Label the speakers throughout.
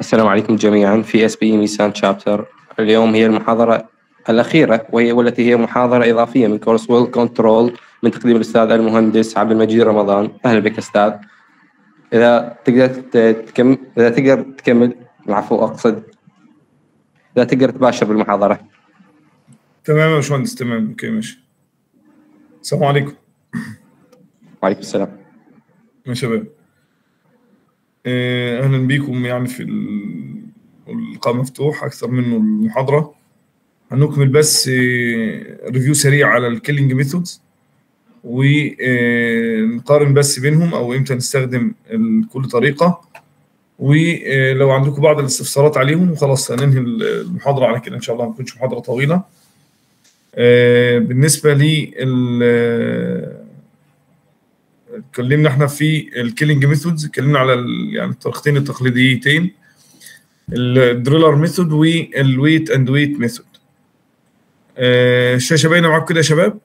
Speaker 1: السلام عليكم جميعا في اس بي ميسان شابتر اليوم هي المحاضرة الأخيرة وهي والتي هي محاضرة إضافية من كورس ويل كنترول من تقديم الأستاذ المهندس عبد المجيد رمضان أهلا بك أستاذ إذا تقدر تكمل إذا تقدر تكمل العفو أقصد إذا تقدر تباشر بالمحاضرة
Speaker 2: تمام يا باشمهندس تمام اوكي ماشي السلام عليكم
Speaker 1: وعليكم السلام
Speaker 2: يا شباب آه، اهلا بيكم يعني في ال- اللقاء مفتوح اكثر منه المحاضره هنكمل بس ريفيو سريع على الكيلينج ميثودز ونقارن بس بينهم او امتى نستخدم ال- كل طريقه ولو عندكم بعض الاستفسارات عليهم وخلاص هننهي المحاضره على كده ان شاء الله ما تكونش محاضره طويله آه، بالنسبه لل اتكلمنا احنا في الكيلينج ميثودز اتكلمنا على ال- يعني الطريقتين التقليديتين الدريلر ميثود والويت اند ويت ميثود الشاشه باينه معاكم كده يا شباب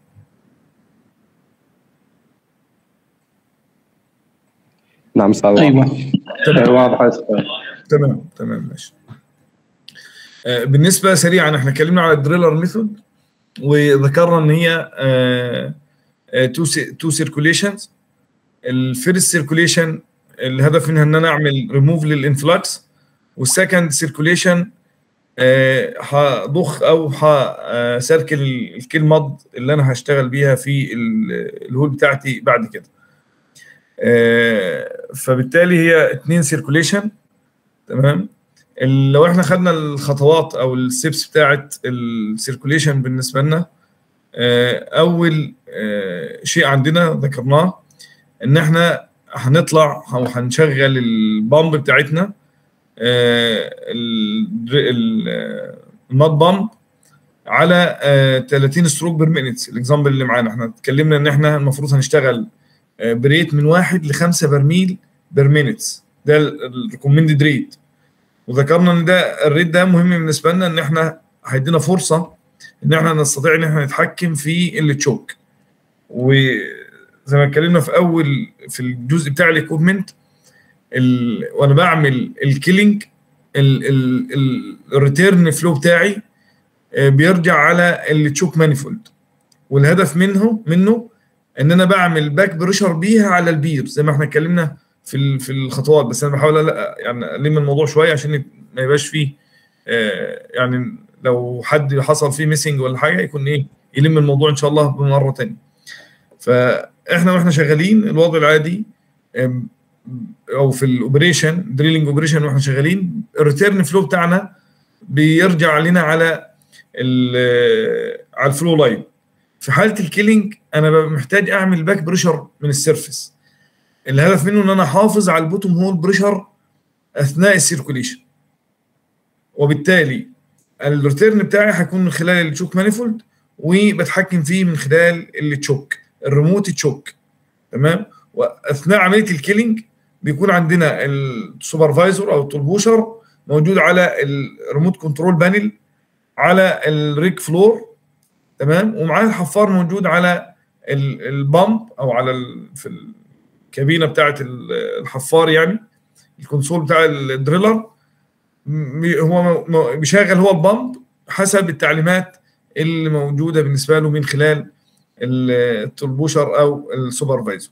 Speaker 1: نعم أستاذ
Speaker 3: ايوه
Speaker 2: تمام
Speaker 1: واضح أستاذ.
Speaker 2: تمام تمام ماشي آه، بالنسبه سريعا احنا اتكلمنا على الدريلر ميثود وذكرنا ان هي تو تو سيركوليشنز الفيرست سيركوليشن الهدف منها ان انا اعمل ريموف للانفلكس والسكند سيركوليشن هضخ او هسيركل الكيل مض اللي انا هشتغل بيها في ال- الهول بتاعتي بعد كده آه، فبالتالي هي اتنين سيركوليشن تمام ال- لو احنا خدنا الخطوات او الستبس بتاعت السيركوليشن بالنسبه لنا آه، اول آه، شيء عندنا ذكرناه ان احنا هنطلع او هنشغل البامب بتاعتنا آه، ال- ال- آه، الماد بامب على آه، 30 ستروك بير مينتس الاكزامبل اللي معانا احنا اتكلمنا ان احنا المفروض هنشتغل آه، بريت من واحد لخمسة برميل بير مينتس ده الريكومندد ريت وذكرنا ان ده الريت ده مهم بالنسبه لنا ان احنا هيدينا فرصه ان احنا نستطيع ان احنا نتحكم في التشوك وزي ما اتكلمنا في اول في الجزء بتاع الايكوبمنت ال- وانا بعمل الكيلينج الريتيرن فلو بتاعي آه، بيرجع على التشوك مانيفولد والهدف منه منه ان انا بعمل باك بريشر بيها على البير زي ما احنا اتكلمنا في ال- في الخطوات بس انا بحاول ألا- يعني الم الموضوع شويه عشان ما يبقاش فيه آه، يعني لو حد حصل فيه ميسنج ولا حاجه يكون ايه يلم الموضوع ان شاء الله بمره تانية فاحنا واحنا شغالين الوضع العادي آم، او في الاوبريشن دريلنج اوبريشن واحنا شغالين الريتيرن فلو بتاعنا بيرجع لنا على ال- على الفلو لاين في حاله الكيلينج انا ببقى محتاج اعمل باك بريشر من السيرفيس الهدف منه ان انا احافظ على البوتوم هول بريشر اثناء السيركوليشن وبالتالي الريتيرن بتاعي هيكون من خلال التشوك مانيفولد وبتحكم فيه من خلال التشوك الريموت تشوك تمام واثناء عمليه الكيلينج بيكون عندنا السوبرفايزر او الطلبوشر موجود على الريموت كنترول بانل على الريك فلور تمام ومعاه الحفار موجود على ال- البامب او على ال- في الكابينه بتاعه ال- الحفار يعني الكونسول بتاع الدريلر م- هو م- م- بيشغل هو البامب حسب التعليمات اللي موجوده بالنسبه له من خلال ال- التربوشر او السوبرفايزر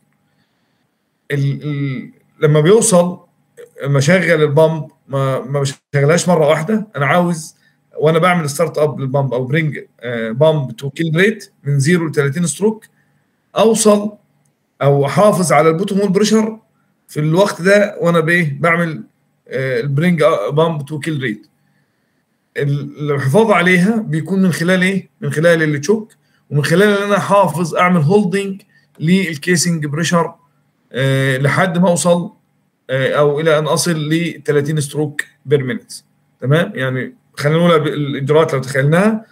Speaker 2: ال- ال- لما بيوصل لما اشغل البامب ما ما بشغلهاش مره واحده انا عاوز وانا بعمل ستارت اب للبامب او برينج بامب تو كيل ريت من 0 ل 30 ستروك اوصل او احافظ على البوتوم هول بريشر في الوقت ده وانا بايه بعمل البرينج بامب تو كيل ريت الحفاظ عليها بيكون من خلال ايه؟ من خلال التشوك ومن خلال ان انا احافظ اعمل هولدنج للكيسنج بريشر آه، لحد ما اوصل آه، او الى ان اصل ل 30 ستروك بير مينت تمام يعني خلينا نقول الاجراءات لو تخيلناها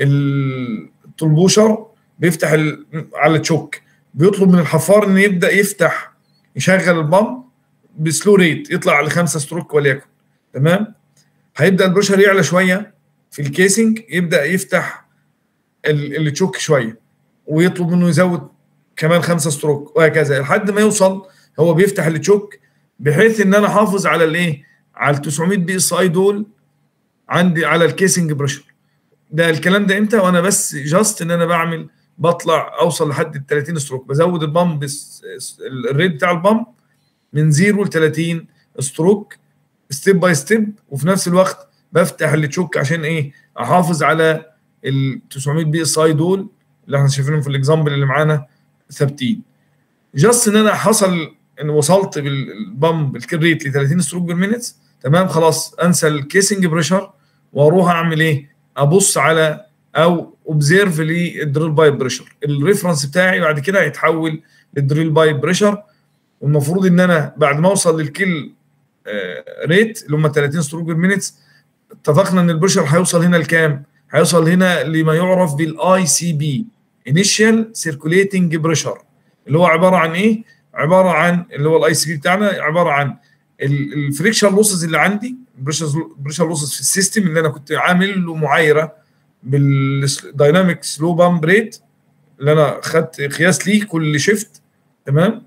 Speaker 2: الطلبوشر بيفتح ال- على التشوك بيطلب من الحفار انه يبدا يفتح يشغل البامب بسلو ريت يطلع لخمسة ستروك وليكن تمام هيبدا البريشر يعلى شويه في الكيسنج يبدا يفتح ال- التشوك شويه ويطلب منه يزود كمان خمسة ستروك وهكذا لحد ما يوصل هو بيفتح التشوك بحيث ان انا احافظ على الايه على ال 900 بي اس اي دول عندي على الكيسنج بريشر ده الكلام ده امتى وانا بس جاست ان انا بعمل بطلع اوصل لحد ال 30 ستروك بزود البامب الريت بتاع البامب من 0 ل 30 ستروك ستيب باي ستيب وفي نفس الوقت بفتح التشوك عشان ايه احافظ على ال 900 بي اس اي دول اللي احنا شايفينهم في الاكزامبل اللي معانا ثابتين جاست ان انا حصل ان وصلت بالبامب الكريت ل 30 ستروك بير مينيت تمام خلاص انسى الكيسنج بريشر واروح اعمل ايه ابص على او اوبزيرف للدريل بايب بريشر الريفرنس بتاعي بعد كده هيتحول للدريل بايب بريشر والمفروض ان انا بعد ما اوصل للكيل ريت اللي هم 30 ستروك بير مينيت اتفقنا ان البريشر هيوصل هنا لكام؟ هيوصل هنا لما يعرف بالاي سي بي انيشال سيركوليتنج بريشر اللي هو عباره عن ايه؟ عباره عن اللي هو الاي سي بي بتاعنا عباره عن الفريكشن لوسز اللي عندي بريشر لوسز في السيستم اللي انا كنت عامل له معايره بالدايناميك سلو بامب ريت اللي انا خدت قياس ليه كل شيفت تمام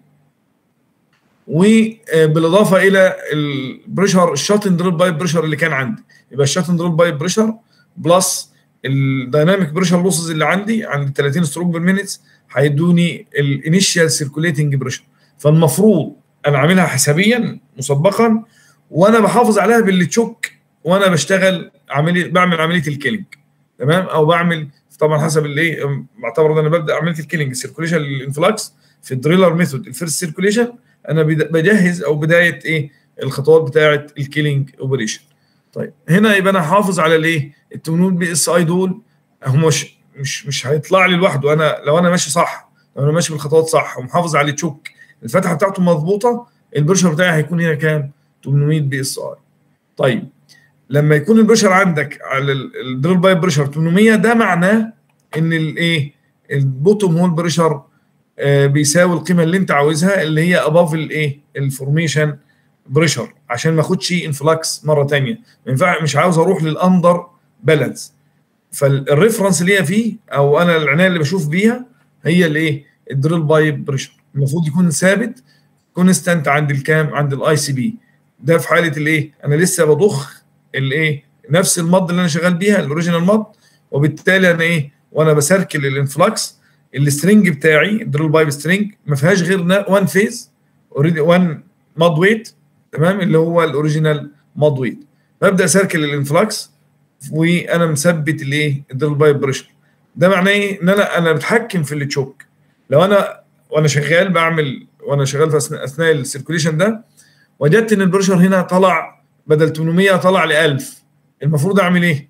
Speaker 2: وبالاضافه الى البريشر الشاتن دريل بايب بريشر اللي كان عندي يبقى الشاتن دريل بايب بريشر بلس الدايناميك بريشر لوسز اللي عندي عند 30 ستروك بير مينيتس هيدوني الانيشال سيركوليتنج بريشر فالمفروض انا عاملها حسابيا مسبقا وانا بحافظ عليها باللي تشوك وانا بشتغل عمليه بعمل عمليه الكيلينج تمام او بعمل طبعا حسب الايه بعتبر ان انا ببدا عمليه الكيلينج السيركوليشن الانفلاكس في الدريلر ميثود الفيرست سيركوليشن انا بجهز او بدايه ايه الخطوات بتاعه الكيلينج اوبريشن طيب هنا يبقى انا حافظ على الايه ال 800 بي اس اي دول هم مش مش مش هيطلع لي لوحده انا لو انا ماشي صح لو انا ماشي بالخطوات صح ومحافظ على التشوك الفتحه بتاعته مظبوطه البريشر بتاعي هيكون هنا كام 800 بي اس اي طيب لما يكون البريشر عندك على الدريل بايب بريشر 800 ده معناه ان الايه البوتوم هول بريشر آه بيساوي القيمه اللي انت عاوزها اللي هي اباف الايه الفورميشن بريشر عشان ما اخدش انفلاكس مره ثانيه ما ينفع مش عاوز اروح للاندر بالانس فالريفرنس اللي هي فيه او انا العنايه اللي بشوف بيها هي الايه الدريل بايب بريشر المفروض يكون ثابت كونستانت عند الكام عند الاي سي بي ده في حاله الايه انا لسه بضخ الايه نفس المض اللي انا شغال بيها الاوريجينال مض وبالتالي انا ايه وانا بسركل الانفلاكس السترنج بتاعي الدريل بايب سترنج ما فيهاش غير وان فيز اوريدي وان مض ويت تمام اللي هو الاوريجينال مض ويت ببدا اسركل الانفلاكس وانا مثبت الايه الدريل بايب بريشر ده معناه ايه ان انا انا بتحكم في التشوك لو انا وانا شغال بعمل وانا شغال في اثناء, أثناء السيركوليشن ده وجدت ان البريشر هنا طلع بدل 800 طلع ل 1000 المفروض اعمل ايه؟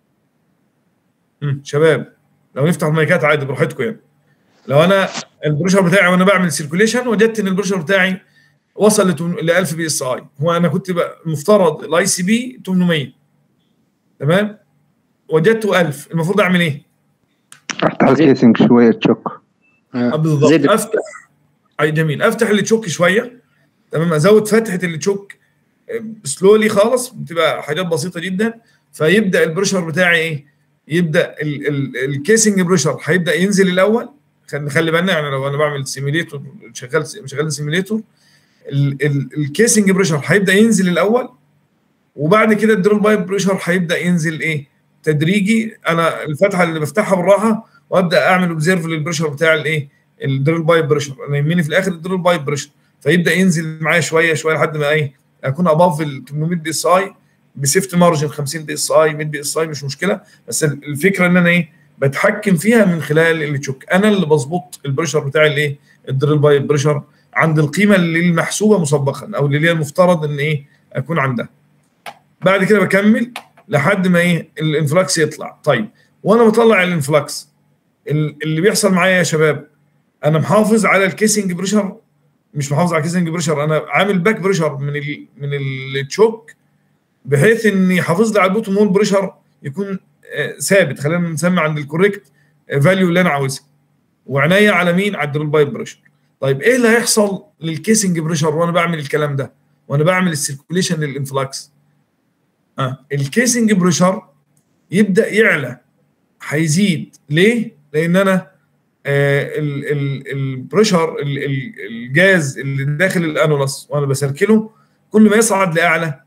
Speaker 2: امم شباب لو نفتح المايكات عادي براحتكم يعني لو انا البريشر بتاعي وانا بعمل سيركوليشن وجدت ان البريشر بتاعي وصل ل 1000 بي اس اي هو انا كنت مفترض الاي سي بي 800 تمام وجدته 1000 المفروض اعمل ايه؟
Speaker 3: افتح الكيسنج شويه تشوك
Speaker 2: آه بالظبط افتح اي جميل افتح اللي تشوك شويه تمام ازود فتحه اللي تشوك سلولي خالص بتبقى حاجات بسيطه جدا فيبدا البريشر بتاعي ايه؟ يبدا الكيسنج بريشر هيبدا ينزل الاول نخلي بالنا يعني لو انا بعمل سيميليتور شغال شغال سيميليتور الكيسنج بريشر هيبدا ينزل الاول وبعد كده الدريل بايب بريشر هيبدا ينزل ايه؟ تدريجي انا الفتحه اللي بفتحها بالراحه وابدا اعمل اوبزيرف للبريشر بتاع الايه؟ الدريل بايب بريشر انا يهمني في الاخر الدريل بايب بريشر فيبدا ينزل معايا شويه شويه لحد ما ايه اكون اباف ال 800 بي اس اي بسيفت مارجن 50 بي اس اي 100 بي اس اي مش مشكله بس الفكره ان انا ايه بتحكم فيها من خلال اللي تشوك انا اللي بظبط البريشر بتاعي الايه الدريل بايب بريشر عند القيمه اللي المحسوبه مسبقا او اللي هي المفترض ان ايه اكون عندها بعد كده بكمل لحد ما ايه الانفلاكس يطلع طيب وانا بطلع الانفلاكس اللي بيحصل معايا يا شباب انا محافظ على الكيسنج بريشر مش محافظ على الكيسنج بريشر انا عامل باك بريشر من ال من التشوك بحيث ان يحافظ لي على البوتوم هول بريشر يكون ثابت خلينا نسمي عند الكوريكت فاليو اللي انا عاوزها وعناية على مين على الدريل بايب بريشر طيب ايه اللي هيحصل للكيسنج بريشر وانا بعمل الكلام ده وانا بعمل السيركوليشن للانفلاكس اه الكيسنج بريشر يبدا يعلى هيزيد ليه لان انا آه البريشر الجاز اللي داخل الانولس وانا بسركله كل ما يصعد لاعلى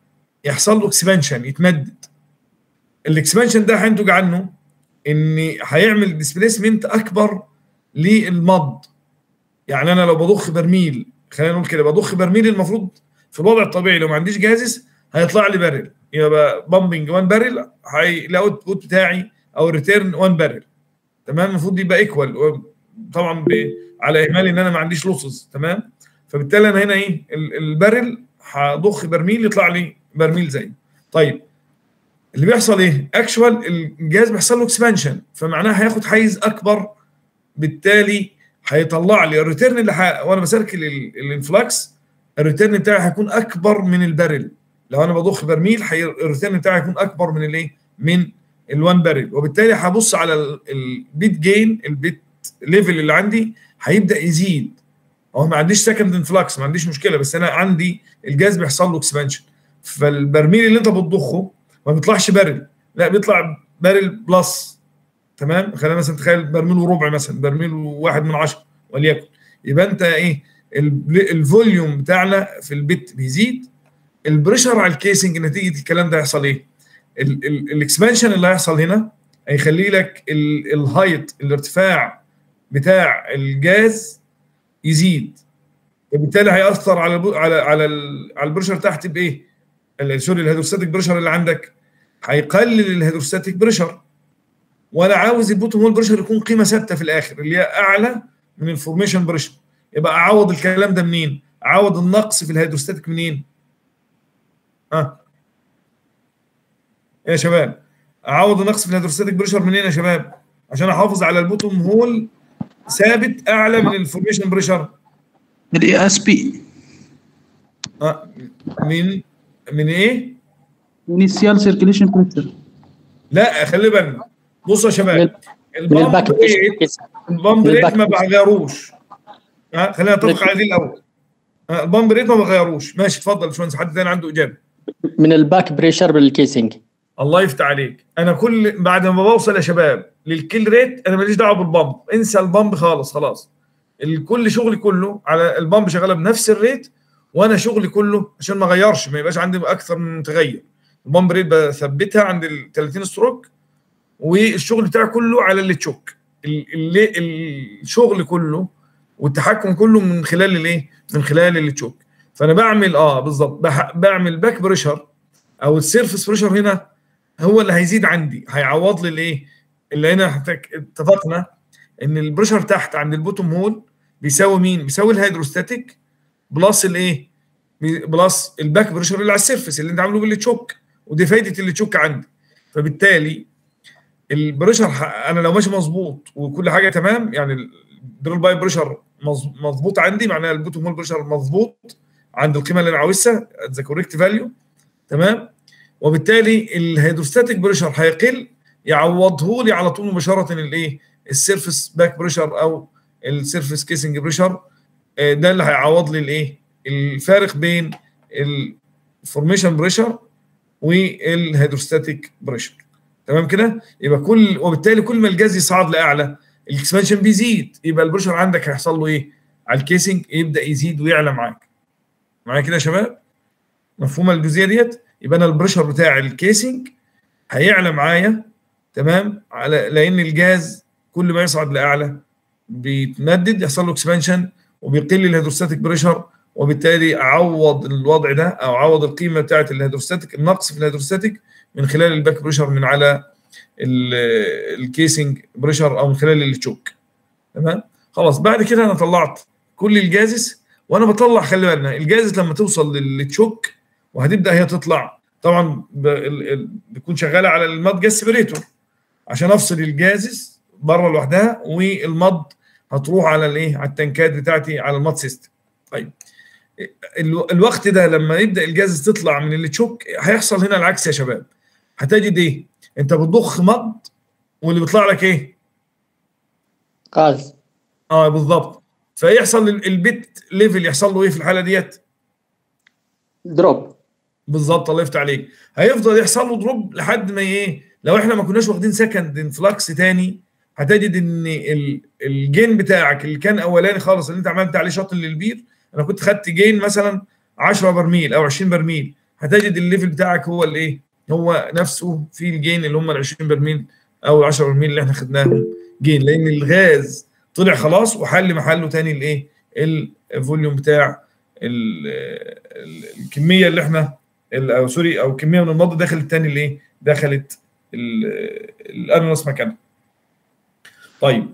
Speaker 2: يحصل له اكسبانشن يتمدد الاكسبانشن ده هينتج عنه ان هيعمل ديسبيسمنت اكبر للمض يعني انا لو بضخ برميل خلينا نقول كده بضخ برميل المفروض في الوضع الطبيعي لو ما عنديش جازس هيطلع لي بارل يبقى بامبنج 1 بارل الاوت بتاعي او الريتيرن 1 بارل تمام المفروض يبقى ايكوال طبعا ب... على اهمال ان انا ما عنديش لوسز تمام فبالتالي انا هنا ايه ال- البارل هضخ برميل يطلع لي برميل زيه طيب اللي بيحصل ايه اكشوال الجهاز بيحصل له اكسبانشن فمعناها هياخد حيز اكبر بالتالي هيطلع لي الريتيرن اللي ح... وانا بسيركل ال- الانفلاكس الريتيرن بتاعي هيكون اكبر من البارل لو انا بضخ برميل حي... الريتيرن بتاعي هيكون اكبر من الايه من ال1 بارل وبالتالي هبص على ال- البيت جين البيت ليفل اللي عندي هيبدا يزيد هو ما عنديش سكند انفلاكس ما عنديش مشكله بس انا عندي الجاز بيحصل له اكسبانشن فالبرميل اللي انت بتضخه ما بيطلعش بارل لا بيطلع بارل بلس تمام خلينا مثلا تخيل برميل وربع مثلا برميل واحد من عشرة وليكن يبقى انت ايه ال- الفوليوم بتاعنا في البت بيزيد البريشر على الكيسنج نتيجه الكلام ده هيحصل ايه؟ ال- ال- الاكسبانشن اللي هيحصل هنا هيخلي لك ال- الهايت الارتفاع بتاع الجاز يزيد وبالتالي هيأثر على البو- على على ال- على البريشر تحت بايه؟ ال- سوري الهيدروستاتيك بريشر اللي عندك هيقلل الهيدروستاتيك بريشر وانا عاوز البوتوم هول بريشر يكون قيمه ثابته في الاخر اللي هي اعلى من الفورميشن بريشر يبقى اعوض الكلام ده منين؟ اعوض النقص في الهيدروستاتيك منين؟ ها يا شباب اعوض النقص في الهيدروستاتيك بريشر منين يا شباب؟ عشان احافظ على البوتوم هول ثابت اعلى من الفورميشن بريشر
Speaker 4: الاي اس بي
Speaker 2: آه، من من ايه؟
Speaker 4: انيسيال سيركيليشن بريشر
Speaker 2: لا خلي بالك بصوا يا شباب
Speaker 5: من الباك
Speaker 2: البامب ريت البامب
Speaker 5: من
Speaker 2: ريت
Speaker 5: الباك
Speaker 2: ما بغيروش ها خلينا نتفق على دي الاول ها، البامب ريت ما بغيروش ماشي اتفضل يا باشمهندس حد تاني عنده اجابه
Speaker 5: من الباك بريشر بالكيسنج
Speaker 2: الله يفتح عليك انا كل بعد ما بوصل يا شباب للكيل ريت انا ماليش دعوه بالبامب انسى البامب خالص خلاص الكل شغلي كله على البامب شغاله بنفس الريت وانا شغلي كله عشان ما اغيرش ما يبقاش عندي اكثر من متغير البامب ريت بثبتها عند ال 30 ستروك والشغل بتاعي كله على اللي تشوك ال- ال- الشغل كله والتحكم كله من خلال الايه؟ من خلال اللي تشوك فانا بعمل اه بالظبط بح- بعمل باك بريشر او السيرفس بريشر هنا هو اللي هيزيد عندي هيعوض لي الايه؟ اللي هنا احتك- اتفقنا ان البريشر تحت عند البوتوم هول بيساوي مين؟ بيساوي الهيدروستاتيك بلس الايه؟ بلس الباك بريشر اللي على السيرفس اللي انت عامله باللي تشوك ودي فايده اللي تشوك عندي فبالتالي البريشر ح- انا لو ماشي مظبوط وكل حاجه تمام يعني الدريل باي بريشر مظ- مظبوط عندي معناها البوتوم هول بريشر مظبوط عند القيمه اللي انا عاوزها ذا كوريكت فاليو تمام وبالتالي الهيدروستاتيك بريشر هيقل يعوضه لي على طول مباشره الايه السيرفس باك بريشر او السيرفس كيسنج بريشر آه، ده اللي هيعوض لي الايه الفارق بين الفورميشن بريشر والهيدروستاتيك بريشر تمام كده يبقى كل وبالتالي كل ما الجاز يصعد لاعلى الاكسبانشن بيزيد يبقى البريشر عندك هيحصل له ايه على الكيسنج يبدا يزيد ويعلى معاك معايا كده يا شباب مفهومه الجزئيه ديت يبقى انا البريشر بتاع الكيسنج هيعلى معايا تمام على لان الجاز كل ما يصعد لاعلى بيتمدد يحصل له اكسبانشن وبيقل الهيدروستاتيك بريشر وبالتالي اعوض الوضع ده او اعوض القيمه بتاعت الهيدروستاتيك النقص في الهيدروستاتيك من خلال الباك بريشر من على ال- الكيسنج بريشر او من خلال التشوك تمام خلاص بعد كده انا طلعت كل الجازس وانا بطلع خلي بالنا الجازس لما توصل للتشوك وهتبدا هي تطلع طبعا ب- ال- ال- بتكون شغاله على الماد جاز سيبريتور عشان افصل الجازس بره لوحدها والمض هتروح على الايه على التنكات بتاعتي على الماد سيستم طيب ال- الوقت ده لما يبدا الجاز تطلع من اللي تشوك هيحصل هنا العكس يا شباب هتجد ايه انت بتضخ مض واللي بيطلع لك ايه
Speaker 5: غاز
Speaker 2: اه بالظبط فيحصل ال- البت ليفل يحصل له ايه في الحاله ديت
Speaker 5: دروب
Speaker 2: بالظبط الله يفتح عليك هيفضل يحصل له دروب لحد ما ايه لو احنا ما كناش واخدين سكند انفلاكس تاني هتجد ان ال- الجين بتاعك اللي كان اولاني خالص اللي انت عملت عليه شاطل للبير انا كنت خدت جين مثلا 10 برميل او 20 برميل هتجد الليفل بتاعك هو الايه هو نفسه في الجين اللي هم ال 20 برميل او ال 10 برميل اللي احنا خدناهم جين لان الغاز طلع خلاص وحل محله تاني الايه الفوليوم بتاع ال- ال- الكميه اللي احنا ال- او سوري او كميه من المضاد دخلت تاني الايه دخلت ال- الاناناس مكانها طيب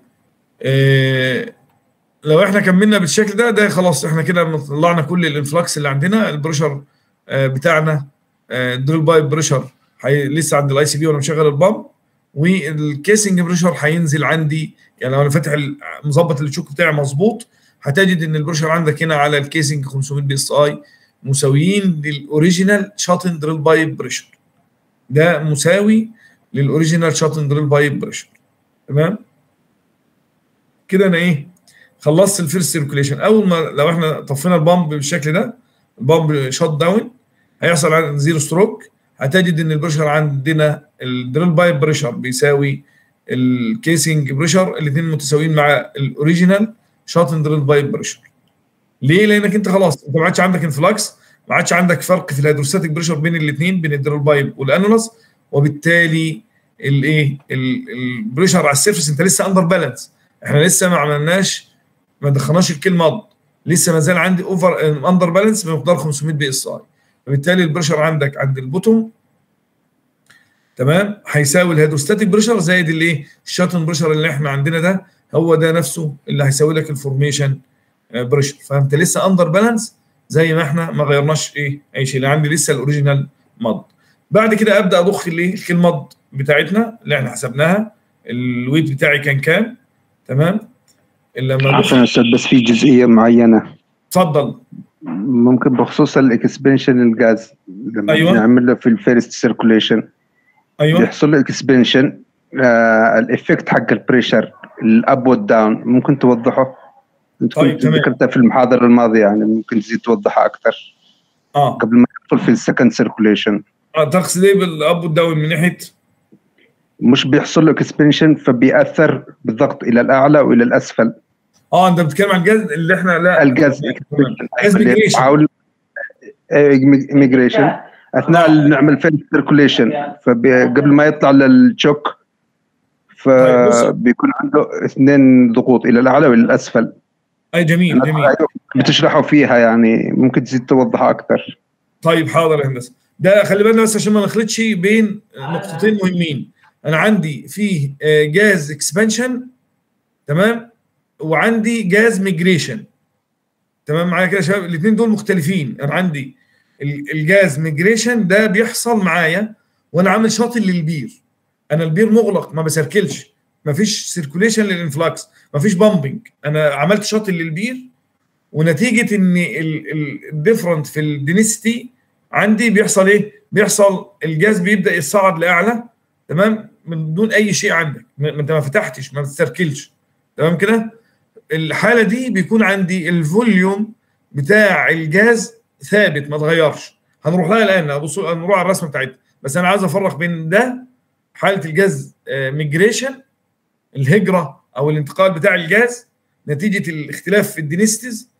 Speaker 2: آه، لو احنا كملنا بالشكل ده ده خلاص احنا كده طلعنا كل الانفلكس اللي عندنا البريشر آه، بتاعنا الدريل بايب بريشر هي لسه عند الاي سي بي وانا مشغل البامب والكيسنج بريشر هينزل عندي يعني لو انا فاتح ال- مظبط التشوك بتاعي مظبوط هتجد ان البريشر عندك هنا على الكيسنج 500 بي اس اي مساويين للاوريجينال شاتن دريل بايب بريشر ده مساوي للاوريجينال شاتن دريل بايب بريشر تمام كده انا ايه خلصت الفيرست سيركوليشن اول ما لو احنا طفينا البامب بالشكل ده البامب شوت داون هيحصل عن زيرو ستروك هتجد ان البريشر عندنا الدريل بايب بريشر بيساوي الكيسنج بريشر الاثنين متساويين مع الاوريجينال شاتن دريل بايب بريشر ليه؟ لانك انت خلاص انت ما عادش عندك انفلاكس ما عادش عندك فرق في الهيدروستاتيك بريشر بين الاثنين بين الدريل بايب والانولس وبالتالي الايه ال- البريشر على السيرفس انت لسه اندر بالانس احنا لسه ما عملناش ما دخلناش الكيل مض لسه ما زال عندي اوفر اندر بالانس بمقدار 500 بي اس اي فبالتالي البريشر عندك عند البوتوم تمام هيساوي الهيدروستاتيك بريشر زائد الايه الشاتن بريشر اللي احنا عندنا ده هو ده نفسه اللي هيساوي لك الفورميشن بريشر فانت لسه اندر بالانس زي ما احنا ما غيرناش ايه اي شيء اللي عندي لسه الاوريجينال مض بعد كده ابدا اضخ الايه الكيل مض بتاعتنا اللي احنا حسبناها الويت بتاعي كان كام تمام لما
Speaker 3: عفوا
Speaker 2: أضخ-
Speaker 3: يا استاذ بس في جزئيه معينه
Speaker 2: اتفضل
Speaker 3: ممكن بخصوص الاكسبنشن الغاز لما
Speaker 2: أيوة.
Speaker 3: نعمله في الفيرست سيركوليشن
Speaker 2: ايوه
Speaker 3: بيحصل له اكسبنشن آه الافكت حق البريشر الاب والداون ممكن توضحه؟ انت
Speaker 2: طيب،
Speaker 3: كنت
Speaker 2: تمام.
Speaker 3: ذكرتها في المحاضره الماضيه يعني ممكن تزيد توضحها اكثر
Speaker 2: اه
Speaker 3: قبل ما ندخل في السكند سيركوليشن
Speaker 2: آه، تقصد ايه بالاب والداون من ناحيه
Speaker 3: مش بيحصل له اكسبنشن فبيأثر بالضغط الى الاعلى والى الاسفل
Speaker 2: اه انت بتتكلم عن الجاز اللي احنا لا
Speaker 3: الجاز
Speaker 2: تمام. جاز migration.
Speaker 3: بحاول ايميجريشن اثناء اللي نعمل فيرست سيركوليشن فقبل ما يطلع للتشوك
Speaker 2: طيب، بص.
Speaker 3: فبيكون عنده اثنين ضغوط الى الاعلى والى الاسفل
Speaker 2: اي جميل جميل
Speaker 3: بتشرحوا فيها يعني ممكن تزيد توضحها اكثر
Speaker 2: طيب حاضر يا هندسه ده خلي بالنا بس عشان ما نخلطش بين نقطتين مهمين انا عندي فيه آه، جاز اكسبانشن تمام وعندي جاز ميجريشن تمام معايا كده يا شباب الاثنين دول مختلفين انا عندي ال- الجاز ميجريشن ده بيحصل معايا وانا عامل شاطل للبير انا البير مغلق ما بسركلش ما فيش سيركوليشن للانفلاكس ما فيش بامبنج انا عملت شاطل للبير ونتيجه ان الديفرنت في الدينستي عندي بيحصل ايه؟ بيحصل الجاز بيبدا يصعد لاعلى تمام من دون اي شيء عندك ما ما انت ما فتحتش ما بتستركلش تمام كده؟ الحاله دي بيكون عندي الفوليوم بتاع الجاز ثابت ما اتغيرش هنروح لها الان ابص هنروح على الرسمه بتاعتها بس انا عايز افرق بين ده حاله الجاز ميجريشن الهجره او الانتقال بتاع الجاز نتيجه الاختلاف في الدينستيز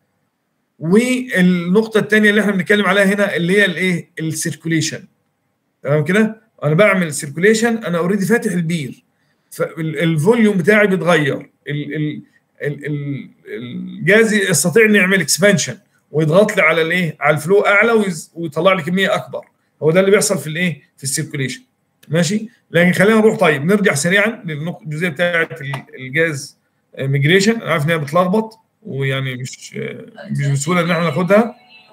Speaker 2: والنقطه الثانيه اللي احنا بنتكلم عليها هنا اللي هي الايه السيركوليشن تمام كده انا بعمل سيركوليشن انا اوريدي فاتح البير فالفوليوم بتاعي بيتغير ال- ال- ال- ال- الجاز يستطيع انه يعمل اكسبانشن ويضغط لي على الايه على الفلو اعلى ويز- ويطلع لي كميه اكبر هو ده اللي بيحصل في الايه في السيركوليشن ماشي لكن خلينا نروح طيب نرجع سريعا للجزئيه بتاعه الجاز ميجريشن انا عارف ان هي بتلخبط ويعني مش مش بسهوله ان احنا ناخدها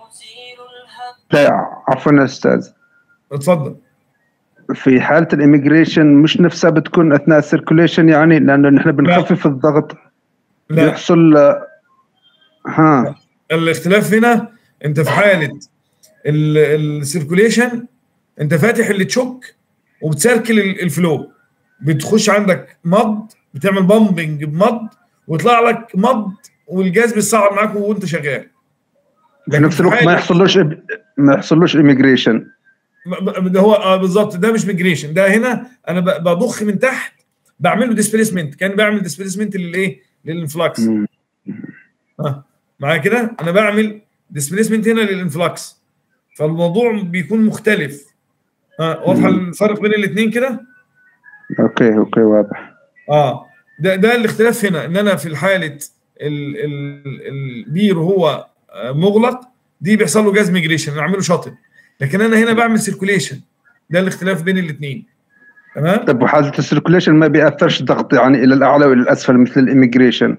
Speaker 3: لا عفوا يا استاذ
Speaker 2: اتفضل
Speaker 3: في حاله الاميجريشن مش نفسها بتكون اثناء السيركوليشن يعني لانه نحن بنخفف الضغط
Speaker 2: لا
Speaker 3: بيحصل ها
Speaker 2: الاختلاف هنا انت في حاله السيركوليشن انت فاتح اللي تشوك وبتسركل ال- الفلو بتخش عندك مض بتعمل بامبنج بمض ويطلع لك مض والجاز بيتصعد معاك وانت شغال
Speaker 3: في نفس الوقت
Speaker 2: في
Speaker 3: ما
Speaker 2: حالة-
Speaker 3: يحصلوش ما يحصلوش اميجريشن
Speaker 2: ب- ب- ده هو آه بالظبط ده مش ميجريشن ده هنا انا ب- بضخ من تحت بعمل له ديسبيسمنت كان بعمل ديسبيسمنت للايه للانفلاكس ها معايا كده انا بعمل ديسبيسمنت هنا للانفلاكس فالموضوع بيكون مختلف ها واضحه الفرق بين الاثنين كده
Speaker 3: اوكي اوكي واضح
Speaker 2: اه ده ده الاختلاف هنا ان انا في حاله ال- ال- البير وهو آه، مغلق دي بيحصل له جاز ميجريشن انا اعمله شاطئ لكن انا هنا بعمل سيركوليشن ده الاختلاف بين الاثنين تمام
Speaker 3: طب وحالة السيركوليشن ما بيأثرش ضغط يعني الى الاعلى والى الاسفل مثل الاميجريشن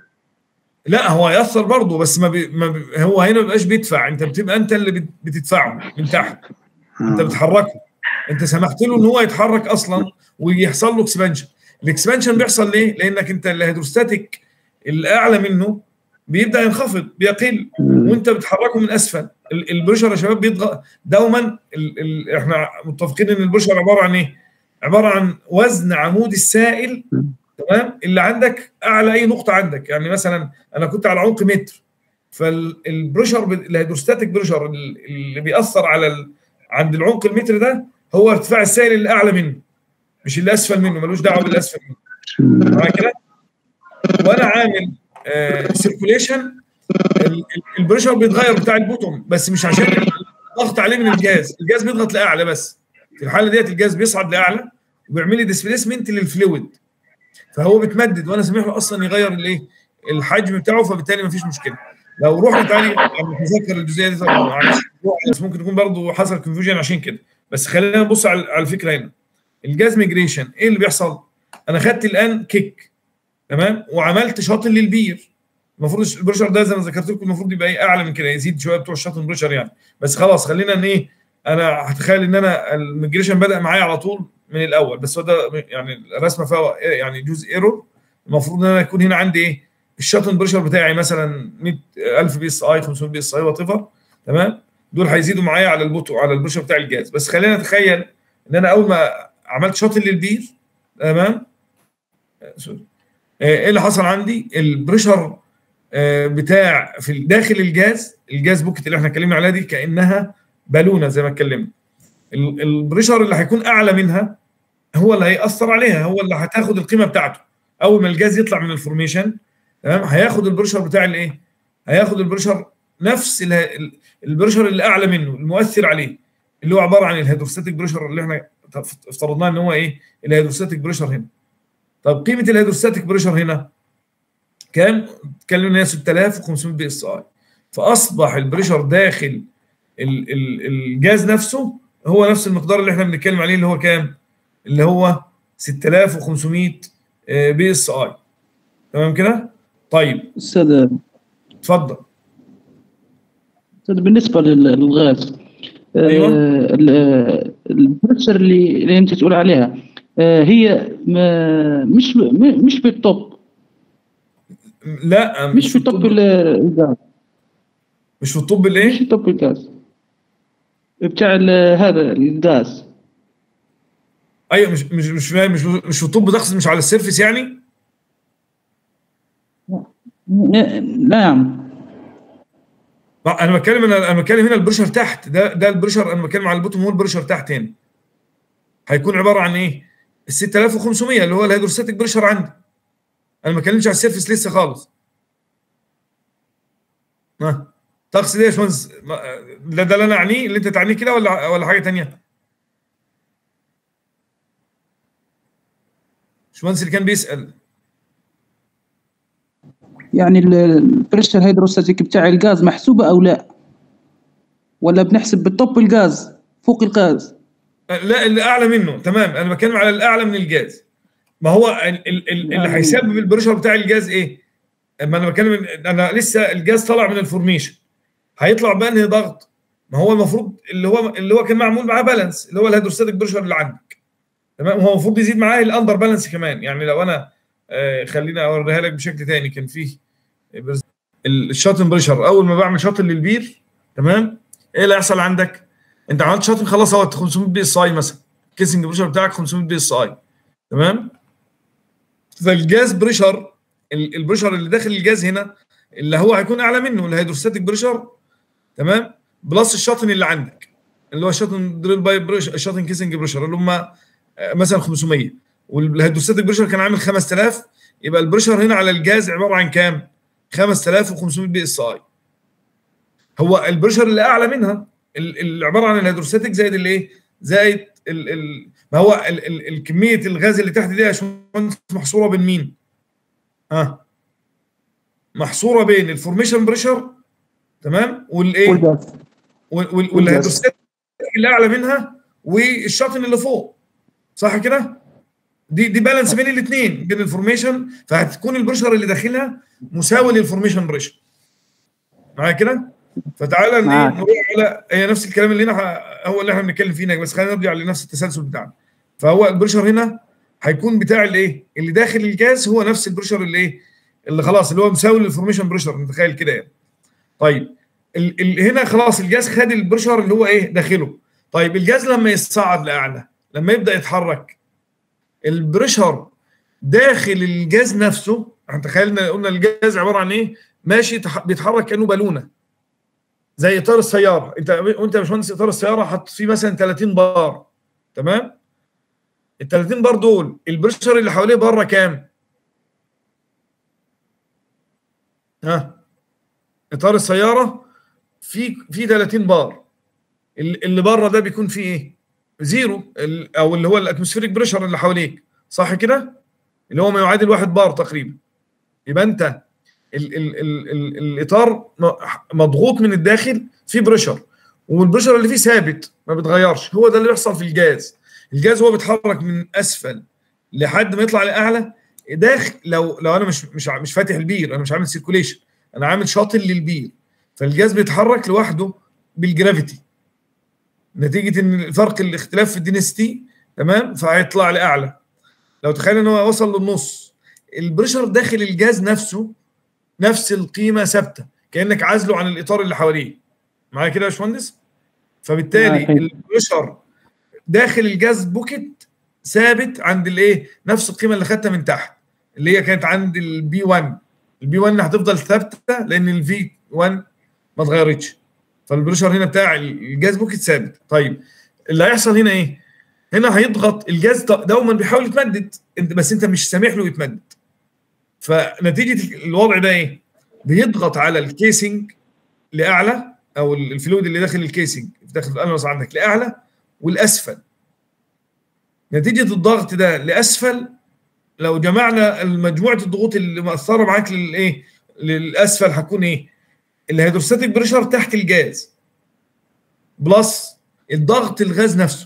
Speaker 2: لا هو هيأثر برضه بس ما, بي ما بي هو هنا ما بيبقاش بيدفع انت بتبقى انت اللي بت- بتدفعه من تحت انت بتحركه انت سمحت له ان هو يتحرك اصلا ويحصل له اكسبانشن الاكسبانشن بيحصل ليه؟ لانك انت الهيدروستاتيك الاعلى منه بيبدا ينخفض بيقل وانت بتحركه من اسفل ال- البريشر يا شباب بيضغط دوما ال ال احنا متفقين ان البريشر عباره عن ايه؟ عباره عن وزن عمود السائل تمام اللي عندك اعلى اي نقطه عندك يعني مثلا انا كنت على عمق متر فالبريشر ب- الهيدروستاتيك بريشر ال- اللي بيأثر على ال... عند العمق المتر ده هو ارتفاع السائل اللي اعلى منه مش اللي اسفل منه ملوش دعوه بالاسفل منه معايا كده وانا عامل سيركوليشن البريشر بيتغير بتاع البوتوم بس مش عشان الضغط عليه من الجاز الجاز بيضغط لاعلى بس في الحاله ديت الجاز بيصعد لاعلى وبيعمل لي ديسبيسمنت للفلويد فهو بيتمدد وانا سامح له اصلا يغير الايه الحجم بتاعه فبالتالي مفيش مشكله لو رحنا تاني انا مش متذكر الجزئيه دي طبعا معلش بس ممكن تكون برضه حصل كونفيوجن عشان كده بس خلينا نبص على على الفكره هنا الجاز ميجريشن ايه اللي بيحصل؟ انا خدت الان كيك تمام وعملت شاطن للبير المفروض البريشر ده زي ما ذكرت لكم المفروض يبقى ايه اعلى من كده يزيد شويه بتوع الشاطن بريشر يعني بس خلاص خلينا ان ايه انا هتخيل ان انا الميجريشن بدا معايا على طول من الاول بس هو ده يعني الرسمه فيها يعني جزء ايرور المفروض ان انا يكون هنا عندي ايه الشاطن بريشر بتاعي مثلا 100000 بي اس اي 500 بي اس اي وات ايفر تمام دول هيزيدوا معايا على البوتو على البريشر بتاع الجاز بس خلينا نتخيل ان انا اول ما عملت شاطن للبير تمام آه، سوري آه، ايه اللي حصل عندي البريشر آه، بتاع في داخل الجاز الجاز بوكت اللي احنا اتكلمنا عليها دي كانها بالونه زي ما اتكلمنا ال- البريشر اللي هيكون اعلى منها هو اللي هيأثر عليها هو اللي هتاخد القيمه بتاعته اول ما الجاز يطلع من الفورميشن تمام هياخد البريشر بتاع الايه هياخد البريشر نفس ال- ال- البريشر اللي اعلى منه المؤثر عليه اللي هو عباره عن الهيدروستاتيك بريشر اللي احنا افترضناه ان هو ايه الهيدروستاتيك بريشر هنا طب قيمه الهيدروستاتيك بريشر هنا كام؟ اتكلمنا هي 6500 بي اس اي فاصبح البريشر داخل ال ال الجاز نفسه هو نفس المقدار اللي احنا بنتكلم عليه اللي هو كام؟ اللي هو 6500 آه، بي اس اي تمام كده؟ طيب
Speaker 4: استاذ
Speaker 2: اتفضل
Speaker 4: استاذ بالنسبه لل- للغاز
Speaker 2: أيوة.
Speaker 4: آه، ال- آه، البريشر اللي اللي انت تقول عليها آه، هي ما- مش م- مش في التوب
Speaker 2: لا
Speaker 4: مش في توب ال- الغاز
Speaker 2: مش في الطب
Speaker 4: مش
Speaker 2: الايه؟
Speaker 4: في توب الغاز بتاع ال- هذا الغاز
Speaker 2: ايوه مش مش مش فاهم مش مش في الطب تقصد مش على السيرفيس يعني؟
Speaker 4: نعم
Speaker 2: ما انا بتكلم انا انا بتكلم هنا البريشر تحت ده ده البريشر انا بتكلم على البوتوم هو البريشر تحت هنا هيكون عباره عن ايه؟ ال 6500 اللي هو الهيدروستاتيك بريشر عندي انا ما بتكلمش على السيرفيس لسه خالص ها تقصد ايه يا باشمهندس؟ ما- ده ده اللي انا اعنيه اللي انت تعنيه كده ولا ولا حاجه ثانيه؟ باشمهندس اللي كان بيسال
Speaker 4: يعني ال- البريشر هيدروستاتيك بتاع الغاز محسوبه او لا ولا بنحسب بالتوب الغاز فوق الغاز
Speaker 2: لا اللي اعلى منه تمام انا بتكلم على الاعلى من الجاز ما هو ال- ال- ال- اللي
Speaker 4: يعني-
Speaker 2: هيسبب البريشر بتاع الجاز ايه؟ اما انا بتكلم إن- انا لسه الجاز طلع من الفورميشن هيطلع بانهي ضغط؟ ما هو المفروض اللي هو اللي هو كان معمول معاه بالانس اللي هو الهيدروستاتيك بريشر اللي عندك تمام هو المفروض يزيد معاه الاندر بالانس كمان يعني لو انا آه خليني اوريها لك بشكل تاني كان فيه برز- ال- الشاطن بريشر اول ما بعمل شاطن للبير تمام ايه اللي هيحصل عندك؟ انت عملت شاطن خلاص اهوت 500 بي اس اي مثلا الكيسنج بريشر بتاعك 500 بي اس اي تمام فالجاز بريشر ال- البريشر اللي داخل الجاز هنا اللي هو هيكون اعلى منه الهيدروستاتيك بريشر تمام بلس الشاطن اللي عندك اللي هو الشاطن دريل باي بريشر الشاطن كيسنج بريشر اللي هم آه، مثلا 500 والهيدروستاتيك بريشر كان عامل 5000 يبقى البريشر هنا على الجاز عباره عن كام؟ 5500 بي اس اي هو البريشر اللي اعلى منها ال- اللي عباره عن الهيدروستاتيك زائد الايه زائد ال ال ما هو ال ال الكميه الغاز اللي تحت دي يا باشمهندس محصوره بين مين ها محصوره بين الفورميشن بريشر تمام والايه
Speaker 5: والجاز
Speaker 2: وال- وال- والهيدروستاتيك اللي اعلى منها والشاطن اللي فوق صح كده دي دي بالانس بين الاثنين بين الفورميشن فهتكون البريشر اللي داخلها مساوي للفورميشن بريشر معايا كده فتعالى إيه،
Speaker 4: معاك.
Speaker 2: نروح على هي نفس الكلام اللي هنا ح- هو اللي احنا بنتكلم فيه هنا بس خلينا نرجع لنفس التسلسل بتاعنا فهو البريشر هنا هيكون بتاع الايه اللي داخل الجاز هو نفس البريشر اللي ايه اللي خلاص اللي هو مساوي للفورميشن بريشر متخيل كده يعني طيب ال ال هنا خلاص الجاز خد البريشر اللي هو ايه داخله طيب الجاز لما يصعد لاعلى لما يبدا يتحرك البريشر داخل الجاز نفسه احنا تخيلنا قلنا الجاز عباره عن ايه ماشي تح- بيتحرك كانه بالونه زي اطار السياره انت وانت يا باشمهندس اطار السياره حط فيه مثلا 30 بار تمام ال 30 بار دول البريشر اللي حواليه بره كام ها اطار السياره في في 30 بار ال- اللي بره ده بيكون فيه ايه زيرو ال- او اللي هو الاتموسفيريك بريشر اللي حواليك صح كده اللي هو ما يعادل واحد بار تقريبا يبقى انت ال ال ال ال الاطار م- مضغوط من الداخل في بريشر والبريشر اللي فيه ثابت ما بيتغيرش هو ده اللي بيحصل في الجاز الجاز هو بيتحرك من اسفل لحد ما يطلع لاعلى داخل لو لو انا مش مش ع- مش فاتح البير انا مش عامل سيركوليشن انا عامل شاطل للبير فالجاز بيتحرك لوحده بالجرافيتي نتيجه ان فرق الاختلاف في الدينستي تمام فهيطلع لاعلى لو تخيل ان هو وصل للنص البريشر داخل الجاز نفسه نفس القيمه ثابته كانك عازله عن الاطار اللي حواليه معايا كده يا باشمهندس فبالتالي
Speaker 4: معاك.
Speaker 2: البريشر داخل الجاز بوكيت ثابت عند الايه نفس القيمه اللي خدتها من تحت اللي هي كانت عند البي 1 البي 1 هتفضل ثابته لان الفي 1 ما اتغيرتش فالبريشر هنا بتاع الجاز بوكيت ثابت طيب اللي هيحصل هنا ايه هنا هيضغط الجاز ط- دوما بيحاول يتمدد انت بس انت مش سامح له يتمدد فنتيجه الوضع ده ايه بيضغط على الكيسنج لاعلى او الفلويد اللي داخل الكيسنج داخل الانوس عندك لاعلى والاسفل نتيجه الضغط ده لاسفل لو جمعنا مجموعه الضغوط اللي مأثره معاك للايه للاسفل هتكون ايه الهيدروستاتيك بريشر تحت الجاز بلس الضغط الغاز نفسه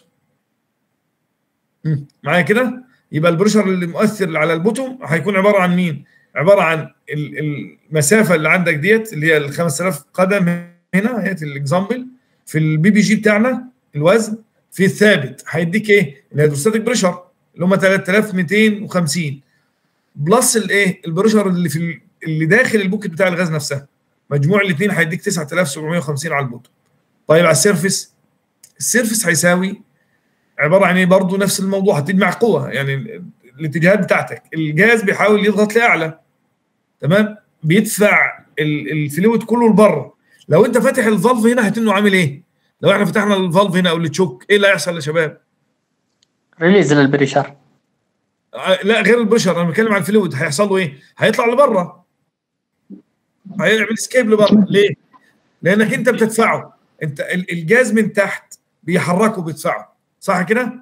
Speaker 2: مم. معايا كده يبقى البريشر اللي مؤثر على البوتوم هيكون عباره عن مين عباره عن ال- المسافه اللي عندك ديت اللي هي ال 5000 قدم هنا هي الاكزامبل في البي بي جي بتاعنا الوزن في الثابت هيديك ايه الهيدروستاتيك بريشر اللي هم 3250 بلس الايه البريشر اللي في ال- اللي داخل البوكت بتاع الغاز نفسها مجموع الاثنين هيديك 9750 على البوتوم طيب على السيرفس السيرفس هيساوي عباره عن ايه برضه نفس الموضوع هتجمع قوه يعني ال- الاتجاهات بتاعتك الجاز بيحاول يضغط لاعلى تمام بيدفع ال- الفلويد كله لبره لو انت فاتح الفالف هنا هتنه عامل ايه لو احنا فتحنا الفالف هنا او التشوك ايه اللي هيحصل يا شباب
Speaker 5: ريليز للبريشر
Speaker 2: آه، لا غير البشر انا بتكلم عن الفلويد هيحصل له ايه هيطلع لبره هيعمل اسكيب لبره ليه لانك انت بتدفعه انت ال- الجاز من تحت بيحركه بيدفعه صح كده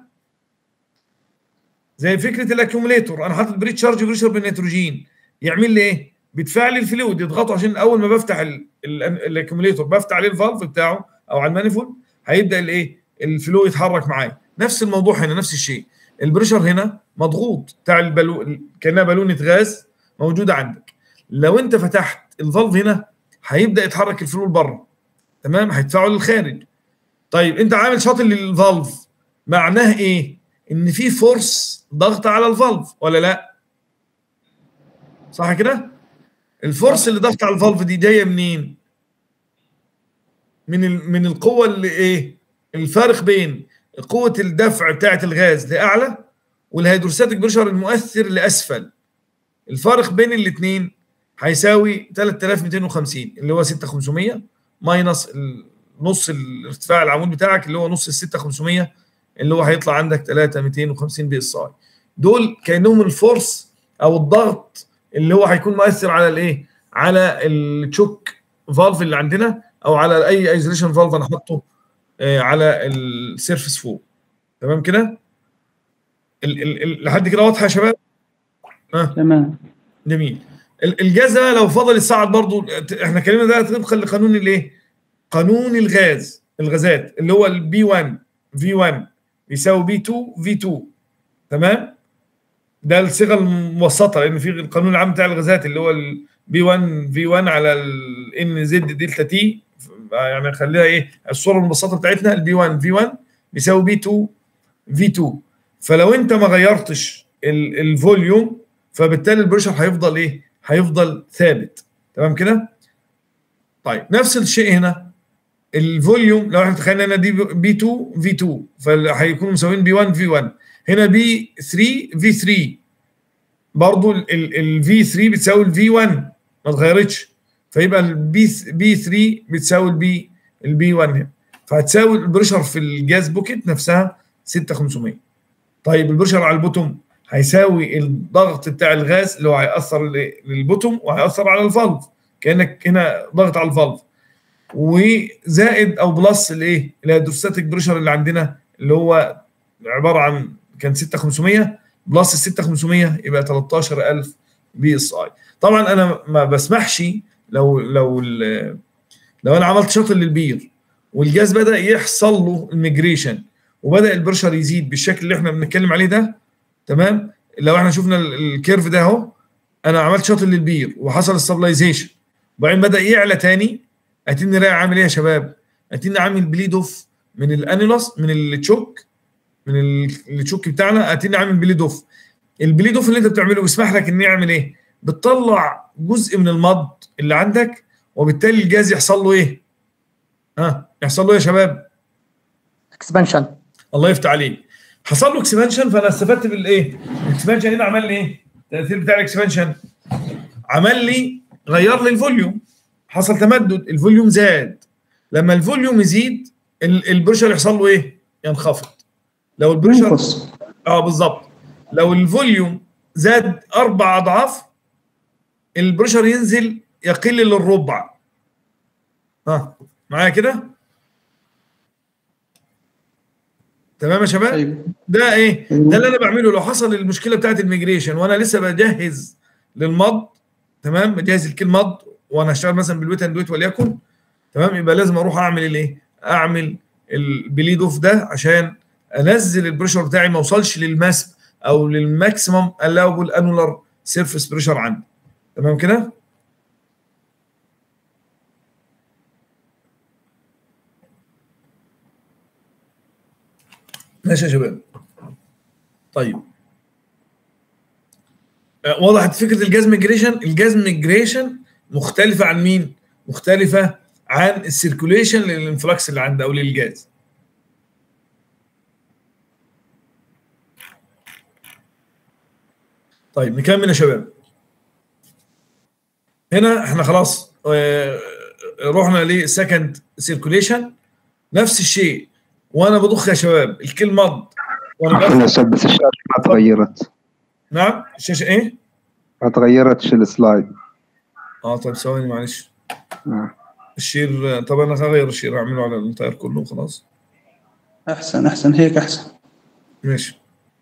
Speaker 2: زي فكره الاكيوميليتور انا حاطط بريد شارج بريشر بالنيتروجين يعمل لي ايه بيدفع لي الفلويد يضغطه عشان اول ما بفتح ال- ال- الاكيوميليتور بفتح عليه الفالف بتاعه او على المانيفول هيبدا الايه الفلو يتحرك معايا نفس الموضوع هنا نفس الشيء البريشر هنا مضغوط بتاع البالون كانها بالونه غاز موجوده عندك لو انت فتحت الفالف هنا هيبدا يتحرك الفلو لبره تمام هيدفعه للخارج طيب انت عامل شاطل للفالف معناه ايه ان في فورس ضغط على الفالف ولا لا صح كده الفورس اللي ضغط على الفالف دي جايه منين من ال- من القوه اللي ايه الفارق بين قوه الدفع بتاعه الغاز لاعلى والهيدروستاتيك بريشر المؤثر لاسفل الفارق بين الاثنين هيساوي 3250 اللي هو 6500 ماينس ال- نص الارتفاع العمود بتاعك اللي هو نص ال 6500 اللي هو هيطلع عندك 3250 بي اس اي دول كانهم الفورس او الضغط اللي هو هيكون مؤثر على الايه على التشوك فالف اللي عندنا او على اي ايزوليشن فالف انا احطه آه، على السيرفس فوق تمام كده ال- ال- ال- لحد كده واضحه يا شباب
Speaker 4: تمام
Speaker 2: جميل ال- الجاز ده لو فضل يصعد برضو احنا كلمنا ده طبقا لقانون الايه قانون الغاز الغازات اللي هو البي 1 في 1 بيساوي بي 2 في 2 تمام ده الصيغه المبسطه لان في القانون العام بتاع الغازات اللي هو البي 1 في 1 على الان زد دلتا تي يعني خليها ايه الصوره المبسطه بتاعتنا البي 1 في 1 بيساوي بي 2 في 2 فلو انت ما غيرتش ال- الفوليوم فبالتالي البريشر هيفضل ايه؟ هيفضل ثابت تمام كده؟ طيب نفس الشيء هنا الفوليوم لو احنا تخيلنا هنا دي بي 2 في 2 فهيكونوا مساويين بي 1 في 1 هنا بي 3 في 3 برضه الفي 3 بتساوي الفي 1 ما اتغيرتش فيبقى البي بي 3 بتساوي البي البي 1 هنا فهتساوي البريشر في الجاز بوكيت نفسها 6500 طيب البريشر على البوتوم هيساوي الضغط بتاع الغاز اللي هو هيأثر ل- للبوتوم وهيأثر على الفالف كأنك هنا ضغط على الفالف وزائد او بلس الايه الهيدروستاتيك بريشر اللي عندنا اللي هو عباره عن كان 6500 بلس ال 6500 يبقى 13000 بي اس اي طبعا انا ما بسمحش لو لو ال- لو انا عملت شاطر للبير والجاز بدا يحصل له الميجريشن وبدا البريشر يزيد بالشكل اللي احنا بنتكلم عليه ده تمام لو احنا شفنا ال- الكيرف ده اهو انا عملت شاطر للبير وحصل الستابلايزيشن وبعدين بدا يعلى تاني اتني رايح عامل ايه يا شباب؟ اتني عامل بليد اوف من الانيلوس من التشوك من ال- التشوك بتاعنا اتني عامل بليد اوف البليد اوف اللي انت بتعمله بيسمح لك انه يعمل ايه؟ بتطلع جزء من المض اللي عندك وبالتالي الجاز يحصل له ايه؟ ها يحصل له إيه يا شباب؟
Speaker 5: اكسبانشن
Speaker 2: الله يفتح عليك حصل له اكسبانشن فانا استفدت بالايه؟ الاكسبانشن هنا عمل لي ايه؟ التاثير بتاع الاكسبانشن عمل لي غير لي الفوليوم حصل تمدد الفوليوم زاد لما الفوليوم يزيد ال- البريشر يحصل له ايه؟ ينخفض لو البريشر
Speaker 4: ينقص
Speaker 2: اه بالظبط لو الفوليوم زاد اربع اضعاف البريشر ينزل يقل للربع ها معايا كده تمام يا شباب
Speaker 4: طيب
Speaker 2: ده ايه ده اللي انا بعمله لو حصل المشكله بتاعت الميجريشن وانا لسه بجهز للمض تمام بجهز الكيل مض وانا هشتغل مثلا بالويت اند ويت وليكن تمام يبقى لازم اروح اعمل الايه اعمل البليد اوف ده عشان انزل البريشر بتاعي ما اوصلش للماس او للماكسيمم الاوبل انولار سيرفيس بريشر عندي تمام كده ماشي يا شباب طيب آه، وضحت فكره الجاز ميجريشن الجاز ميجريشن مختلفه عن مين مختلفه عن السيركوليشن للانفلكس اللي عنده او للجاز طيب نكمل يا شباب هنا احنا خلاص آه، رحنا لسكند سيركوليشن نفس الشيء وانا بضخ يا شباب الكل مض وانا
Speaker 3: عفوا يا
Speaker 2: بضخ
Speaker 3: استاذ بس الشاشه ما تغيرت
Speaker 2: نعم الشاشه ايه؟
Speaker 3: ما تغيرتش السلايد
Speaker 2: اه طيب ثواني معلش
Speaker 3: آه.
Speaker 2: الشير طب انا هغير الشير اعمله على التاير كله وخلاص
Speaker 4: احسن احسن هيك احسن
Speaker 2: ماشي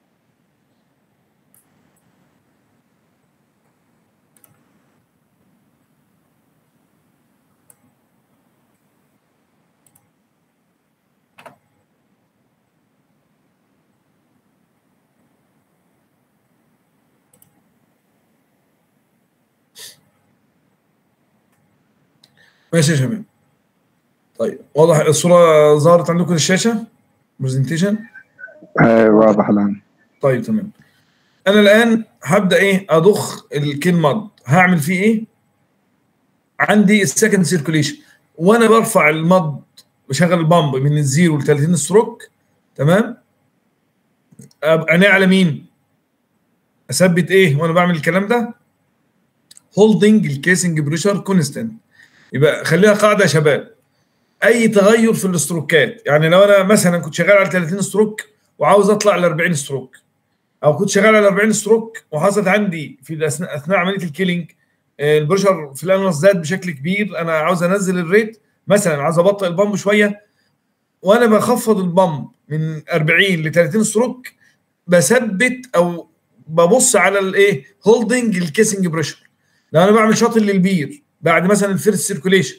Speaker 2: ماشي يا شباب طيب واضح الصورة ظهرت عندكم الشاشة برزنتيشن
Speaker 3: آه واضح الان
Speaker 2: طيب تمام انا الان هبدا ايه اضخ الكيل مض هعمل فيه ايه عندي السكند سيركوليشن وانا برفع المض بشغل البامب من الزيرو ل 30 ستروك تمام ابقى عيني على مين اثبت ايه وانا بعمل الكلام ده هولدنج الكيسنج بريشر كونستنت يبقى خليها قاعده يا شباب اي تغير في الاستروكات يعني لو انا مثلا كنت شغال على 30 ستروك وعاوز اطلع ل 40 ستروك او كنت شغال على 40 ستروك وحصلت عندي في اثناء اثناء عمليه الكيلينج آه، البريشر في الانوس زاد بشكل كبير انا عاوز انزل الريت مثلا عاوز ابطئ البامب شويه وانا بخفض البامب من 40 ل 30 ستروك بثبت او ببص على الايه هولدنج الكيسنج بريشر لو انا بعمل شاطر للبير بعد مثلا الفيرست سيركوليشن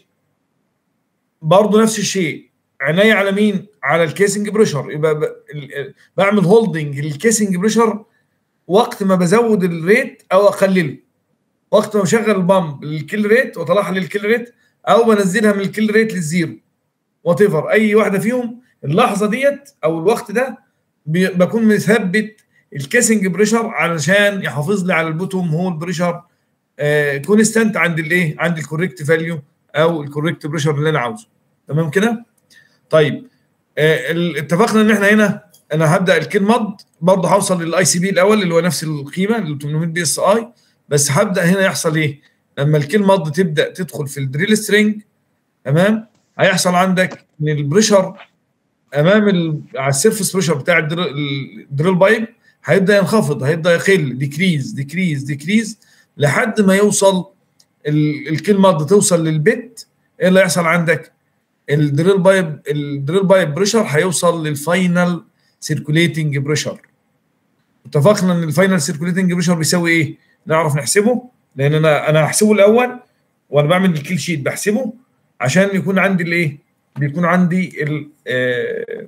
Speaker 2: برضه نفس الشيء عينيا على مين على الكيسنج بريشر يبقى ب... ال- بعمل هولدنج للكيسنج بريشر وقت ما بزود الريت او اقلله وقت ما بشغل البامب للكيل ريت واطلعها للكيل ريت او بنزلها من الكيل ريت للزيرو وات ايفر اي واحده فيهم اللحظه ديت او الوقت ده بي- بكون مثبت الكيسنج بريشر علشان يحافظ لي على البوتوم هول بريشر كونستانت عند الايه عند الكوريكت فاليو او الكوريكت بريشر اللي انا عاوزه تمام كده طيب آه، ال- اتفقنا ان احنا هنا انا هبدا الكيل مض برضه هوصل للاي سي بي الاول اللي هو نفس القيمه اللي 800 بي اس اي بس هبدا هنا يحصل ايه لما الكيل مض تبدا تدخل في الدريل سترينج تمام هيحصل عندك ان البريشر امام ال... على السيرفس بريشر بتاع الدريل, الدريل بايب هيبدا ينخفض هيبدا يقل ديكريز ديكريز ديكريز لحد ما يوصل ال- الكيل مض توصل للبت ايه اللي هيحصل عندك الدريل بايب الدريل بايب بريشر هيوصل للفاينل سيركوليتنج بريشر اتفقنا ان الفاينل سيركوليتنج بريشر بيساوي ايه نعرف نحسبه لان انا انا هحسبه الاول وانا بعمل الكيل شيت بحسبه عشان يكون عندي الايه بيكون عندي ال آه،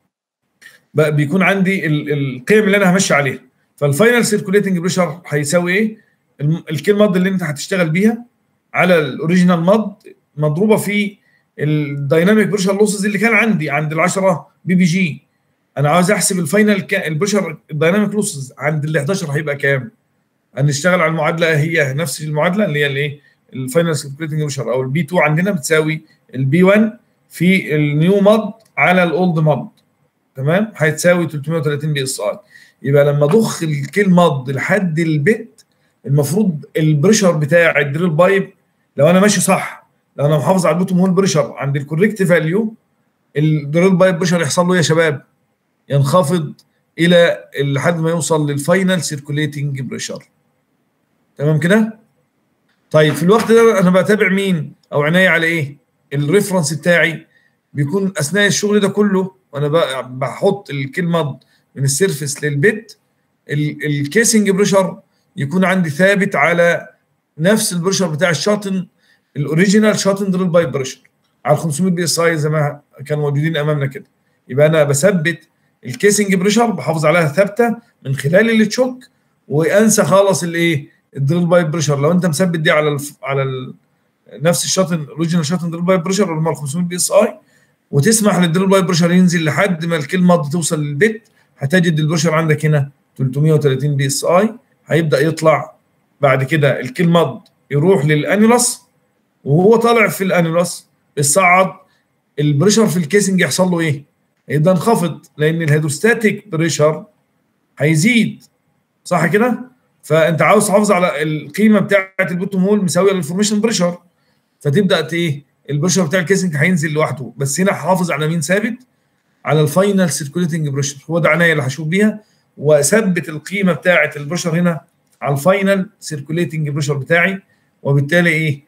Speaker 2: بقى بيكون عندي ال- القيم اللي انا همشي عليها فالفاينل سيركوليتنج بريشر هيساوي ايه الم- الكيل مض اللي انت هتشتغل بيها على الاوريجينال مض مضروبه في الدايناميك بريشر لوسز اللي كان عندي عند ال 10 بي بي جي انا عاوز احسب الفاينل كا- البريشر الدايناميك لوسز عند ال 11 هيبقى كام؟ هنشتغل على المعادله هي نفس المعادله اللي هي الايه؟ الفاينل سيركوليتنج بريشر او البي 2 عندنا بتساوي البي 1 في النيو مض على الاولد مض تمام؟ هتساوي 330 بي اس اي يبقى لما اضخ الكيل مض لحد البت المفروض البريشر بتاع الدريل بايب لو انا ماشي صح لو انا محافظ على البوتوم هول بريشر عند الكوريكت فاليو الدريل بايب بريشر يحصل له إيه يا شباب ينخفض الى لحد ما يوصل للفاينل سيركوليتنج بريشر تمام كده طيب في الوقت ده انا بتابع مين او عناية على ايه الريفرنس بتاعي بيكون اثناء الشغل ده كله وانا ب- بحط الكلمه من السيرفس للبت ال- الكيسنج بريشر يكون عندي ثابت على نفس البريشر بتاع الشاطن الاوريجينال شاطن دريل بايب بريشر على 500 بي اس اي زي ما كانوا موجودين امامنا كده يبقى انا بثبت الكيسنج بريشر بحافظ عليها ثابته من خلال التشوك وانسى خالص الايه الدريل بايب بريشر لو انت مثبت دي على الف... على ال... نفس الشاطن اوريجينال شاطن دريل بايب بريشر اللي هم 500 بي اس اي وتسمح للدريل بايب بريشر ينزل لحد ما الكلمه توصل للبيت هتجد البريشر عندك هنا 330 بي اس اي هيبدا يطلع بعد كده الكلمه يروح للانيولاس وهو طالع في الانيولاس الصعد البريشر في الكيسنج يحصل له ايه؟ هيبدا ينخفض لان الهيدروستاتيك بريشر هيزيد صح كده؟ فانت عاوز تحافظ على القيمه بتاعه البوتوم هول مساويه للفورميشن بريشر فتبدا ت- ايه؟ البريشر بتاع الكيسنج هينزل لوحده بس هنا هحافظ على مين ثابت؟ على الفاينل سيركوليتنج بريشر هو ده عناية اللي هشوف بيها واثبت القيمه بتاعه البريشر هنا على الفاينل سيركوليتنج بريشر بتاعي وبالتالي ايه؟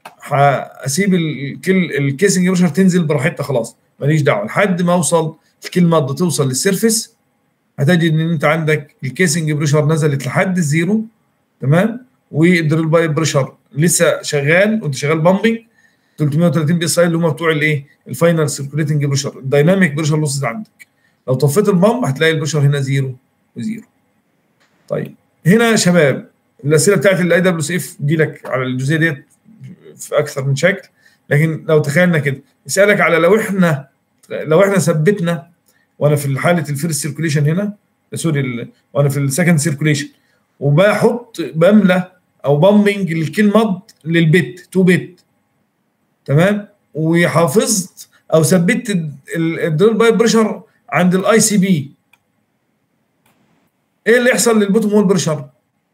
Speaker 2: هسيب الكل الكيسنج بريشر تنزل براحتها خلاص ماليش دعوه لحد ما اوصل الكلمه توصل للسيرفس هتجد ان انت عندك الكيسنج بريشر نزلت لحد الزيرو تمام والدريل بايب بريشر لسه شغال وانت شغال بامبنج 330 بي اس اي اللي هم بتوع الايه الفاينل سيركوليتنج بريشر الدايناميك بريشر لوسز عندك لو طفيت البامب هتلاقي البريشر هنا زيرو وزيرو طيب هنا يا شباب الاسئله بتاعت الاي دبليو سي اف دي لك على الجزئيه ديت في اكثر من شكل لكن لو تخيلنا كده يسالك على لو احنا لو احنا ثبتنا وانا في حاله الفيرست سيركوليشن هنا سوري ال- وانا في السكند سيركوليشن وبحط بملى او بامبنج الكلمه للبت تو بت تمام وحافظت او ثبت الدريل بايب بريشر عند الاي سي بي ايه اللي يحصل للبوتوم هول بريشر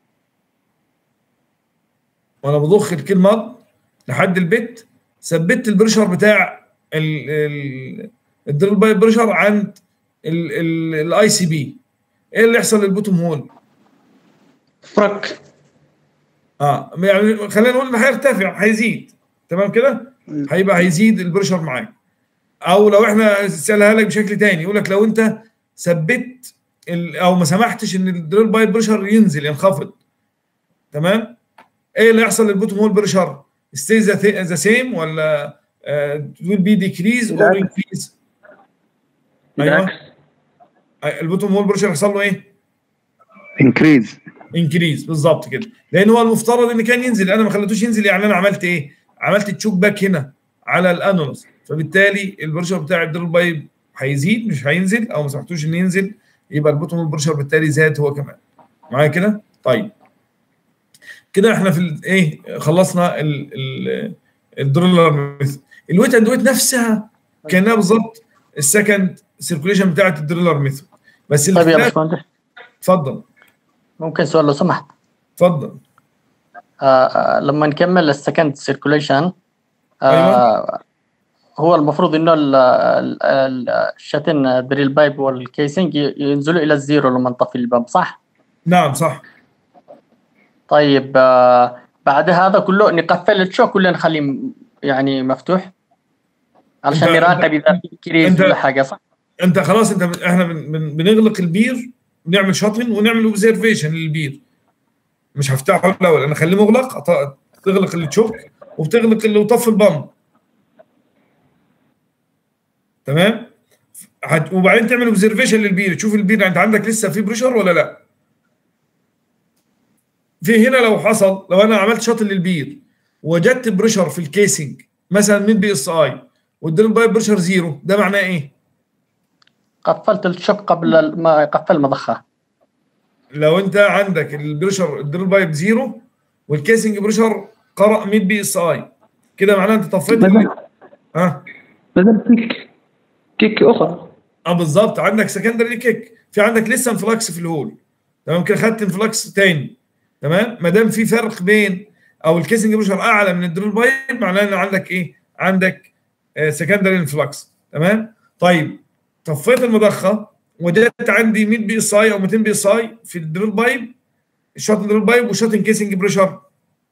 Speaker 2: وانا بضخ الكلمه لحد البت ثبت البريشر بتاع ال- ال- الدريل بايب بريشر عند الاي سي بي ايه اللي يحصل للبوتوم هول
Speaker 5: فرك
Speaker 2: اه يعني خلينا نقول انه هيرتفع هيزيد تمام كده هيبقى هيزيد البريشر معاك او لو احنا سالها لك بشكل تاني يقول لك لو انت ثبت ال- او ما سمحتش ان الدريل بايب بريشر ينزل ينخفض تمام ايه اللي يحصل للبوتوم هول بريشر ستي ذا سيم ولا ويل بي ديكريز اور
Speaker 5: بالعكس.
Speaker 2: انكريز ايوه
Speaker 5: بالعكس
Speaker 2: البوتوم هول بريشر يحصل له ايه؟
Speaker 3: انكريز
Speaker 2: انكريز بالظبط كده لان هو المفترض ان كان ينزل انا ما خليتوش ينزل يعني انا عملت ايه؟ عملت تشوك باك هنا على الانولس فبالتالي البريشر بتاع الدريل بايب هيزيد مش هينزل او ما سمحتوش انه ينزل يبقى البوتوم هول بريشر بالتالي زاد هو كمان معايا كده؟ طيب كده احنا في ال- ايه خلصنا ال ال الدريلر ميثود الويت اند ويت نفسها كانها بالظبط السكند سيركوليشن بتاعت الدريلر ميثود بس
Speaker 5: طيب يا
Speaker 2: الاختلاف
Speaker 5: باشمهندس
Speaker 2: اتفضل
Speaker 5: ممكن سؤال لو سمحت
Speaker 2: اتفضل
Speaker 5: آه، آه، لما نكمل السكند سيركوليشن
Speaker 2: أيوة.
Speaker 5: هو المفروض انه ال- ال- ال- الشاتن دريل بايب والكيسنج ي- ينزلوا الى الزيرو لما نطفي الباب صح؟
Speaker 2: نعم صح
Speaker 5: طيب آه، بعد هذا كله نقفل الشوك ولا نخليه م- يعني مفتوح؟ علشان
Speaker 2: أنت-
Speaker 5: نراقب اذا في كريز
Speaker 2: أنت-
Speaker 5: ولا حاجه صح؟
Speaker 2: انت خلاص انت احنا بن بن بنغلق البير نعمل شاطن ونعمل اوبزرفيشن للبير مش هفتحه الاول انا اخليه مغلق أط- تغلق اللي تشوك وبتغلق اللي وطفي البامب تمام هت- وبعدين تعمل اوبزرفيشن للبير تشوف البير انت عندك لسه في بريشر ولا لا في هنا لو حصل لو انا عملت شاطن للبير وجدت بريشر في الكيسنج مثلا من بي اس اي والدريل بايب بريشر زيرو ده معناه ايه؟
Speaker 5: قفلت الشوك قبل ال- ما قفل المضخه
Speaker 2: لو انت عندك البريشر الدريل بايب زيرو والكيسنج بريشر قرأ 100 بي اس اي كده معناه انت طفيت ال-
Speaker 4: بدل
Speaker 2: ها
Speaker 4: بدل كيك كيك اخرى
Speaker 2: اه بالظبط عندك سكندري كيك في عندك لسه انفلاكس في الهول تمام كده خدت انفلاكس تاني تمام ما دام في فرق بين او الكيسنج بريشر اعلى من الدريل بايب معناه ان عندك ايه عندك سكندري انفلاكس تمام طيب طفيت المضخه وجدت عندي 100 بي اس اي او 200 بي اس اي في الدريل بايب الشوت دريل بايب وشوت كيسنج بريشر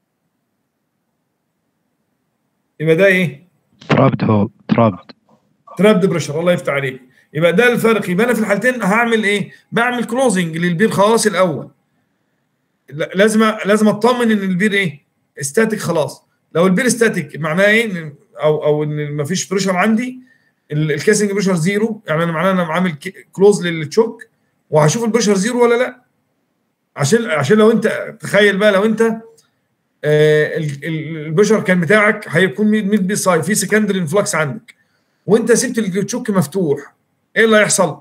Speaker 2: يبقى ده ايه
Speaker 3: ترابد هو ترابد
Speaker 2: ترابد بريشر الله يفتح عليك يبقى ده الفرق يبقى انا في الحالتين هعمل ايه؟ بعمل كلوزنج للبير خلاص الاول لا- لازم لازم اطمن ان البير ايه؟ استاتيك خلاص لو البير استاتيك معناه ايه؟ إن- او او ان مفيش بريشر عندي ال- الكاسنج بريشر زيرو يعني انا معناه انا عامل كلوز للتشوك وهشوف البريشر زيرو ولا لا عشان عشان لو انت تخيل بقى لو انت آه، ال- ال- البريشر كان بتاعك هيكون 100 بي ساي في سكندري انفلكس عندك وانت سبت التشوك مفتوح ايه اللي هيحصل؟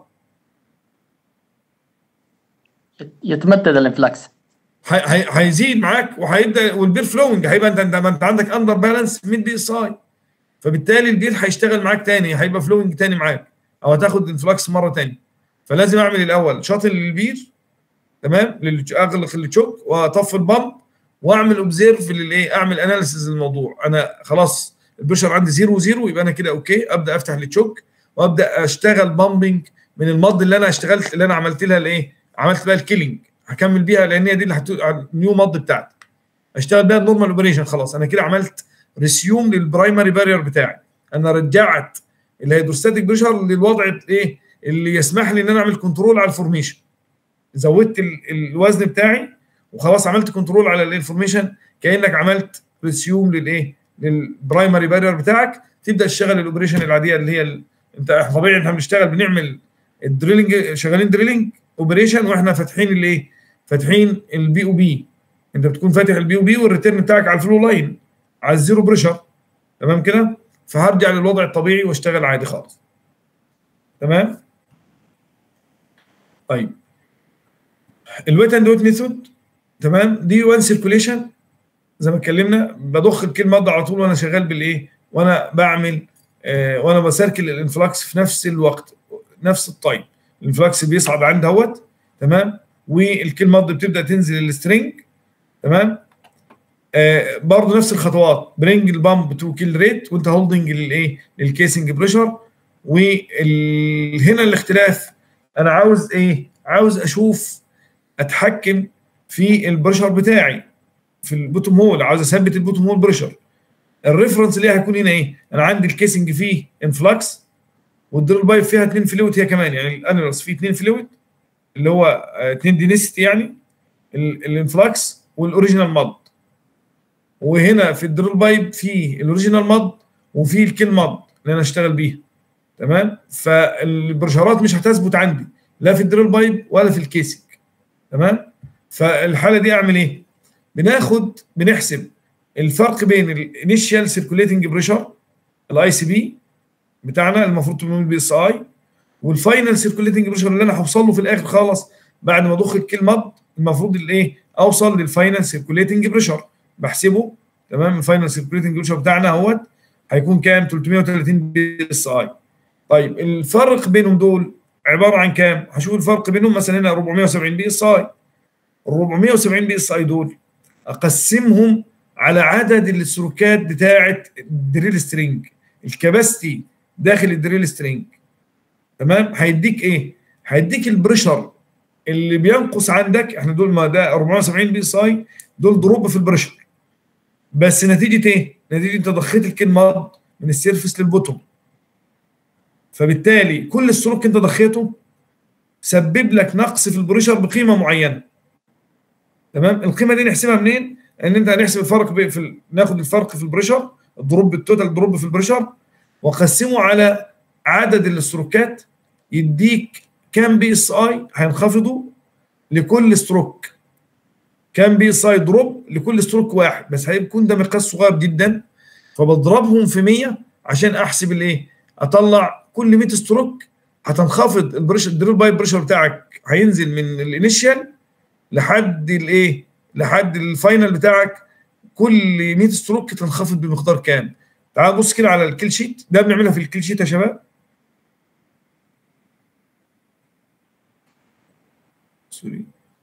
Speaker 5: يتمدد الانفلاكس
Speaker 2: هي- هي- هيزيد معاك وهيبدا والبير فلوينج هيبقى انت انت ما انت عندك اندر بالانس 100 بي اس اي فبالتالي البير هيشتغل معاك تاني هيبقى فلوينج تاني معاك او هتاخد انفلاكس مره تاني فلازم اعمل الاول شاطل للبير تمام لل- اغلق التشوك واطفي البامب واعمل اوبزيرف للايه اعمل اناليسيز للموضوع انا خلاص البريشر عندي زيرو زيرو يبقى انا كده اوكي ابدا افتح التشوك وابدا اشتغل بامبنج من المض اللي انا اشتغلت اللي انا عملت لها الايه عملت بقى الكيلينج هكمل بيها لان هي دي اللي هت... النيو مض بتاعتي اشتغل بيها النورمال اوبريشن خلاص انا كده عملت ريسيوم للبرايمري بارير بتاعي انا رجعت الهيدروستاتيك بريشر للوضع ايه اللي يسمح لي ان انا اعمل كنترول على الفورميشن زودت ال... الوزن بتاعي وخلاص عملت كنترول على الانفورميشن كانك عملت ريسيوم للايه للبرايمري بارير بتاعك تبدا تشتغل الاوبريشن العاديه اللي هي ال... انت إحنا طبيعي احنا بنشتغل بنعمل الدريلنج شغالين دريلنج اوبريشن واحنا فاتحين الايه فاتحين البي او بي انت بتكون فاتح البي او بي والريتيرن بتاعك على الفلو لاين على الزيرو بريشر تمام كده فهرجع للوضع الطبيعي واشتغل عادي خالص تمام طيب الويت اند ويت ميثود تمام دي وان سيركوليشن زي ما اتكلمنا بضخ الكلمه ده على طول وانا شغال بالايه وانا بعمل آه وانا بسيركل الانفلاكس في نفس الوقت نفس التايم الانفلاكس بيصعد عند اهوت تمام والكلمه دي بتبدا تنزل السترنج تمام آه برضه نفس الخطوات برينج البامب تو كيل ريت وانت هولدنج للايه للكيسنج بريشر وهنا الاختلاف انا عاوز ايه عاوز اشوف اتحكم في البريشر بتاعي في البوتوم هول عاوز اثبت البوتوم هول بريشر الريفرنس اللي هيكون هنا ايه انا عندي الكيسنج فيه انفلكس والدريل بايب فيها اثنين فلويد هي كمان يعني الانيلس فيه اثنين فلويد اللي هو اثنين دينيستي يعني ال- الانفلاكس والاوريجينال ماد وهنا في الدريل بايب فيه الاوريجينال ماد وفيه الكيل ماد اللي انا اشتغل بيها تمام فالبرشارات مش هتثبت عندي لا في الدريل بايب ولا في الكيسنج تمام فالحاله دي اعمل ايه بناخد بنحسب الفرق بين الانيشال سيركوليتنج بريشر الاي سي بي بتاعنا المفروض 800 بي اس اي والفاينل سيركوليتنج بريشر اللي انا هوصل له في الاخر خالص بعد ما اضخ الكيل ماد المفروض الايه اوصل للفاينل سيركوليتنج بريشر بحسبه تمام الفاينل سيركوليتنج بريشر بتاعنا اهوت هيكون كام 330 بي اس اي طيب الفرق بينهم دول عباره عن كام هشوف الفرق بينهم مثلا هنا 470 بي اس اي ال 470 بي اس اي دول اقسمهم على عدد السلوكات بتاعه الدريل سترينج الكباستي داخل الدريل سترينج تمام هيديك ايه هيديك البريشر اللي بينقص عندك احنا دول ما ده 470 بي اس اي دول دروب في البريشر بس نتيجه ايه نتيجه انت ضخيت الكلمه من السيرفس للبوتوم فبالتالي كل السلوك انت ضخيته سبب لك نقص في البريشر بقيمه معينه تمام القيمه دي نحسبها منين ان انت هنحسب الفرق بي- في ال... ناخد الفرق في البريشر الدروب التوتال دروب في البريشر واقسمه على عدد الستروكات يديك كام بي اس اي هينخفضوا لكل ستروك كام بي اس اي دروب لكل ستروك واحد بس هيكون ده مقياس صغير جدا فبضربهم في 100 عشان احسب الايه اطلع كل 100 ستروك هتنخفض البريشر الدريل بايب بريشر بتاعك هينزل من الانيشال لحد الايه لحد الفاينل بتاعك كل 100 ستروك تنخفض بمقدار كام تعال بص كده على الكيل شيت ده بنعملها في الكيل شيت يا شباب سوري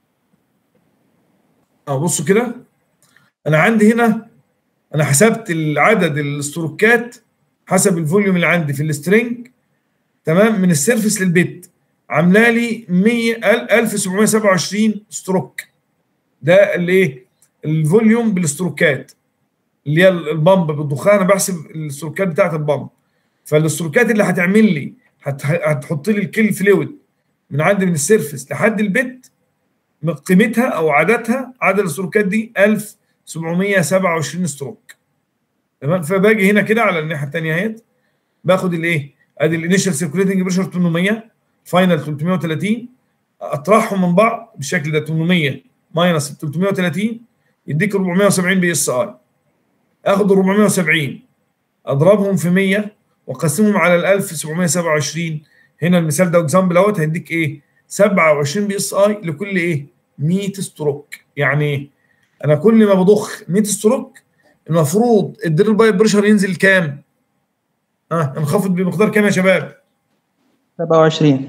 Speaker 2: اه بصوا كده انا عندي هنا انا حسبت العدد الستروكات حسب الفوليوم اللي عندي في السترينج تمام من السيرفس للبيت عامله لي 100 1727 ستروك ده الايه الفوليوم بالستروكات اللي هي البامب بالدخان انا بحسب الستروكات بتاعت البامب فالستروكات اللي هتعمل لي هت- هتحط لي الكيل فلويد من عندي من السيرفس لحد البيت من قيمتها او عددها عدد الستروكات دي 1727 ستروك تمام فباجي هنا كده على الناحيه الثانيه اهيت باخد الايه ادي الانيشال سيركوليتنج بريشر 800 فاينل 330 اطرحهم من بعض بالشكل ده 800 ماينس 330 يديك 470 بي اس اي اخد ال 470 اضربهم في 100 واقسمهم على ال 1727 هنا المثال ده اكزامبل اهوت هيديك ايه 27 بي اس اي لكل ايه 100 ستروك يعني ايه انا كل ما بضخ 100 ستروك المفروض الدريل بايب بريشر ينزل كام اه انخفض بمقدار كام يا شباب
Speaker 4: 27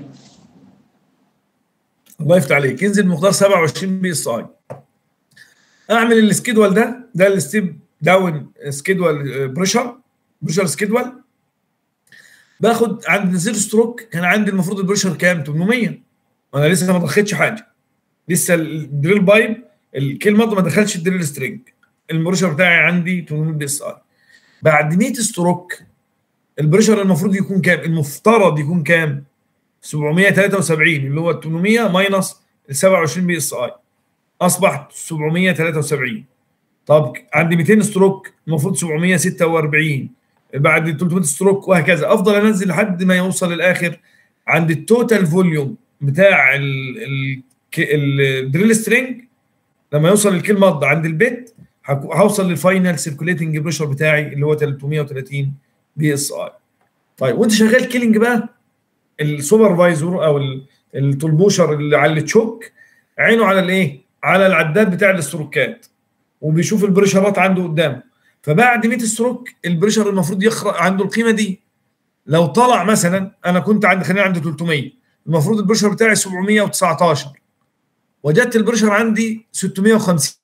Speaker 2: الله يفتح عليك ينزل بمقدار 27 بي اس اي اعمل السكيدول ده ده الستيب داون سكيدول بريشر بريشر سكيدول باخد عند زيرو ستروك كان عندي المفروض البريشر كام 800 وانا لسه ما ضخيتش حاجه لسه الدريل بايب الكلمه ما دخلش الدريل سترينج البريشر بتاعي عندي 800 بي اس اي بعد 100 ستروك البريشر المفروض يكون كام المفترض يكون كام 773 اللي هو 800 ماينس ال 27 بي اس اي اصبح 773 طب عندي 200 ستروك المفروض 746 بعد 300 ستروك وهكذا افضل انزل لحد ما يوصل الاخر عند التوتال فوليوم بتاع ال- ال- ك- الدريل سترينج لما يوصل الكيل مض عند البيت هكو- هوصل للفاينل سيركوليتنج بريشر بتاعي اللي هو 330 بي اس اي طيب وانت شغال كيلينج بقى السوبرفايزر او ال- التلبوشر اللي على التشوك عينه على الايه؟ على العداد بتاع الستروكات وبيشوف البريشرات عنده قدامه فبعد 100 ستروك البريشر المفروض يخرج عنده القيمه دي لو طلع مثلا انا كنت عندي خلينا عندي 300 المفروض البريشر بتاعي 719 وجدت البريشر عندي 650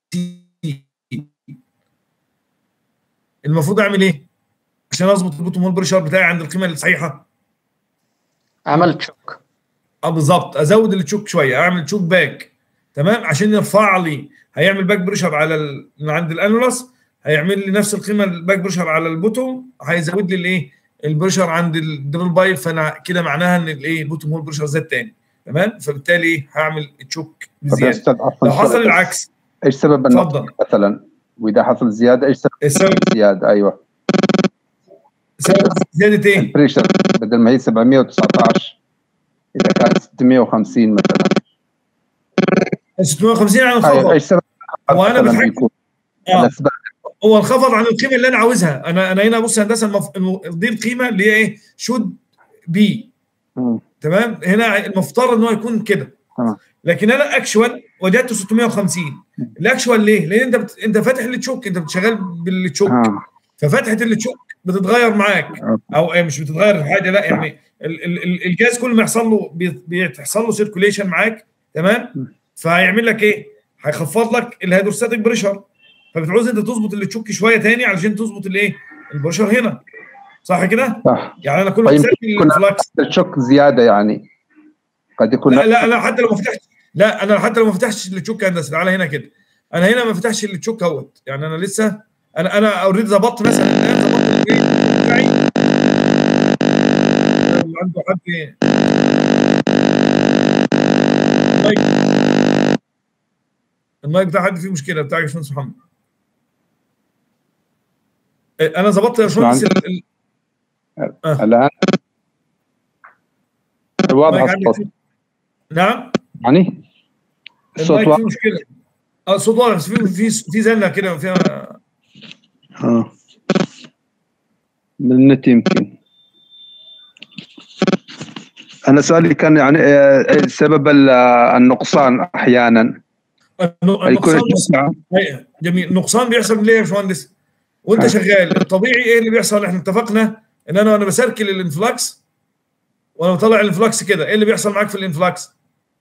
Speaker 2: المفروض اعمل ايه؟ عشان اظبط البوتوم هول بريشر بتاعي عند القيمه الصحيحه
Speaker 5: عملت شوك
Speaker 2: اه بالظبط ازود التشوك شويه اعمل تشوك باك تمام عشان يرفع لي هيعمل باك بريشر على ال... من عند الانولس هيعمل لي نفس القيمه الباك بريشر على البوتوم هيزود لي الايه البريشر عند الدريل بايب فانا كده معناها ان الايه البوتوم هول بريشر زاد تاني تمام فبالتالي ايه هعمل تشوك
Speaker 3: طب يا
Speaker 2: بزياده
Speaker 3: استاذ عفوا
Speaker 2: لو حصل
Speaker 3: سؤال.
Speaker 2: العكس
Speaker 3: ايش سبب النقص
Speaker 2: اتفضل
Speaker 3: مثلا واذا حصل زياده ايش سبب
Speaker 2: السبب
Speaker 3: الزياده ايوه
Speaker 2: سبب زياده ايه؟
Speaker 3: البريشر بدل ما هي 719 اذا كان 650 مثلا
Speaker 2: 650 عن
Speaker 3: ايوه
Speaker 2: الخفض
Speaker 3: ايش سبب
Speaker 2: هو أنا
Speaker 3: مثلاً
Speaker 2: بتحكم-
Speaker 3: بيكون
Speaker 2: اه
Speaker 3: الاسباب
Speaker 2: هو انخفض عن القيمه اللي انا عاوزها انا انا هنا بص يا هندسه المف... الم- دي القيمه اللي هي ايه شود بي
Speaker 3: مم.
Speaker 2: تمام هنا المفترض ان هو يكون كده
Speaker 3: تمام.
Speaker 2: لكن انا اكشوال وجدته 650 الاكشوال ليه؟ لان انت بت... انت فاتح التشوك انت شغال بالتشوك
Speaker 3: آه.
Speaker 2: ففتحه التشوك بتتغير معاك او إيه مش بتتغير حاجه لا يعني ال- ال- ال- الجهاز كل ما يحصل له بي- بيحصل له سيركوليشن معاك تمام فهيعمل لك ايه؟ هيخفض لك الهيدروستاتيك بريشر فبتعوز انت تظبط التشوك شويه تاني علشان تظبط الايه؟ البريشر هنا صح كده؟
Speaker 3: صح
Speaker 2: يعني انا كل ما
Speaker 3: طيب
Speaker 2: بسجل
Speaker 3: يكون
Speaker 2: الفلكس
Speaker 3: الشوك زياده يعني قد يكون
Speaker 2: لا لا انا حتى لو ما فتحتش لا انا حتى لو ما فتحتش التشوك يا هندسه تعالى هنا كده انا هنا ما فتحش التشوك اهوت يعني انا لسه انا انا اوريدي ظبطت مثلا الان ظبطت الريت بتاعي اللي عنده حد المايك المايك بتاع حد فيه مشكله بتاع يا باشمهندس محمد إيه، انا ظبطت يا باشمهندس ال- ال-
Speaker 3: الان واضح
Speaker 2: المايك عندك
Speaker 3: الصوت
Speaker 2: فيه نعم
Speaker 3: يعني الصوت
Speaker 2: المايك
Speaker 3: واضح
Speaker 2: فيه مشكله اه الصوت واضح بس في في في زله كده فيها
Speaker 3: آه. من النت يمكن انا سؤالي كان يعني آه، سبب ال- آه، النقصان احيانا يكون
Speaker 2: النقصان
Speaker 3: الشمعة
Speaker 2: أيوة، جميل النقصان بيحصل ليه يا باشمهندس؟ وانت
Speaker 3: ها.
Speaker 2: شغال الطبيعي ايه اللي بيحصل احنا اتفقنا ان انا وانا بسركل الانفلاكس وانا بطلع الانفلاكس كده ايه اللي بيحصل معاك في الانفلاكس؟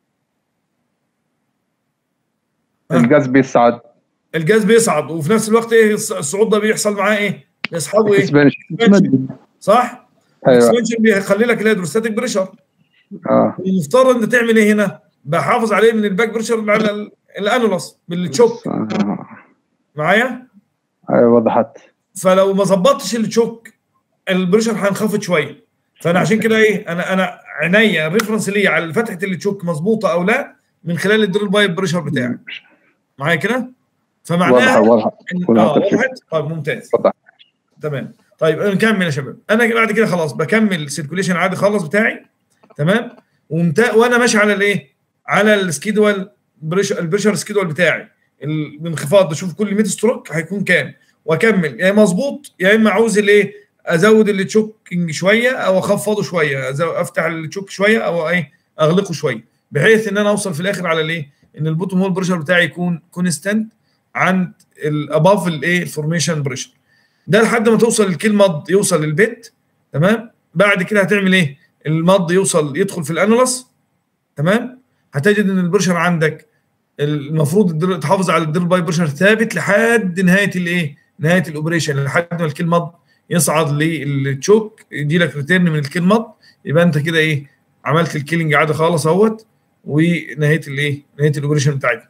Speaker 2: ها.
Speaker 3: الغاز بيصعد
Speaker 2: الجاز بيصعد وفي نفس الوقت ايه الص- الصعود ده بيحصل معاه ايه؟ بيصحبه ايه؟
Speaker 3: expansion.
Speaker 4: تمدد
Speaker 2: صح؟
Speaker 3: ايوه
Speaker 2: الاكسبانشن بيخلي لك الهيدروستاتيك بريشر
Speaker 3: اه
Speaker 2: المفترض انت تعمل ايه هنا؟ بحافظ عليه من الباك بريشر اللي على ال- الانولس بالتشوك
Speaker 3: آه.
Speaker 2: معايا؟
Speaker 3: ايوه وضحت
Speaker 2: فلو ما ظبطتش التشوك البريشر هينخفض شويه فانا عشان كده ايه انا انا عينيا الريفرنس ليا على فتحه التشوك مظبوطه او لا من خلال الدريل بايب بريشر بتاعي معايا كده
Speaker 3: واضحه
Speaker 2: فمعناها
Speaker 3: واضحه
Speaker 2: إن-
Speaker 3: وضحت
Speaker 2: اه
Speaker 3: الفكرة.
Speaker 2: وضحت طيب ممتاز
Speaker 3: وضحت.
Speaker 2: تمام طيب نكمل يا شباب انا بعد كده خلاص بكمل السيركوليشن عادي خالص بتاعي تمام ومتا... وانا ماشي على الايه على السكيدول بريشر البريشر سكيدول بتاعي الانخفاض بشوف كل 100 ستروك هيكون كام واكمل يا مظبوط يا اما عاوز الايه ازود التشوكينج شويه او اخفضه شويه أزو- افتح التشوك شويه او ايه اغلقه شويه بحيث ان انا اوصل في الاخر على الايه ان البوتوم هول بريشر بتاعي يكون كونستنت عند الاباف الايه الفورميشن بريشر ده لحد ما توصل الكيل مض يوصل للبيت تمام بعد كده هتعمل ايه المض يوصل يدخل في الانولس تمام هتجد ان البريشر عندك المفروض الدر... تحافظ على الدرل باي بريشر ثابت لحد نهايه الايه نهايه الاوبريشن لحد ما الكيل مض يصعد للتشوك يجي لك ريتيرن من الكيل مض يبقى انت كده ايه عملت الكيلينج عادي خالص اهوت ونهايه الايه نهايه الاوبريشن بتاعتك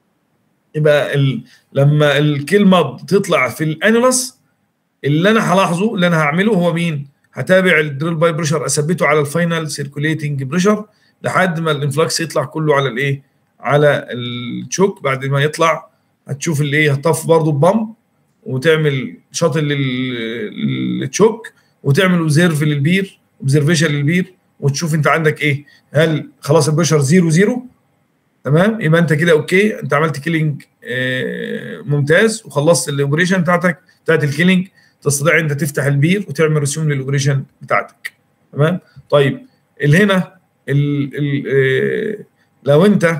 Speaker 2: يبقى ال... لما الكيل مض تطلع في الانولس اللي انا هلاحظه اللي انا هعمله هو مين هتابع الدريل باي بريشر اثبته على الفاينل سيركوليتنج بريشر لحد ما الانفلكس يطلع كله على الايه على التشوك بعد ما يطلع هتشوف الايه هتطف برضه ببامب وتعمل شاطل لل- للتشوك وتعمل اوبزيرف للبير اوبزرفيشن للبير وتشوف انت عندك ايه هل خلاص البريشر زيرو زيرو تمام يبقى انت كده اوكي انت عملت كيلينج آه، ممتاز وخلصت الاوبريشن بتاعتك بتاعت الكيلينج تستطيع انت تفتح البير وتعمل رسوم للاوبريشن بتاعتك تمام طيب اللي هنا ال ال آه، لو انت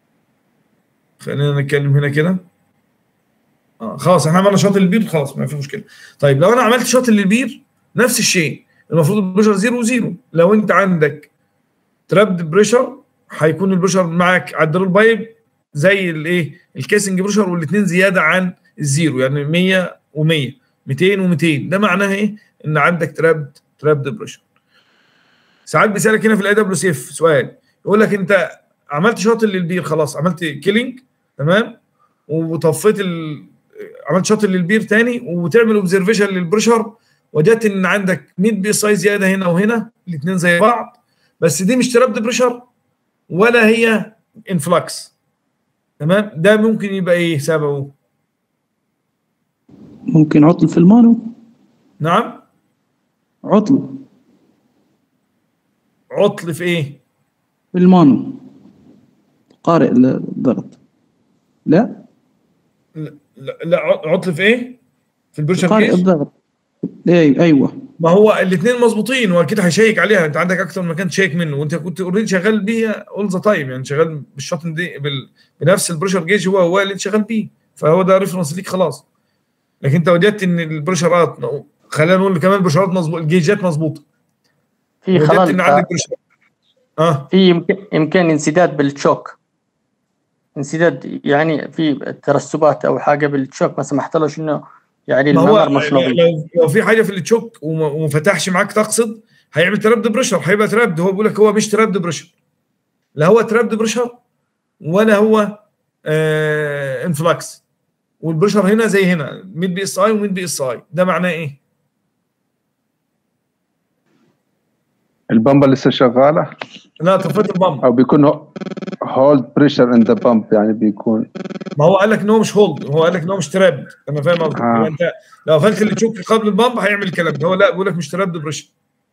Speaker 2: خلينا نتكلم هنا كده اه خلاص احنا عملنا شاطل للبير خلاص ما في مشكله طيب لو انا عملت شاطل للبير نفس الشيء المفروض البريشر زيرو زيرو لو انت عندك ترابد بريشر هيكون البريشر معاك على الدريل بايب زي الايه الكيسنج بريشر والاثنين زياده عن الزيرو يعني 100 و100 200 و200 ده معناها ايه ان عندك ترابد ترابد بريشر ساعات بيسالك هنا في الاي دبليو سي اف سؤال يقول لك انت عملت شاطل للبير خلاص عملت كيلينج تمام وطفيت ال... عملت شاطل للبير تاني وتعمل اوبزرفيشن للبريشر وجدت ان عندك 100 بي اس اي زياده هنا وهنا الاثنين زي بعض بس دي مش ترابد بريشر ولا هي انفلكس تمام ده ممكن يبقى ايه سببه
Speaker 4: ممكن عطل في المانو
Speaker 2: نعم
Speaker 4: عطل
Speaker 2: عطل في ايه
Speaker 4: في المانو قارئ الضغط لا
Speaker 2: لا, لا عطل في ايه في البريشر
Speaker 4: قارئ
Speaker 2: جيج
Speaker 4: الضغط اي ايوه
Speaker 2: ما هو الاثنين مظبوطين واكيد هيشيك عليها انت عندك اكثر من مكان تشيك منه وانت كنت اوريدي شغال بيها اول ذا تايم يعني شغال بالشاطن دي بال... بنفس البريشر جيج هو هو اللي انت شغال بيه فهو ده ريفرنس ليك خلاص لكن انت وجدت ان البريشرات خلينا نقول كمان البريشرات مظبوط الجيجات مظبوطه
Speaker 5: في
Speaker 2: وجدت
Speaker 5: خلل
Speaker 2: ان عندك بريشر اه
Speaker 5: في يمكن امكان انسداد بالتشوك انسداد يعني في ترسبات او حاجه بالتشوك ما سمحتلوش انه يعني
Speaker 2: ما هو
Speaker 5: الممر مش نظيف
Speaker 2: لو لو في حاجه في اللي تشوك وما وما فتحش معاك تقصد هيعمل ترابد بريشر هيبقى ترابد هو بيقول لك هو مش ترابد بريشر لا هو ترابد بريشر ولا هو آه انفلاكس والبريشر هنا زي هنا 100 بي اس اي و100 بي اس اي ده معناه ايه؟
Speaker 3: البمبه لسه شغاله
Speaker 2: لا طفيت البامب
Speaker 3: او بيكون هولد بريشر ان ذا بامب يعني بيكون
Speaker 2: ما هو قال لك ان هو مش هولد هو قال لك ان هو مش ترابد انا فاهم قصدك
Speaker 3: آه.
Speaker 2: يبقى انت لو قفلت اللي تشوك قبل البامب هيعمل الكلام ده هو لا بيقول لك مش ترابد بريشر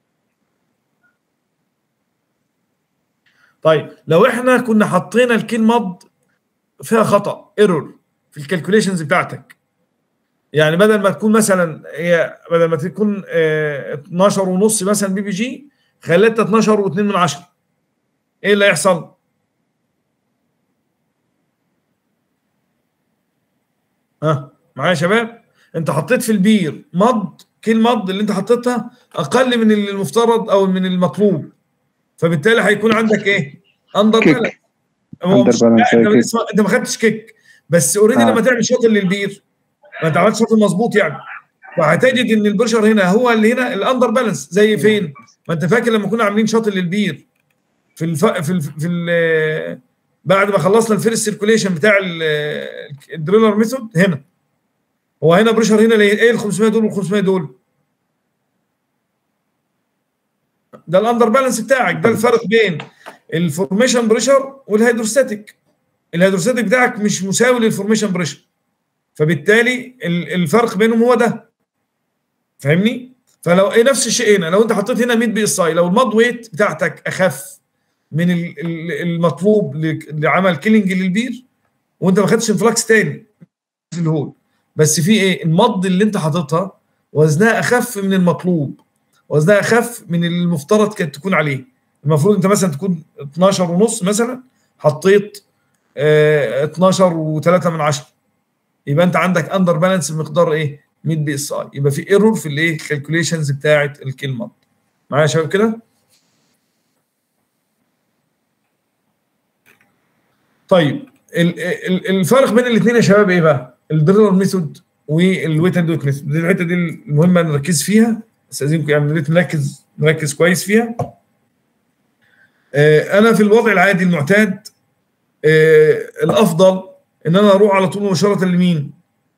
Speaker 2: طيب لو احنا كنا حطينا الكين مض فيها خطا ايرور في الكالكوليشنز بتاعتك يعني بدل ما تكون مثلا هي بدل ما تكون آه 12 ونص مثلا بي بي جي خليتها 12 و2 من 10 ايه اللي هيحصل؟ ها معايا يا شباب انت حطيت في البير مض كيل مض اللي انت حطيتها اقل من المفترض او من المطلوب فبالتالي هيكون عندك ايه؟ اندر
Speaker 3: كيك.
Speaker 2: بالانس هو
Speaker 3: Under
Speaker 2: مش-
Speaker 3: balance
Speaker 2: لا، انت
Speaker 3: كيك.
Speaker 2: لسه- انت ما خدتش كيك بس اوريدي
Speaker 3: آه.
Speaker 2: لما تعمل شاطر للبير ما انت عملت شاطر مظبوط يعني فهتجد ان البريشر هنا هو اللي هنا الاندر بالانس زي فين؟ ما انت فاكر لما كنا عاملين شاطر للبير في الف... في ال... في ال... بعد ما خلصنا الفيرست سيركوليشن بتاع ال- الدريلر ميثود هنا هو هنا بريشر هنا ليه؟ ايه ال 500 دول وال 500 دول؟ ده الاندر بالانس بتاعك ده الفرق بين الفورميشن بريشر والهيدروستاتيك الهيدروستاتيك بتاعك مش مساوي للفورميشن بريشر فبالتالي ال- الفرق بينهم هو ده فاهمني؟ فلو ايه نفس الشيء هنا لو انت حطيت هنا 100 بي اس اي لو الماد ويت بتاعتك اخف من ال- ال- المطلوب ل- لعمل كيلينج للبير وانت ما خدتش انفلاكس تاني في الهول بس في ايه المض اللي انت حاططها وزنها اخف من المطلوب وزنها اخف من المفترض كانت تكون عليه المفروض انت مثلا تكون 12 ونص مثلا حطيت آه 12 و3 من 10 يبقى انت عندك اندر بالانس بمقدار ايه 100 بي اس اي يبقى في ايرور في الايه الكالكوليشنز بتاعه الكلمه معايا يا شباب كده طيب ال- ال- الفرق بين الاثنين يا شباب ايه بقى الدريلر ميثود والويت اند ويت ميثود دي الحته دي المهمه نركز فيها استاذنكم يعني نريد نركز نركز كويس فيها آه، انا في الوضع العادي المعتاد آه، الافضل ان انا اروح على طول مباشره لمين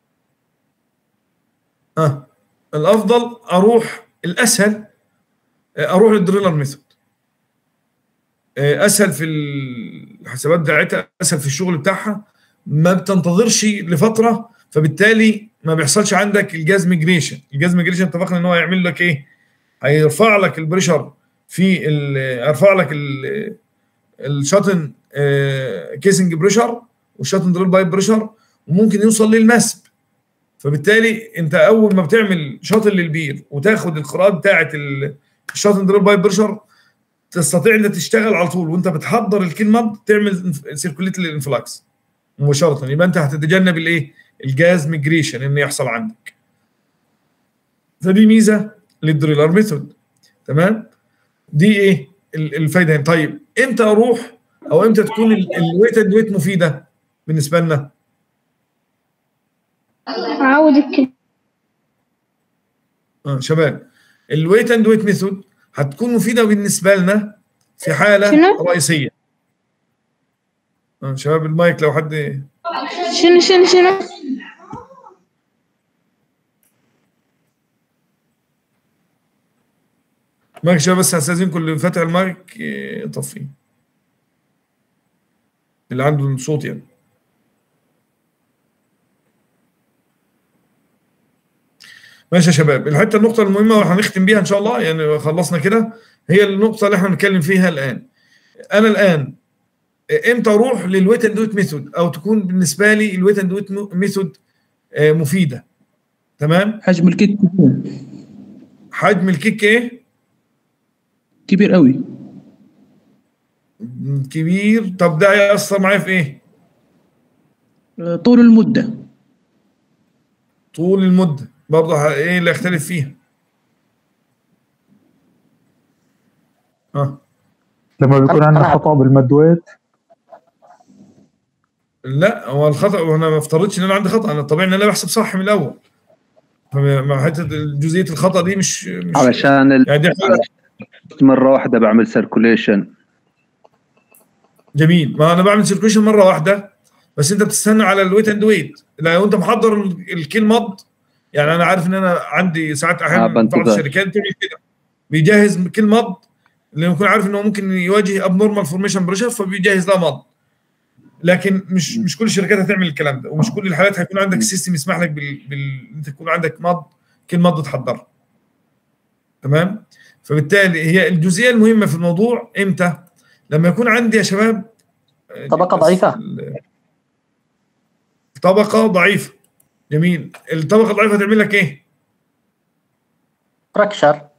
Speaker 2: اه الافضل اروح الاسهل آه، اروح للدريلر ميثود آه، اسهل في الحسابات بتاعتها اسهل في الشغل بتاعها ما بتنتظرش لفتره فبالتالي ما بيحصلش عندك الجاز ميجريشن الجاز ميجريشن اتفقنا ان هو هيعمل لك ايه هيرفع لك البريشر في ال- هيرفع لك ال- الشاتن كيسنج بريشر والشاتن دريل بايب بريشر وممكن يوصل للمسب فبالتالي انت اول ما بتعمل شاطن للبير وتاخد القراءات بتاعه ال- الشاتن دريل بايب بريشر تستطيع انك تشتغل على طول وانت بتحضر الكلمه تعمل سيركوليت للانفلاكس مباشره يبقى انت هتتجنب الايه الجاز ميجريشن انه يحصل عندك فدي ميزه للدريلر ميثود تمام دي ايه ال- الفايده هنا طيب امتى اروح او امتى تكون الويت اند ويت مفيده بالنسبه لنا
Speaker 6: عاود الكلمة
Speaker 2: اه شباب الويت اند ويت ميثود هتكون مفيده بالنسبه لنا في حاله
Speaker 6: شنو؟
Speaker 2: رئيسيه اه شباب المايك لو حد
Speaker 6: شنو شنو شنو
Speaker 2: مايك شباب بس هستاذنكم اللي فاتح المايك إيه، يطفيه اللي عنده صوت يعني ماشي يا شباب الحته النقطه المهمه وهنختم بيها ان شاء الله يعني خلصنا كده هي النقطه اللي احنا بنتكلم فيها الان انا الان امتى اروح للويت اند دوت ميثود او تكون بالنسبه لي الويت اند دوت ميثود مفيده تمام
Speaker 4: حجم الكيك كبير,
Speaker 2: حجم الكيك ايه
Speaker 4: كبير قوي
Speaker 2: كبير طب ده هيأثر معايا في ايه
Speaker 4: آه، طول المدة
Speaker 2: طول المده برضه ه- ايه اللي يختلف فيها ها
Speaker 7: لما بيكون
Speaker 5: أنا-
Speaker 7: عندنا
Speaker 5: أنا-
Speaker 7: خطأ بالمدويت
Speaker 2: لا هو الخطا وانا ما افترضتش ان انا عندي خطا انا الطبيعي ان انا بحسب صح من الاول فما- مع حته جزئيه الخطا دي مش, مش
Speaker 3: علشان ال-
Speaker 2: يعني دي حاجة
Speaker 3: مره واحده بعمل سيركوليشن
Speaker 2: جميل ما انا بعمل سيركيشن مره واحده بس انت بتستنى على الويت اند ويت لو انت محضر ال- الكيل مض يعني انا عارف ان انا عندي ساعات
Speaker 3: آه،
Speaker 2: احيانا بعض
Speaker 3: بنتظر.
Speaker 2: الشركات بتعمل كده بيجهز كيل مض لانه يكون عارف انه ممكن يواجه اب نورمال فورميشن بريشر فبيجهز لها مض لكن مش مش كل الشركات هتعمل الكلام ده ومش كل الحالات هيكون عندك سيستم يسمح لك بال, بال... انت يكون عندك مض كيل مض تحضرها تمام فبالتالي هي الجزئيه المهمه في الموضوع امتى لما يكون عندي يا شباب
Speaker 5: طبقة
Speaker 2: بس
Speaker 5: ضعيفة.
Speaker 2: ال- طبقة ضعيفة جميل الطبقة الضعيفة هتعمل لك ايه؟
Speaker 5: فراكشر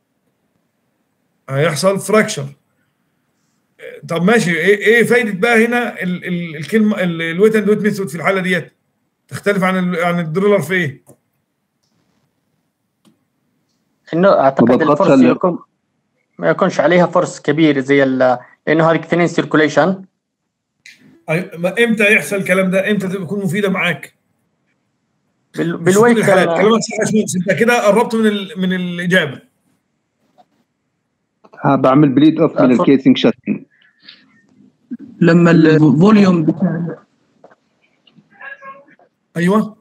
Speaker 2: هيحصل فراكشر طب ماشي ايه ايه فايدة بقى هنا ال- ال- الكلمة الويت اند ويت ميثود في الحالة ديت؟ تختلف عن ال- عن الدريلر في ايه؟
Speaker 5: انه اعتقد
Speaker 3: بضغطها
Speaker 5: الفرص
Speaker 3: ال-
Speaker 5: يكون ما يكونش عليها فرص كبير زي ال- لانه هذه اثنين سيركوليشن
Speaker 2: أي- ما- امتى يحصل الكلام ده؟ امتى تكون مفيدة معاك؟
Speaker 5: بال-
Speaker 2: مش في كل
Speaker 5: بالويت
Speaker 2: الحالات
Speaker 5: ال-
Speaker 2: كلامك صح يا باشمهندس انت كده قربت من ال- من الإجابة
Speaker 3: ها بعمل بليد اوف من
Speaker 5: أتفضل.
Speaker 3: الكيسنج شاتنج
Speaker 4: لما الفوليوم بتاع
Speaker 2: ايوه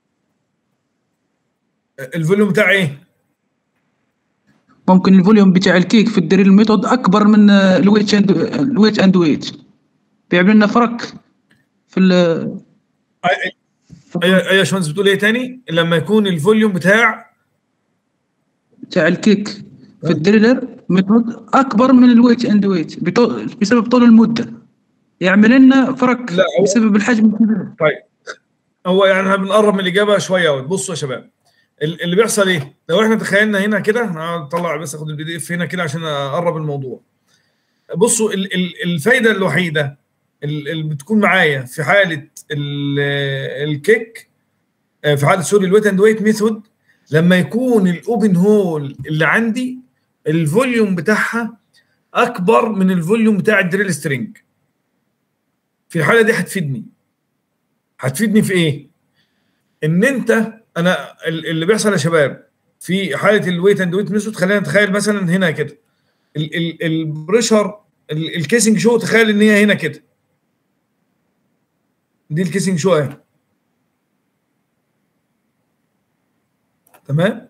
Speaker 2: الفوليوم بتاع ايه؟
Speaker 4: ممكن الفوليوم بتاع الكيك في الدريل ميثود اكبر من آه، الويت اند الويت اند ويت بيعمل لنا فرق في ال
Speaker 2: أي- ايوه ايوه يا باشمهندس بتقول ايه تاني؟ لما يكون الفوليوم بتاع
Speaker 4: بتاع الكيك في الدريلر ميثود اكبر من الويت اند ويت بطو- بسبب طول المده يعمل لنا فرق
Speaker 2: لا، هو-
Speaker 4: بسبب الحجم الكبير
Speaker 2: طيب هو يعني احنا بنقرب من الاجابه شويه قوي بصوا يا شباب ال- اللي بيحصل ايه؟ لو احنا تخيلنا هنا كده انا هطلع بس اخد البي دي اف هنا كده عشان اقرب الموضوع. بصوا ال- ال- الفايده الوحيده ال- اللي بتكون معايا في حاله ال- الكيك آه، في حاله سوري الويت اند ويت ميثود لما يكون الاوبن هول اللي عندي الفوليوم بتاعها اكبر من الفوليوم بتاع الدريل سترينج. في الحاله دي هتفيدني. هتفيدني في ايه؟ ان انت انا ال- اللي بيحصل يا شباب في حاله الويت اند ويت ميثود خلينا نتخيل مثلا هنا كده ال- ال- البريشر ال- الكيسنج شو تخيل ان هي هنا كده دي الكيسنج شو اهي تمام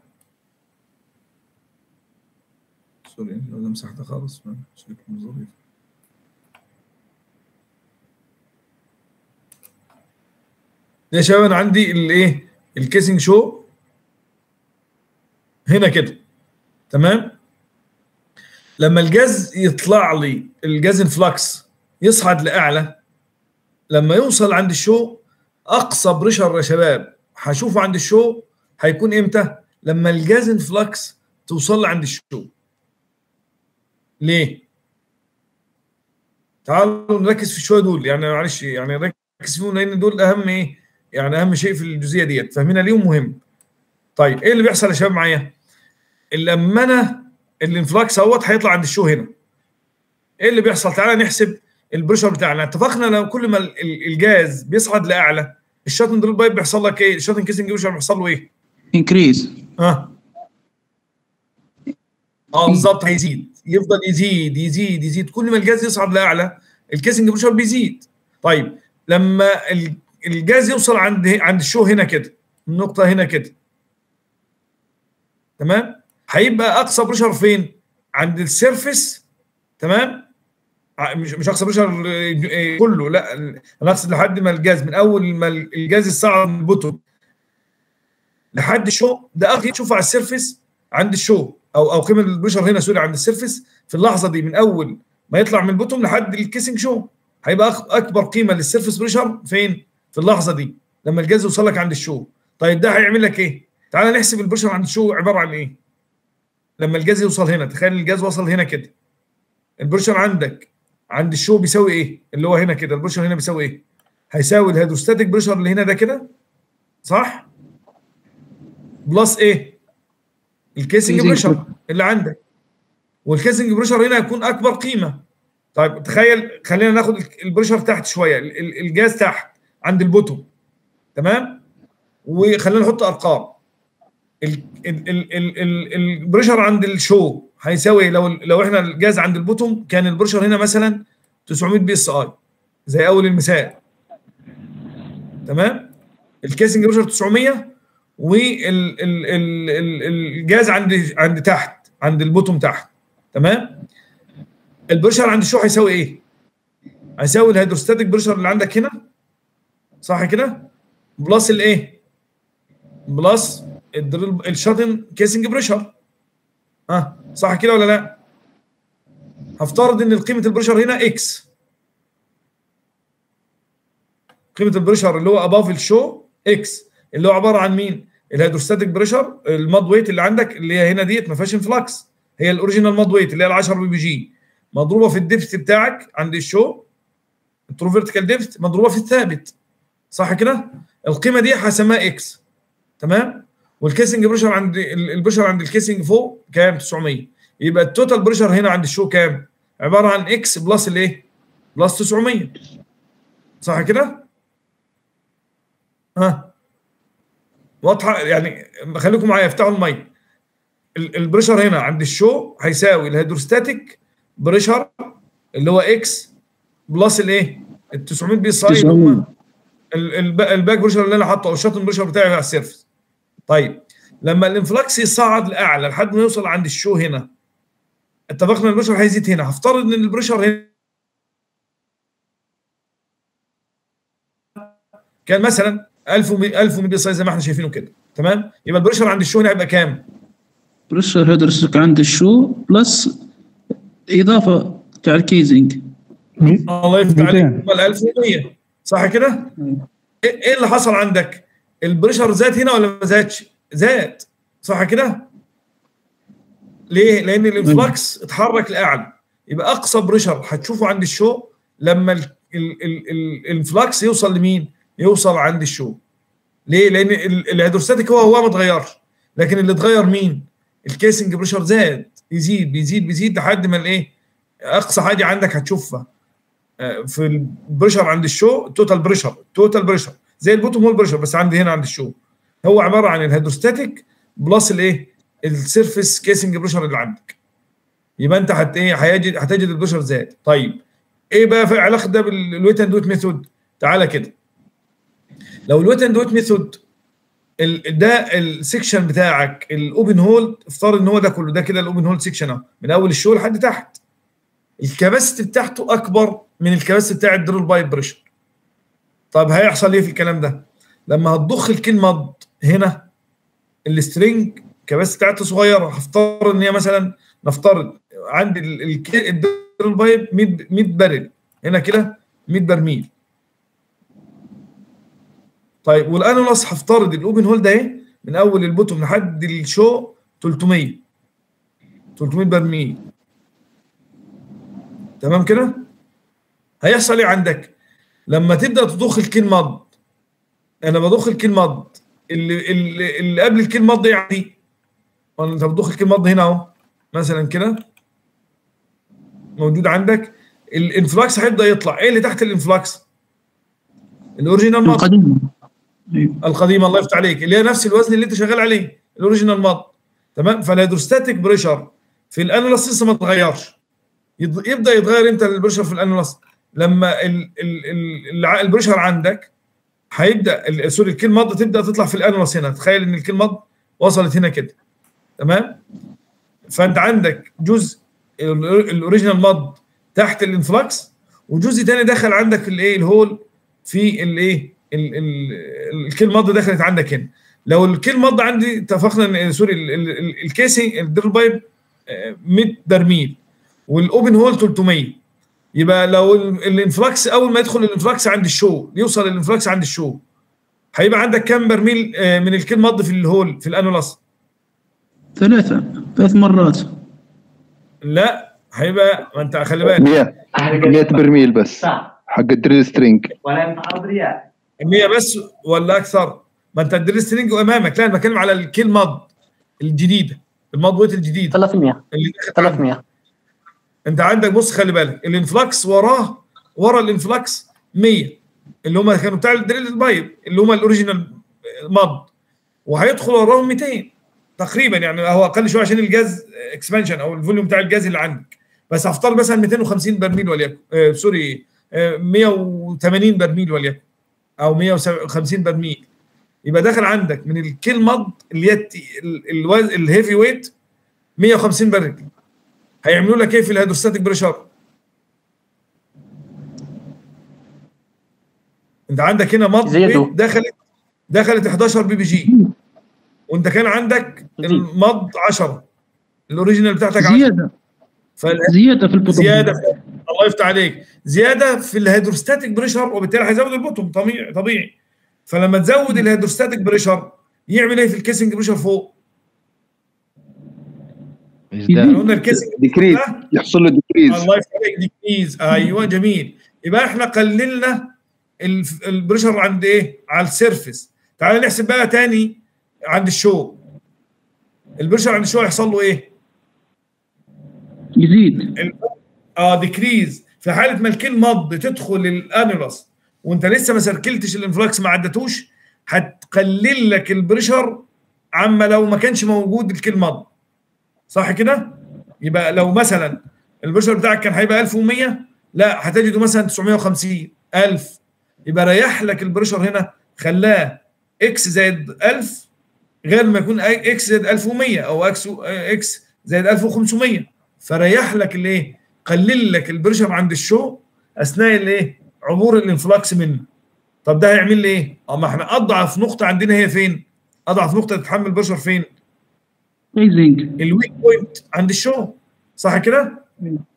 Speaker 2: سوري لو ده مسحتها خالص شكله مش ظريف يا شباب انا عندي الايه الكيسنج شو هنا كده تمام لما الجاز يطلع لي الجاز انفلكس يصعد لاعلى لما يوصل عند الشو اقصى بريشر يا شباب هشوفه عند الشو هيكون امتى لما الجاز انفلكس توصل لي عند الشو ليه تعالوا نركز في شويه دول يعني معلش يعني نركز فيهم لان دول اهم ايه يعني اهم شيء في الجزئيه ديت فاهمينها ليهم مهم طيب ايه اللي بيحصل يا شباب معايا لما انا الانفلاكس اهوت هيطلع عند الشو هنا ايه اللي بيحصل تعالى نحسب البريشر بتاعنا اتفقنا لو كل ما ال- ال- الجاز بيصعد لاعلى الشاتن دريل بايب بيحصل لك ايه الشاتن كيسنج بريشر بيحصل له ايه
Speaker 4: انكريز
Speaker 2: ها اه بالظبط هيزيد يفضل يزيد يزيد يزيد كل ما الجاز يصعد لاعلى الكيسنج بريشر بيزيد طيب لما ال- الجاز يوصل عند عند الشو هنا كده النقطه هنا كده تمام هيبقى اقصى بريشر فين عند السيرفس تمام ع- مش مش اقصى بريشر آه، كله لا انا اقصد لحد ما الجاز من اول ما الجاز يصعد من البوتوم لحد الشو ده اخر تشوفه على السيرفس عند الشو او او قيمه البريشر هنا سوري عند السيرفس في اللحظه دي من اول ما يطلع من البوتوم لحد الكيسنج شو هيبقى أك- اكبر قيمه للسيرفس بريشر فين؟ في اللحظه دي لما الجاز يوصل لك عند الشو طيب ده هيعمل لك ايه؟ تعال نحسب البريشر عند الشو عباره عن ايه؟ لما الجاز يوصل هنا تخيل الجاز وصل هنا كده البريشر عندك عند الشو بيساوي ايه؟ اللي هو هنا كده البريشر هنا بيساوي ايه؟ هيساوي الهيدروستاتيك بريشر اللي هنا ده كده صح؟ بلس ايه؟ الكيسنج
Speaker 4: Casing
Speaker 2: بريشر اللي عندك والكيسنج بريشر هنا هيكون اكبر قيمه طيب تخيل خلينا ناخد البريشر تحت شويه ال- ال- الجاز تحت عند البوتوم تمام وخلينا نحط ارقام ال- ال- ال- ال- ال- البريشر عند الشو هيساوي لو لو احنا الجاز عند البوتوم كان البريشر هنا مثلا 900 بي اس اي زي اول المثال تمام الكيسنج بريشر 900 والجاز عند عند تحت عند البوتوم تحت تمام البريشر عند الشو هيساوي ايه؟ هيساوي الهيدروستاتيك بريشر اللي عندك هنا صح كده؟ بلس الايه؟ بلس الدريل الشاتن كيسنج بريشر ها صح كده ولا لا؟ هفترض ان قيمه البريشر هنا اكس قيمه البريشر اللي هو اباف الشو اكس اللي هو عباره عن مين؟ الهيدروستاتيك بريشر الماد ويت اللي عندك اللي هي هنا ديت ما فيهاش انفلاكس هي الاوريجينال ماد ويت اللي هي ال 10 بي بي جي مضروبه في الديبث بتاعك عند الشو الترو فيرتيكال ديبث مضروبه في الثابت صح كده؟ القيمه دي هسميها اكس تمام؟ والكيسنج بريشر عند ال- البريشر عند الكيسنج فوق كام؟ 900 يبقى التوتال بريشر هنا عند الشو كام؟ عباره عن اكس بلس الايه؟ بلس 900 صح كده؟ ها واضحه يعني خليكم معايا افتحوا المايك ال- البريشر هنا عند الشو هيساوي الهيدروستاتيك بريشر اللي هو اكس بلس الايه؟ ال 900 بي اس اي اللي هم ال- الب- الباك بريشر اللي انا حاطه او الشاطن بريشر بتاعي على السيرفس. طيب لما الانفلاكس يصعد لاعلى لحد ما يوصل عند الشو هنا اتفقنا البريشر هيزيد هنا هفترض ان البريشر هنا كان مثلا 1000 1000 بي اس اي زي ما احنا شايفينه كده تمام؟ يبقى البريشر عند الشو هنا هيبقى كام؟
Speaker 4: بريشر هيدروستاتيك عند الشو بلس اضافه تاع الكيزنج
Speaker 2: الله يفتح عليك
Speaker 7: 200.
Speaker 2: يبقى 1100 صح كده؟ ايه إيه اللي حصل عندك؟ البريشر زاد هنا ولا ما زادش؟ زاد صح كده؟ ليه؟ لان الانفلاكس اتحرك لاعلى يبقى اقصى بريشر هتشوفه عند الشو لما ال- ال- ال- ال- الانفلاكس يوصل لمين؟ يوصل عند الشو ليه؟ لان ال- الهيدروستاتيك هو هو ما اتغيرش لكن اللي اتغير مين؟ الكيسنج بريشر زاد يزيد بيزيد بيزيد لحد ما الايه؟ اقصى حاجه عندك هتشوفها آه، في البريشر عند الشو توتال بريشر توتال بريشر زي البوتوم هول بريشر بس عندي هنا عند الشو هو عباره عن الهيدروستاتيك بلس الايه السيرفيس كيسنج بريشر اللي عندك يبقى انت هت ايه هيجد هتجد البريشر زاد طيب ايه بقى في علاقه ده بالويت اند ويت ميثود تعالى كده لو الويت اند ويت ميثود ال- ده السكشن بتاعك الاوبن هول افترض ان هو ده كله ده كده الاوبن هول سكشن اهو من اول الشو لحد تحت الكباسيتي بتاعته اكبر من الكباسيتي بتاع الدريل بايب بريشر طب هيحصل ايه في الكلام ده لما هتضخ الكين مض هنا السترينج كباسيتي بتاعته صغيره هفترض ان هي مثلا نفترض عند ال- الك- الدريل بايب 100 100 بريل هنا كده 100 برميل طيب والانولاس هفترض الاوبن هول ده ايه من اول البوتوم لحد الشو 300 300 برميل تمام كده هيحصل ايه عندك لما تبدا تضخ الكين مض انا بضخ الكين مض اللي اللي, اللي قبل الكين مض يعني انت بتضخ الكين مض هنا اهو مثلا كده موجود عندك الانفلاكس هيبدا يطلع ايه اللي تحت الانفلاكس الاوريجينال مض
Speaker 4: القديم ايوه
Speaker 2: القديمه الله يفتح عليك اللي هي نفس الوزن اللي انت شغال عليه الاوريجينال ماد تمام فالهيدروستاتيك بريشر في الانولاس لسه ما اتغيرش يض- يبدا يتغير امتى البريشر في الانولاس لما ال ال ال الع- البريشر عندك هيبدا ال- سوري الكيل ماد تبدا تطلع في الانولاس هنا تخيل ان الكيل ماد وصلت هنا كده تمام فانت عندك جزء ال- الاوريجينال مض تحت الانفلكس وجزء تاني دخل عندك في الايه الهول في الايه ال- ال- الكيل مض دخلت عندك هنا لو الكيل مض عندي اتفقنا ان سوري ال- ال- ال- الكيسنج الدرل بايب آه، 100 برميل والاوبن هول 300 يبقى لو ال- الانفلكس اول ما يدخل الانفلكس عند الشو يوصل الانفلكس عند الشو هيبقى عندك كام برميل آه، من الكيل مض في الهول في الانولاس
Speaker 4: ثلاثة ثلاث مرات
Speaker 2: لا هيبقى ما انت خلي بالك
Speaker 3: 100 100 برميل بس حق الدريل سترينج
Speaker 2: 100 بس ولا اكثر ما انت الدريل سترينج امامك لا انا بتكلم على الكيل مض الجديده المض ويت الجديد
Speaker 5: 300
Speaker 2: اللي دخلت عندك.
Speaker 5: 300
Speaker 2: انت عندك بص خلي بالك الانفلكس وراه ورا الانفلكس 100 اللي هم كانوا بتاع الدريل بايب اللي هم الاوريجينال مض وهيدخل وراهم 200 تقريبا يعني هو اقل شويه عشان الجاز اكسبانشن او الفوليوم بتاع الجاز اللي عندك بس هفترض مثلا 250 برميل وليكن آه سوري آه 180 برميل وليكن او 150 برميل يبقى داخل عندك من الكيل مض اللي هي الت- ال- الوز- الهيفي ويت 150 برميل هيعملوا لك ايه في الهيدروستاتيك بريشر؟ انت عندك هنا مض
Speaker 5: زيادوا.
Speaker 2: ويت دخلت دخلت 11 بي بي جي وانت كان عندك
Speaker 5: زيد.
Speaker 2: المض 10 الاوريجينال بتاعتك 10
Speaker 4: زيادة
Speaker 2: فال-
Speaker 4: زيادة في البطن
Speaker 2: زياده في الله يفتح عليك زياده في الهيدروستاتيك بريشر وبالتالي هيزود البطن طبيعي طبيعي فلما تزود الهيدروستاتيك بريشر يعمل ايه في الكيسنج بريشر فوق؟
Speaker 7: يزداد
Speaker 2: قلنا الكيسنج
Speaker 3: ديكريز
Speaker 2: ده
Speaker 3: يحصل له ديكريز
Speaker 2: الله يفتح عليك ديكريز ايوه جميل يبقى احنا قللنا الف- البريشر عند ايه؟ على السيرفس تعال نحسب بقى تاني عند الشو البريشر عند الشو هيحصل له ايه؟
Speaker 4: يزيد
Speaker 2: اه ديكريز في حاله ما الكيل مض تدخل الانولس وانت لسه ما سركلتش الانفلاكس ما عدتوش هتقلل لك البريشر عما لو ما كانش موجود الكيل مض صح كده؟ يبقى لو مثلا البريشر بتاعك كان هيبقى 1100 لا هتجده مثلا 950 1000 يبقى ريح لك البريشر هنا خلاه اكس زائد 1000 غير ما يكون اكس زائد 1100 او اكس اكس زائد 1500 فريح لك الايه؟ قلل لك البريشر عند الشو اثناء الايه؟ عبور الانفلاكس منه. طب ده هيعمل لي ايه؟ اما احنا اضعف نقطه عندنا هي فين؟ اضعف نقطه تتحمل البريشر فين؟
Speaker 4: ريزنج
Speaker 2: الويك بوينت عند الشو صح كده؟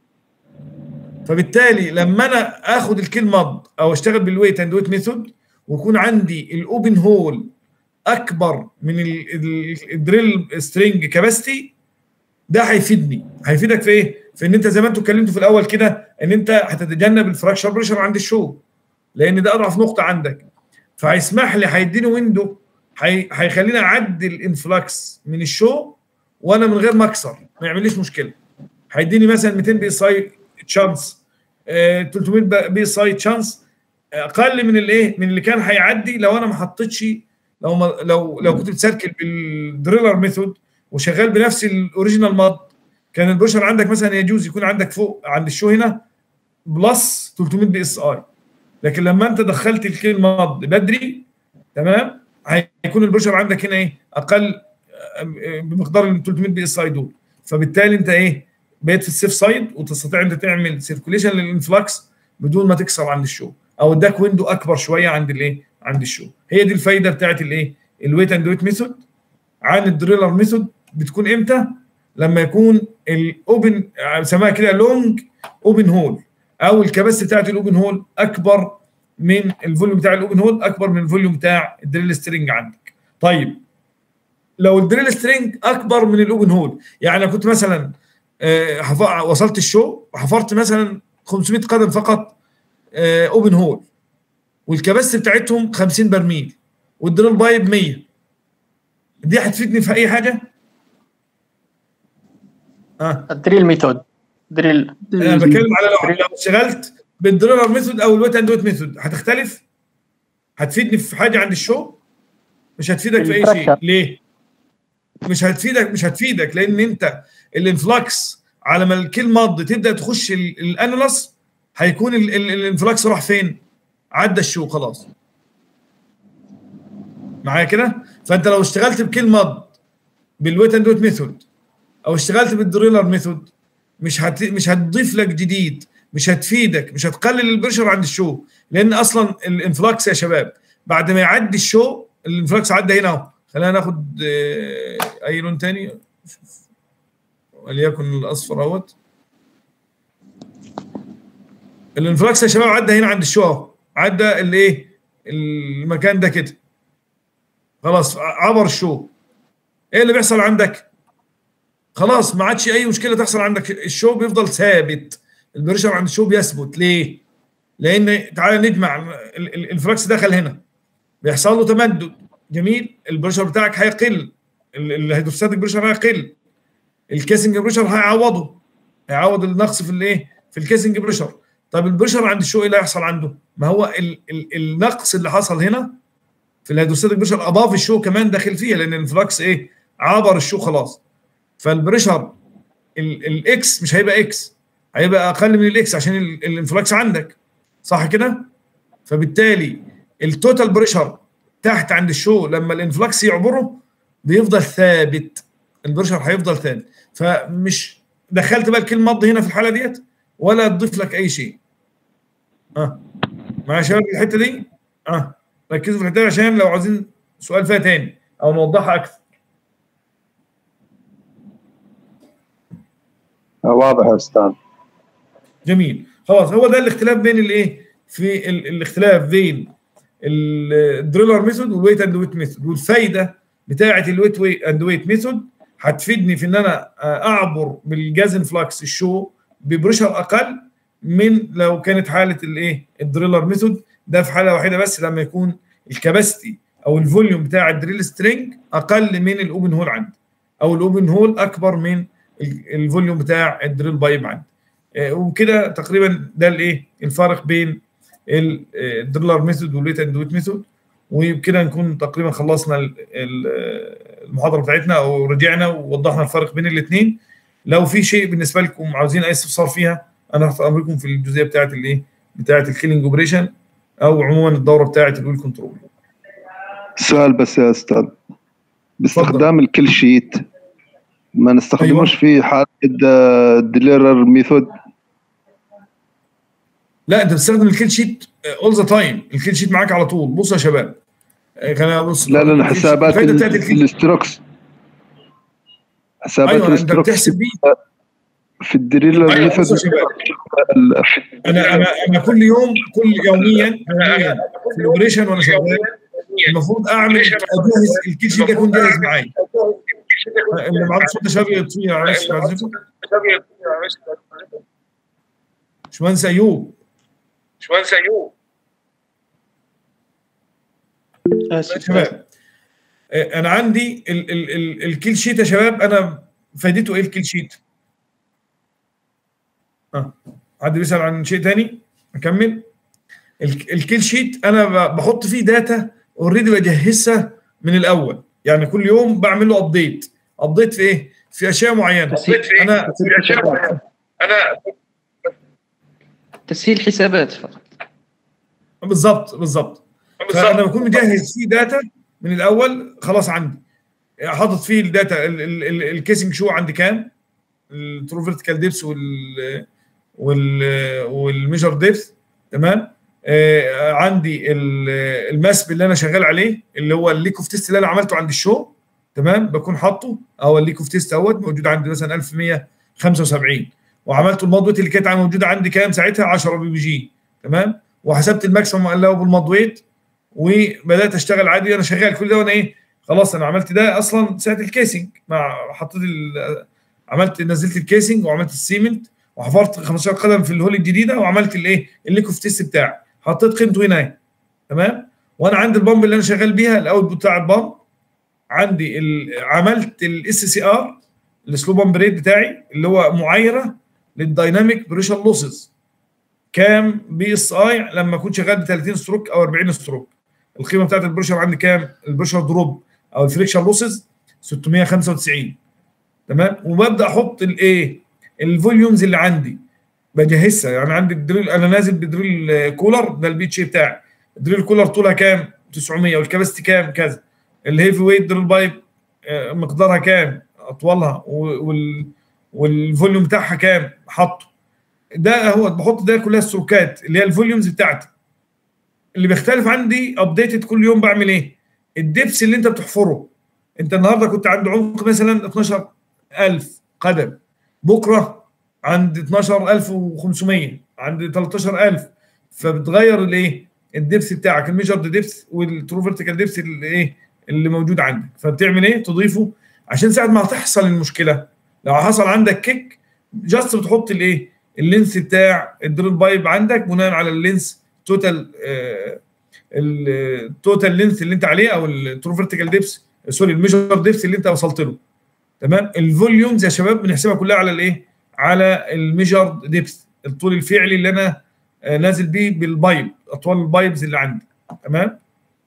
Speaker 2: فبالتالي لما انا اخد الكيل مض او اشتغل بالويت اند ويت ميثود ويكون عندي الاوبن هول اكبر من ال- ال- الدريل سترينج كاباسيتي ده هيفيدني هيفيدك في ايه؟ في ان انت زي ما انتوا اتكلمتوا في الاول كده ان انت هتتجنب الفراكشر بريشر عند الشو لان ده اضعف نقطه عندك فهيسمح لي هيديني ويندو هي- هيخليني اعدي الانفلاكس من الشو وانا من غير ما اكسر ما يعمليش مشكله هيديني مثلا 200 بي اس اي تشانس 300 ب- بي اس اي تشانس اقل من الايه من اللي كان هيعدي لو انا ما حطيتش لو ما لو لو كنت بتسركل بالدريلر ميثود وشغال بنفس الاوريجينال ماد كان البشر عندك مثلا يجوز يكون عندك فوق عند الشو هنا بلس 300 بي اس اي لكن لما انت دخلت الكيل ماد بدري تمام هيكون البشر عندك هنا ايه اقل آه، بمقدار ال 300 بي اس اي دول فبالتالي انت ايه بقيت في السيف سايد وتستطيع انت تعمل سيركوليشن للانفلاكس بدون ما تكسر عند الشو او اداك ويندو اكبر شويه عند الايه عند الشو هي دي الفايده بتاعت الايه الويت اند ويت ميثود عن الدريلر ميثود بتكون امتى لما يكون الاوبن سماها كده لونج اوبن هول او الكباسيتي بتاعت الاوبن هول اكبر من الفوليوم بتاع الاوبن هول اكبر من الفوليوم بتاع الدريل سترينج عندك طيب لو الدريل سترينج اكبر من الاوبن هول يعني انا كنت مثلا آه، حف- وصلت الشو وحفرت مثلا 500 قدم فقط اوبن هول والكباسيتي بتاعتهم 50 برميل والدريل بايب 100 دي هتفيدني في اي حاجه؟ اه
Speaker 5: الدريل ميثود دريل
Speaker 2: انا بتكلم على لو لو اشتغلت بالدريلر ميثود او الويت اند ويت ميثود هتختلف؟ هتفيدني في حاجه عند الشو؟ مش هتفيدك في اي شيء
Speaker 5: الفراكشر.
Speaker 2: ليه؟ مش هتفيدك مش هتفيدك لان انت الانفلاكس على ما الكيل مض تبدا تخش ال- الانولس هيكون ال- ال- الانفلاكس راح فين؟ عدى الشو خلاص معايا كده؟ فانت لو اشتغلت بكيل مض بالويت اند ويت ميثود او اشتغلت بالدريلر ميثود مش هت... مش هتضيف لك جديد مش هتفيدك مش هتقلل البريشر عند الشو لان اصلا الانفلاكس يا شباب بعد ما يعدي الشو الانفلاكس عدى هنا اهو خلينا ناخد آه، اي لون تاني وليكن الاصفر اهوت الانفلاكس يا شباب عدى هنا عند الشو اهو عدى الايه المكان ده كده خلاص عبر الشو ايه اللي بيحصل عندك خلاص ما عادش اي مشكله تحصل عندك الشو بيفضل ثابت البريشر عند الشو بيثبت ليه لان تعالى نجمع ال- ال- الفلكس دخل هنا بيحصل له تمدد جميل البريشر بتاعك هيقل ال- الهيدروستاتيك بريشر هيقل الكيسنج بريشر هيعوضه هيعوض النقص في الايه في الكيسنج بريشر طب البريشر عند الشو ايه اللي هيحصل عنده ما هو ال ال النقص اللي حصل هنا في الهيدروستاتيك بريشر اضاف الشو كمان داخل فيها لان الفلكس ايه عبر الشو خلاص فالبريشر ال- الاكس مش هيبقى اكس هيبقى اقل من الاكس عشان ال- الانفلاكس عندك صح كده فبالتالي التوتال بريشر تحت عند الشو لما الانفلاكس يعبره بيفضل ثابت البريشر هيفضل ثابت فمش دخلت بقى الكلمه مض هنا في الحاله ديت ولا تضيف لك اي شيء اه مع شباب الحته دي اه ركزوا في الحته دي عشان لو عاوزين سؤال فيها تاني او نوضحها اكثر
Speaker 3: آه، واضح يا استاذ
Speaker 2: جميل خلاص هو ده الاختلاف بين الايه في ال- الاختلاف بين الدريلر ميثود والويت اند ويت ميثود والفايده بتاعه الويت ويت اند ويت ميثود هتفيدني في ان انا اعبر بالجاز انفلاكس الشو ببريشر اقل من لو كانت حاله الايه الدريلر ميثود ده في حاله واحده بس لما يكون الكباستي او الفوليوم بتاع الدريل سترينج اقل من الاوبن هول عندي او الاوبن هول اكبر من ال- الفوليوم بتاع الدريل بايب عندي آه، وكده تقريبا ده الايه الفارق بين الدريلر ميثود والويت اند ويت ميثود وبكده نكون تقريبا خلصنا ال- ال- المحاضره بتاعتنا او رجعنا ووضحنا الفرق بين الاثنين لو في شيء بالنسبه لكم عاوزين اي استفسار فيها انا تحت امركم في الجزئيه بتاعت الايه بتاعت الكيلينج اوبريشن او عموما الدوره بتاعت الويل كنترول
Speaker 3: سؤال بس يا استاذ باستخدام الكل شيت ما نستخدموش في حاله الديليرر ميثود
Speaker 2: لا انت بتستخدم الكيل شيت اول ذا تايم الكيل شيت معاك على طول بصوا يا شباب آه، خلينا بص
Speaker 3: لا لا لا
Speaker 2: الكيل شيت-
Speaker 3: حسابات
Speaker 2: الفايده بتاعت
Speaker 3: ال-
Speaker 2: الكيل
Speaker 3: الاستروكس حسابات
Speaker 2: ايوه انت
Speaker 3: الاستروكس
Speaker 2: بتحسب بيه
Speaker 3: في الديليرر
Speaker 2: أيوة،
Speaker 3: ميثود
Speaker 2: بصوا يا شباب.
Speaker 3: ال-
Speaker 2: انا انا انا كل يوم كل يوميا يوميا في الاوبريشن وانا شغال المفروض اعمل اجهز الكيل شيت ده يكون جاهز معايا اللي معاه صوت ده شباب يطفيه معلش بعزكم باشمهندس ايوب
Speaker 7: باشمهندس ايوب
Speaker 2: يا شباب آه، انا عندي ال ال ال الكيل شيت يا شباب انا فايدته ايه الكيل شيت؟ اه حد بيسال عن شيء تاني؟ اكمل ال- الكيل شيت انا ب- بحط فيه داتا اوريدي بجهزها من الاول يعني كل يوم بعمل له ابديت ابديت في ايه؟ في اشياء معينه
Speaker 7: قضيت في
Speaker 2: انا
Speaker 7: في اشياء معينة. انا
Speaker 8: تسهيل حسابات فقط
Speaker 2: بالظبط بالظبط فانا بكون مجهز فيه داتا من الاول خلاص عندي حاطط فيه الداتا ال- ال- ال- الكيسنج شو عندي كام الترو فيرتيكال ديبس وال وال والميجر ديبس تمام آه عندي ال- الماسب اللي انا شغال عليه اللي هو الليك اوف تيست اللي انا عملته عند الشو تمام بكون حاطه او الليك اوف تيست اهوت موجود عندي مثلا 1175 وعملت المضويت اللي كانت موجوده عندي كام ساعتها 10 بي بي جي تمام وحسبت الماكسيمم اللي هو بالمضويت وبدات اشتغل عادي انا شغال كل ده وانا ايه خلاص انا عملت ده اصلا ساعه الكيسنج مع حطيت ال- عملت نزلت الكيسنج وعملت السيمنت وحفرت 15 قدم في الهول الجديده وعملت الايه الليكوف تيست بتاعي حطيت قيمته هنا اهي. تمام وانا عندي البامب اللي انا شغال بيها الاوت بتاع البامب عندي ال... عملت الاس سي ار السلو بامب ريت بتاعي اللي هو معايره للدايناميك بريشر لوسز كام بي اس اي لما اكون شغال ب 30 ستروك او 40 ستروك القيمه بتاعت البريشر عندي كام البريشر دروب او الفريكشن لوسز 695 تمام وببدا احط الايه الفوليومز اللي عندي بجهزها يعني عندي الدريل انا نازل بدريل آه، كولر ده البي اتش بتاعي الدريل كولر طولها كام 900 والكباستي كام كذا الهيفي ويت دريل بايب آه، مقدارها كام اطولها و- وال والفوليوم بتاعها كام حاطه ده هو بحط ده كلها السلوكات اللي هي الفوليومز بتاعتي اللي بيختلف عندي ابديتد كل يوم بعمل ايه الدبس اللي انت بتحفره انت النهارده كنت عند عمق مثلا 12000 قدم بكره عند 12500 عند 13000 فبتغير الايه الدبس بتاعك الميجرد دبس والترو فيرتيكال دبس اللي ايه اللي موجود عندك فبتعمل ايه تضيفه عشان ساعه ما تحصل المشكله لو حصل عندك كيك جاست بتحط الايه اللينس بتاع الدريل بايب عندك بناء على اللينس توتال التوتال لينث اللي انت عليه او الترو فيرتيكال ديبس سوري الميجر ديبس اللي انت وصلت له تمام الفوليومز يا شباب بنحسبها كلها على الايه على الميجر ديبس الطول الفعلي اللي انا آه، نازل بيه بالبايب اطوال البايبز اللي عندي تمام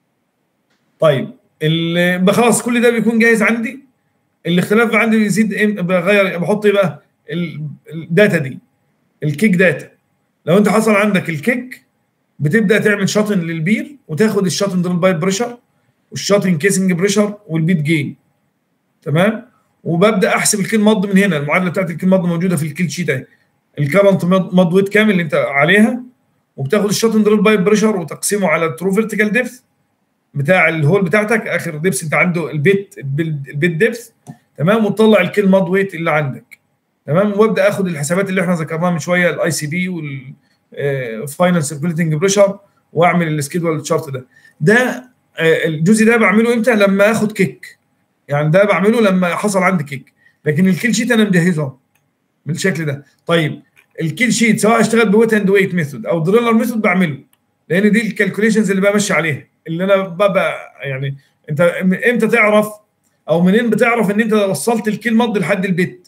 Speaker 2: طيب ال- بقى خلاص كل ده بيكون جاهز عندي الاختلاف عندي بيزيد إم- بغير بحط ايه بقى ال- الداتا دي الكيك داتا لو انت حصل عندك الكيك بتبدا تعمل شاطن للبير وتاخد الشاطن دريل بايب بريشر والشاطن كيسنج بريشر والبيت جين تمام وببدا احسب الكيل مض من هنا المعادله بتاعت الكيل مض موجوده في الكيل شيت اهي الكرنت مض ويت كامل اللي انت عليها وبتاخد الشاطن دريل بايب بريشر وتقسيمه على الترو فيرتيكال ديبث بتاع الهول بتاعتك اخر ديبس انت عنده البيت البيت ديبث تمام وتطلع الكيل مض ويت اللي عندك تمام وابدا اخد الحسابات اللي احنا ذكرناها من شويه الاي سي بي والفاينل سيركوليتنج بريشر واعمل السكيدول تشارت ده ده آه، الجزء ده بعمله امتى لما اخد كيك يعني ده بعمله لما حصل عندي كيك لكن الكيل شيت انا مجهزه بالشكل ده طيب الكيل شيت سواء اشتغل بويت اند ويت ميثود او دريلر ميثود بعمله لان دي الكالكوليشنز اللي بمشي عليها اللي انا ببقى يعني انت امتى تعرف او منين بتعرف ان انت وصلت الكيل مض لحد البيت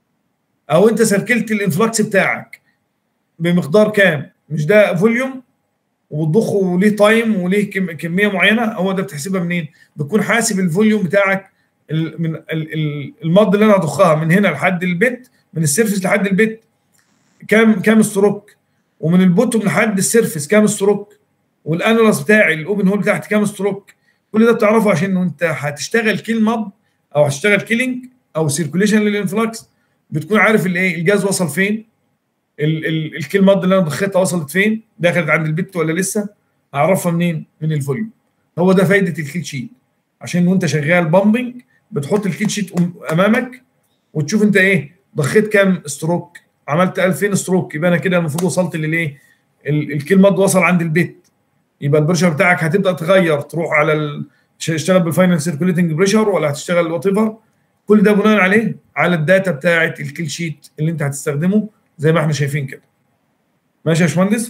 Speaker 2: او انت سركلت الانفلكس بتاعك بمقدار كام مش ده فوليوم وبتضخه وليه تايم وليه كم كميه معينه هو ده بتحسبها منين بتكون حاسب الفوليوم بتاعك ال- من ال- ال- المض اللي انا هضخها من هنا لحد البيت من السيرفس لحد البيت كام كام ستروك ومن البوتوم لحد السيرفس كام ستروك والانولس بتاعي الاوبن هول بتاعتي كام ستروك كل ده بتعرفه عشان انت هتشتغل كيل مض او هتشتغل كيلينج او سيركوليشن للانفلكس بتكون عارف الايه الجاز وصل فين ال- ال- الكيل مض اللي انا ضخيتها وصلت فين دخلت عند البت ولا لسه اعرفها منين من الفوليوم هو ده فايده الكيل شيت عشان وانت شغال بامبنج بتحط الكيل شيت أم- امامك وتشوف انت ايه ضخيت كام ستروك عملت 2000 ستروك يبقى انا كده المفروض وصلت للايه ال- الكيل مض وصل عند البيت يبقى البريشر بتاعك هتبدا تغير تروح على ال... ش- تشتغل بالفاينل سيركوليتنج بريشر ولا هتشتغل وات ايفر كل ده بناء عليه على الداتا بتاعه الكيل شيت اللي انت هتستخدمه زي ما احنا شايفين كده ماشي يا باشمهندس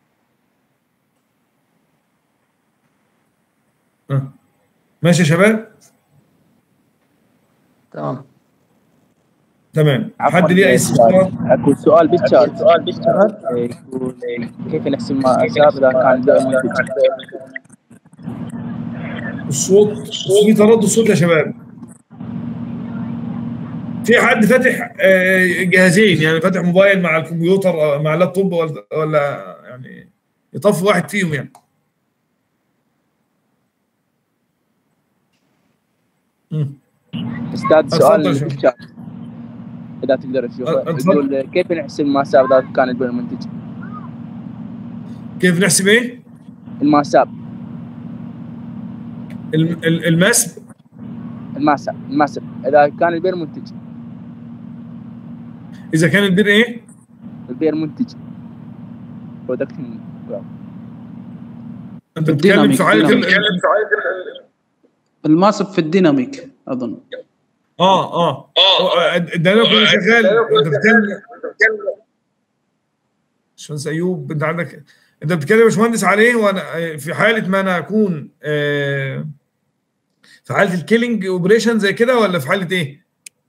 Speaker 2: آه. ماشي يا شباب
Speaker 5: تمام
Speaker 2: تمام
Speaker 8: عفواً
Speaker 2: حد ليه اي
Speaker 8: يا
Speaker 2: استفسار
Speaker 8: اكو سؤال بالشات سؤال بالشات يقول كيف نحسب ما اساب اذا كان البيع منتج
Speaker 2: الصوت في تردد صوت يا شباب في حد فاتح آه، جهازين يعني فاتح موبايل مع الكمبيوتر أو مع اللابتوب ولا ولا يعني يطفي واحد فيهم يعني مم.
Speaker 8: استاذ
Speaker 2: اتفضل
Speaker 8: سؤال
Speaker 2: يا شباب.
Speaker 8: بالشات اذا تقدر تشوفه
Speaker 2: اتفضل.
Speaker 8: يقول كيف نحسب ما اساب اذا كان البيع منتج
Speaker 2: كيف نحسب ايه؟
Speaker 8: الماساب
Speaker 2: الم- ال- المسب
Speaker 8: الماسب الماسب اذا كان البير منتج
Speaker 2: اذا كان البير ايه؟
Speaker 8: البير منتج برودكتنج
Speaker 2: انت بتتكلم في حاله
Speaker 4: الديناميك.
Speaker 2: ال-
Speaker 4: الماسب في الديناميك اظن
Speaker 2: اه اه اه ده انا كنت شغال انت بتتكلم باشمهندس ايوب انت عندك انت بتتكلم يا باشمهندس عليه وانا في حاله ما انا اكون آه، في حاله الكيلينج اوبريشن زي كده ولا في حاله ايه؟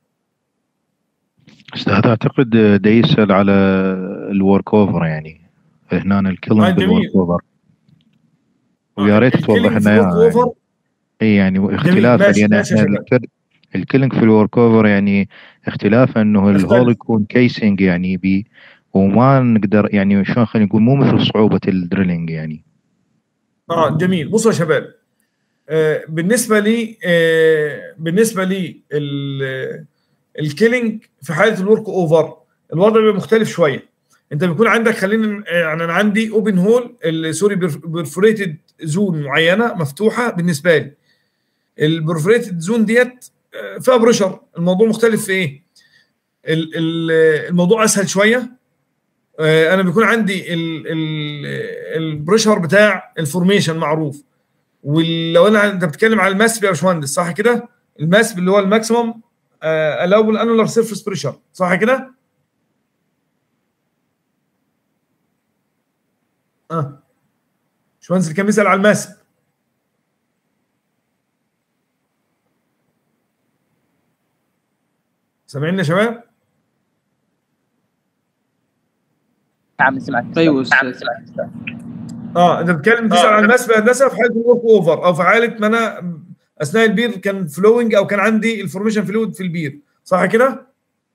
Speaker 9: استاذ اعتقد دا يسال على الورك اوفر يعني هنا
Speaker 2: آه،
Speaker 9: الكيلينج
Speaker 2: جميل.
Speaker 9: بالورك اوفر ويا ريت توضح
Speaker 2: الكيلينج
Speaker 9: لنا
Speaker 2: في
Speaker 9: اياها
Speaker 2: الورك
Speaker 9: يعني.
Speaker 2: اوفر
Speaker 9: اي يعني اختلافا
Speaker 2: ماشي،
Speaker 9: يعني
Speaker 2: ماشي يا
Speaker 9: احنا
Speaker 2: شباب.
Speaker 9: الكل- الكيلينج في الورك اوفر يعني اختلافا انه
Speaker 2: يختلف.
Speaker 9: الهول يكون كيسنج يعني بي وما نقدر يعني شلون خلينا نقول مو مثل صعوبه الدريلينج يعني
Speaker 2: اه جميل بصوا يا شباب آه بالنسبه لي آه بالنسبه لي ال- الكيلينج في حاله الورك اوفر الوضع بيبقى مختلف شويه انت بيكون عندك خلينا يعني انا عندي اوبن هول سوري بيرفوريتد زون معينه مفتوحه بالنسبه لي البرفوريتد زون ديت آه، فيها بريشر الموضوع مختلف في ايه ال- ال- الموضوع اسهل شويه آه، انا بيكون عندي ال- ال- البريشر بتاع الفورميشن معروف ولو انا انت بتتكلم على الماسب يا باشمهندس صح كده الماسب اللي هو الماكسيمم الاول انولار سيرفيس بريشر صح كده اه باشمهندس اللي كان بيسال على الماسب سامعيني يا شباب
Speaker 8: نعم سمعت
Speaker 4: أيوة،
Speaker 8: نعم
Speaker 4: أستاذ.
Speaker 8: سمعت أستاذ.
Speaker 2: اه انت بتتكلم تسال عن الماس في هندسه في حاله الورك اوفر او في حاله ما انا اثناء البير كان فلوينج او كان عندي الفورميشن فلويد في البير صح كده؟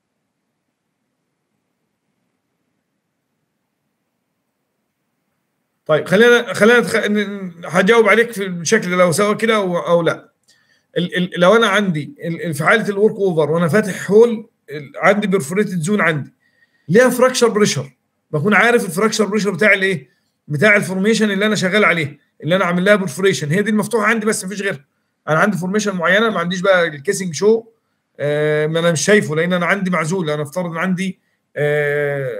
Speaker 2: طيب خلينا خلينا نتخ... ن- هجاوب عليك في الشكل ده لو سواء كده او او لا ال... ال... لو انا عندي ال... ال- في حاله الورك اوفر وانا فاتح هول ال- عندي بيرفوريتد زون عندي ليها فراكشر بريشر بكون عارف الفراكشر بريشر بتاع الايه؟ بتاع الفورميشن اللي انا شغال عليه اللي انا عامل لها برفوريشن هي دي المفتوحه عندي بس مفيش غيرها انا عندي فورميشن معينه ما عنديش بقى الكيسنج شو آه ما انا مش شايفه لان انا عندي معزول انا افترض ان عندي آه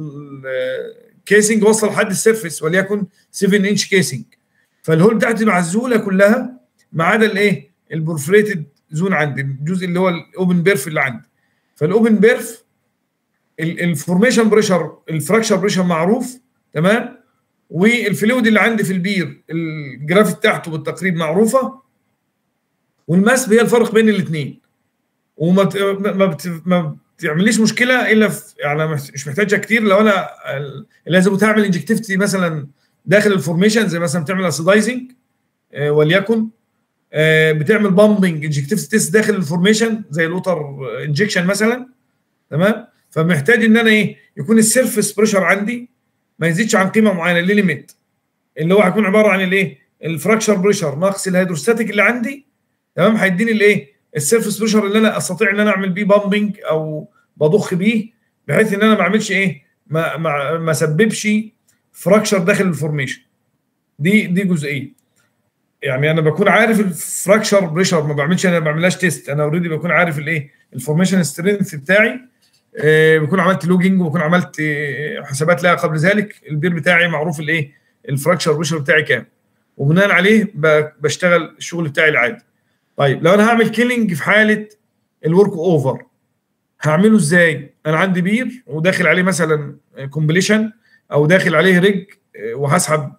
Speaker 2: الكيسنج وصل لحد السيرفيس وليكن 7 انش كيسنج فالهول بتاعتي معزوله كلها ما عدا الايه البرفوريتد زون عندي الجزء اللي هو الاوبن بيرف اللي عندي فالاوبن بيرف الفورميشن بريشر الفراكشر بريشر معروف تمام والفلويد اللي عندي في البير الجراف بتاعته بالتقريب معروفه والماس هي الفرق بين الاثنين وما بت- ما بت- ما بتعمليش مشكله الا في يعني مش مش محتاجها كتير لو انا ال- لازم تعمل انجكتيفيتي مثلا داخل الفورميشن زي مثلا بتعمل اسيدايزنج وليكن آه، بتعمل بامبنج انجكتيفيتي تيست داخل الفورميشن زي الوتر انجكشن مثلا تمام فمحتاج ان انا ايه يكون السيرفيس بريشر عندي ما يزيدش عن قيمه معينه اللي ليميت اللي هو هيكون عباره عن الايه الفراكشر بريشر ناقص الهيدروستاتيك اللي عندي تمام هيديني الايه السيرفيس بريشر اللي انا استطيع ان انا اعمل بيه بامبنج او بضخ بيه بحيث ان انا ما اعملش ايه ما ما ما اسببش فراكشر داخل الفورميشن دي دي جزئيه يعني انا بكون عارف الفراكشر بريشر ما بعملش انا ما بعملهاش تيست انا اوريدي بكون عارف الايه الفورميشن سترينث بتاعي آه، بكون عملت لوجينج وبكون عملت آه، حسابات لها قبل ذلك البير بتاعي معروف الايه الفراكشر بريشر بتاعي كام وبناء عليه ب- بشتغل الشغل بتاعي العادي طيب لو انا هعمل كيلينج في حاله الورك اوفر هعمله ازاي انا عندي بير وداخل عليه مثلا كومبليشن او داخل عليه ريج آه، وهسحب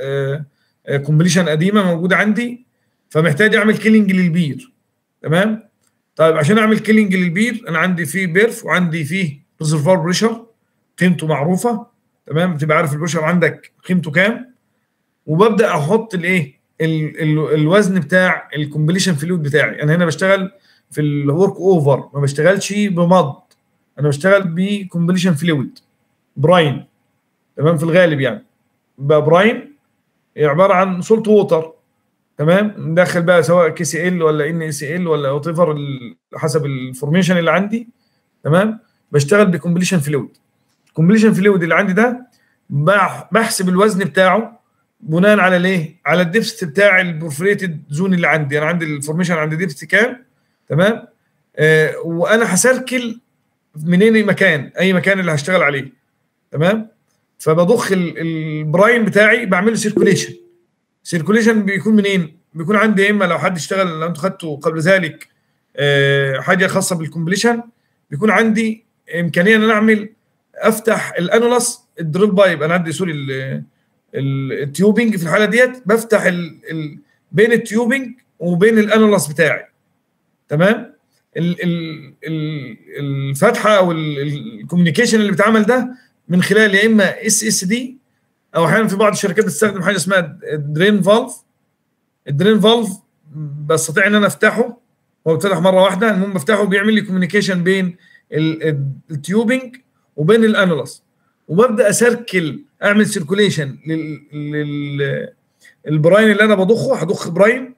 Speaker 2: كومبليشن قديمه موجوده عندي فمحتاج اعمل كيلينج للبير تمام طيب عشان اعمل كيلينج للبير انا عندي فيه بيرف وعندي فيه ريزرفوار بريشر قيمته معروفه تمام بتبقى عارف البريشر عندك قيمته كام وببدا احط الايه ال- ال- الوزن بتاع الكومبليشن فلويد بتاعي انا هنا بشتغل في الورك اوفر ما بشتغلش بمض انا بشتغل بكومبليشن فلويد براين تمام في الغالب يعني بقى براين هي عباره عن سولت ووتر تمام ندخل بقى سواء كي سي ال ولا ان سي ال ولا وات ايفر حسب الفورميشن اللي عندي تمام بشتغل بكومبليشن فلويد الكومبليشن فلويد اللي عندي ده بح- بحسب الوزن بتاعه بناء على الايه؟ على الديبست بتاع البورفريتد زون اللي عندي انا عندي الفورميشن عندي ديبست كام تمام آه وانا هسركل منين أي مكان اي مكان اللي هشتغل عليه تمام فبضخ ال- البراين بتاعي بعمله سيركوليشن سيركوليشن بيكون منين؟ بيكون عندي يا اما لو حد اشتغل لو انتوا خدتوا قبل ذلك آه، حاجه خاصه بالكومبليشن بيكون عندي امكانيه ان انا اعمل افتح الانولاس الدريل بايب انا عندي سوري ال- ال- التيوبنج في الحاله ديت بفتح ال ال بين التيوبنج وبين الانولاس بتاعي تمام ال ال ال الفتحه او الكوميونيكيشن اللي بيتعمل ده من خلال يا اما اس اس دي او احيانا في بعض الشركات بتستخدم حاجه اسمها درين فالف الدرين فالف بستطيع ان انا افتحه هو بيتفتح مره واحده المهم بفتحه بيعمل لي كوميونيكيشن بين ال- ال- التيوبنج وبين الانولس وببدا اسركل اعمل سيركوليشن لل, لل البراين اللي انا بضخه هضخ براين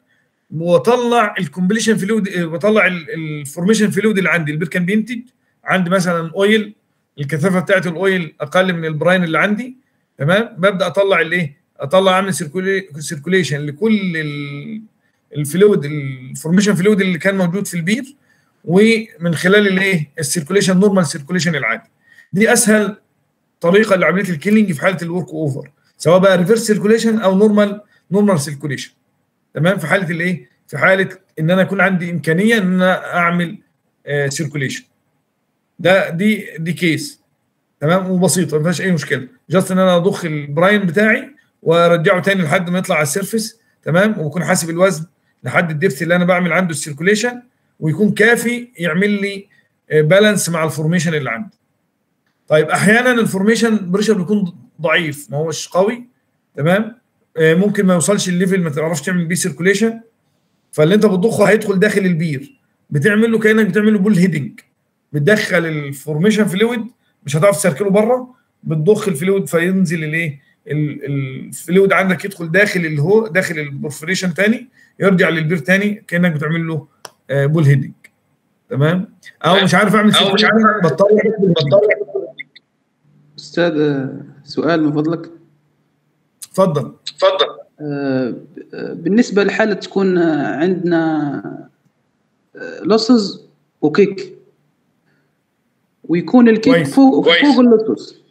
Speaker 2: واطلع الكومبليشن فلويد بطلع الفورميشن فلويد اللي عندي البير كان بينتج عندي مثلا اويل الكثافه بتاعت الاويل اقل من البراين اللي عندي تمام ببدا اطلع الايه اطلع اعمل سيركوليشن لكل ال- الفلويد الفورميشن فلويد اللي كان موجود في البير ومن خلال الايه السيركوليشن نورمال سيركوليشن العادي دي اسهل طريقه لعمليه الكيلينج في حاله الورك اوفر سواء بقى ريفرس سيركوليشن او نورمال نورمال سيركوليشن تمام في حاله الايه في حاله ان انا يكون عندي امكانيه ان انا اعمل سيركوليشن ده دي دي كيس تمام وبسيطه ما فيهاش اي مشكله جاست ان انا اضخ البراين بتاعي وارجعه تاني لحد ما يطلع على السيرفيس تمام وبكون حاسب الوزن لحد الدبث اللي انا بعمل عنده السيركوليشن ويكون كافي يعمل لي بالانس مع الفورميشن اللي عندي طيب احيانا الفورميشن بريشر بيكون ضعيف ما هوش قوي تمام آه، ممكن ما يوصلش الليفل ما تعرفش تعمل بيه سيركوليشن فاللي انت بتضخه هيدخل داخل البير بتعمل له كانك بتعمل له بول هيدنج بتدخل الفورميشن فلويد مش هتعرف تسركله بره بتضخ الفلويد فينزل الايه ال- الفلويد عندك يدخل داخل الهو داخل البرفوريشن تاني يرجع للبير تاني كانك بتعمل له آه، بول هيدنج تمام او مش عارف اعمل
Speaker 7: أو مش عارف
Speaker 2: circulation، بضطر
Speaker 7: بضطر
Speaker 4: استاذ آه، سؤال من فضلك
Speaker 2: اتفضل
Speaker 7: اتفضل
Speaker 4: آه، آه، بالنسبه لحاله تكون آه، عندنا لوسز وكيك ويكون الكيك
Speaker 2: كويس.
Speaker 4: فوق
Speaker 7: كويس.
Speaker 4: فوق اللوسز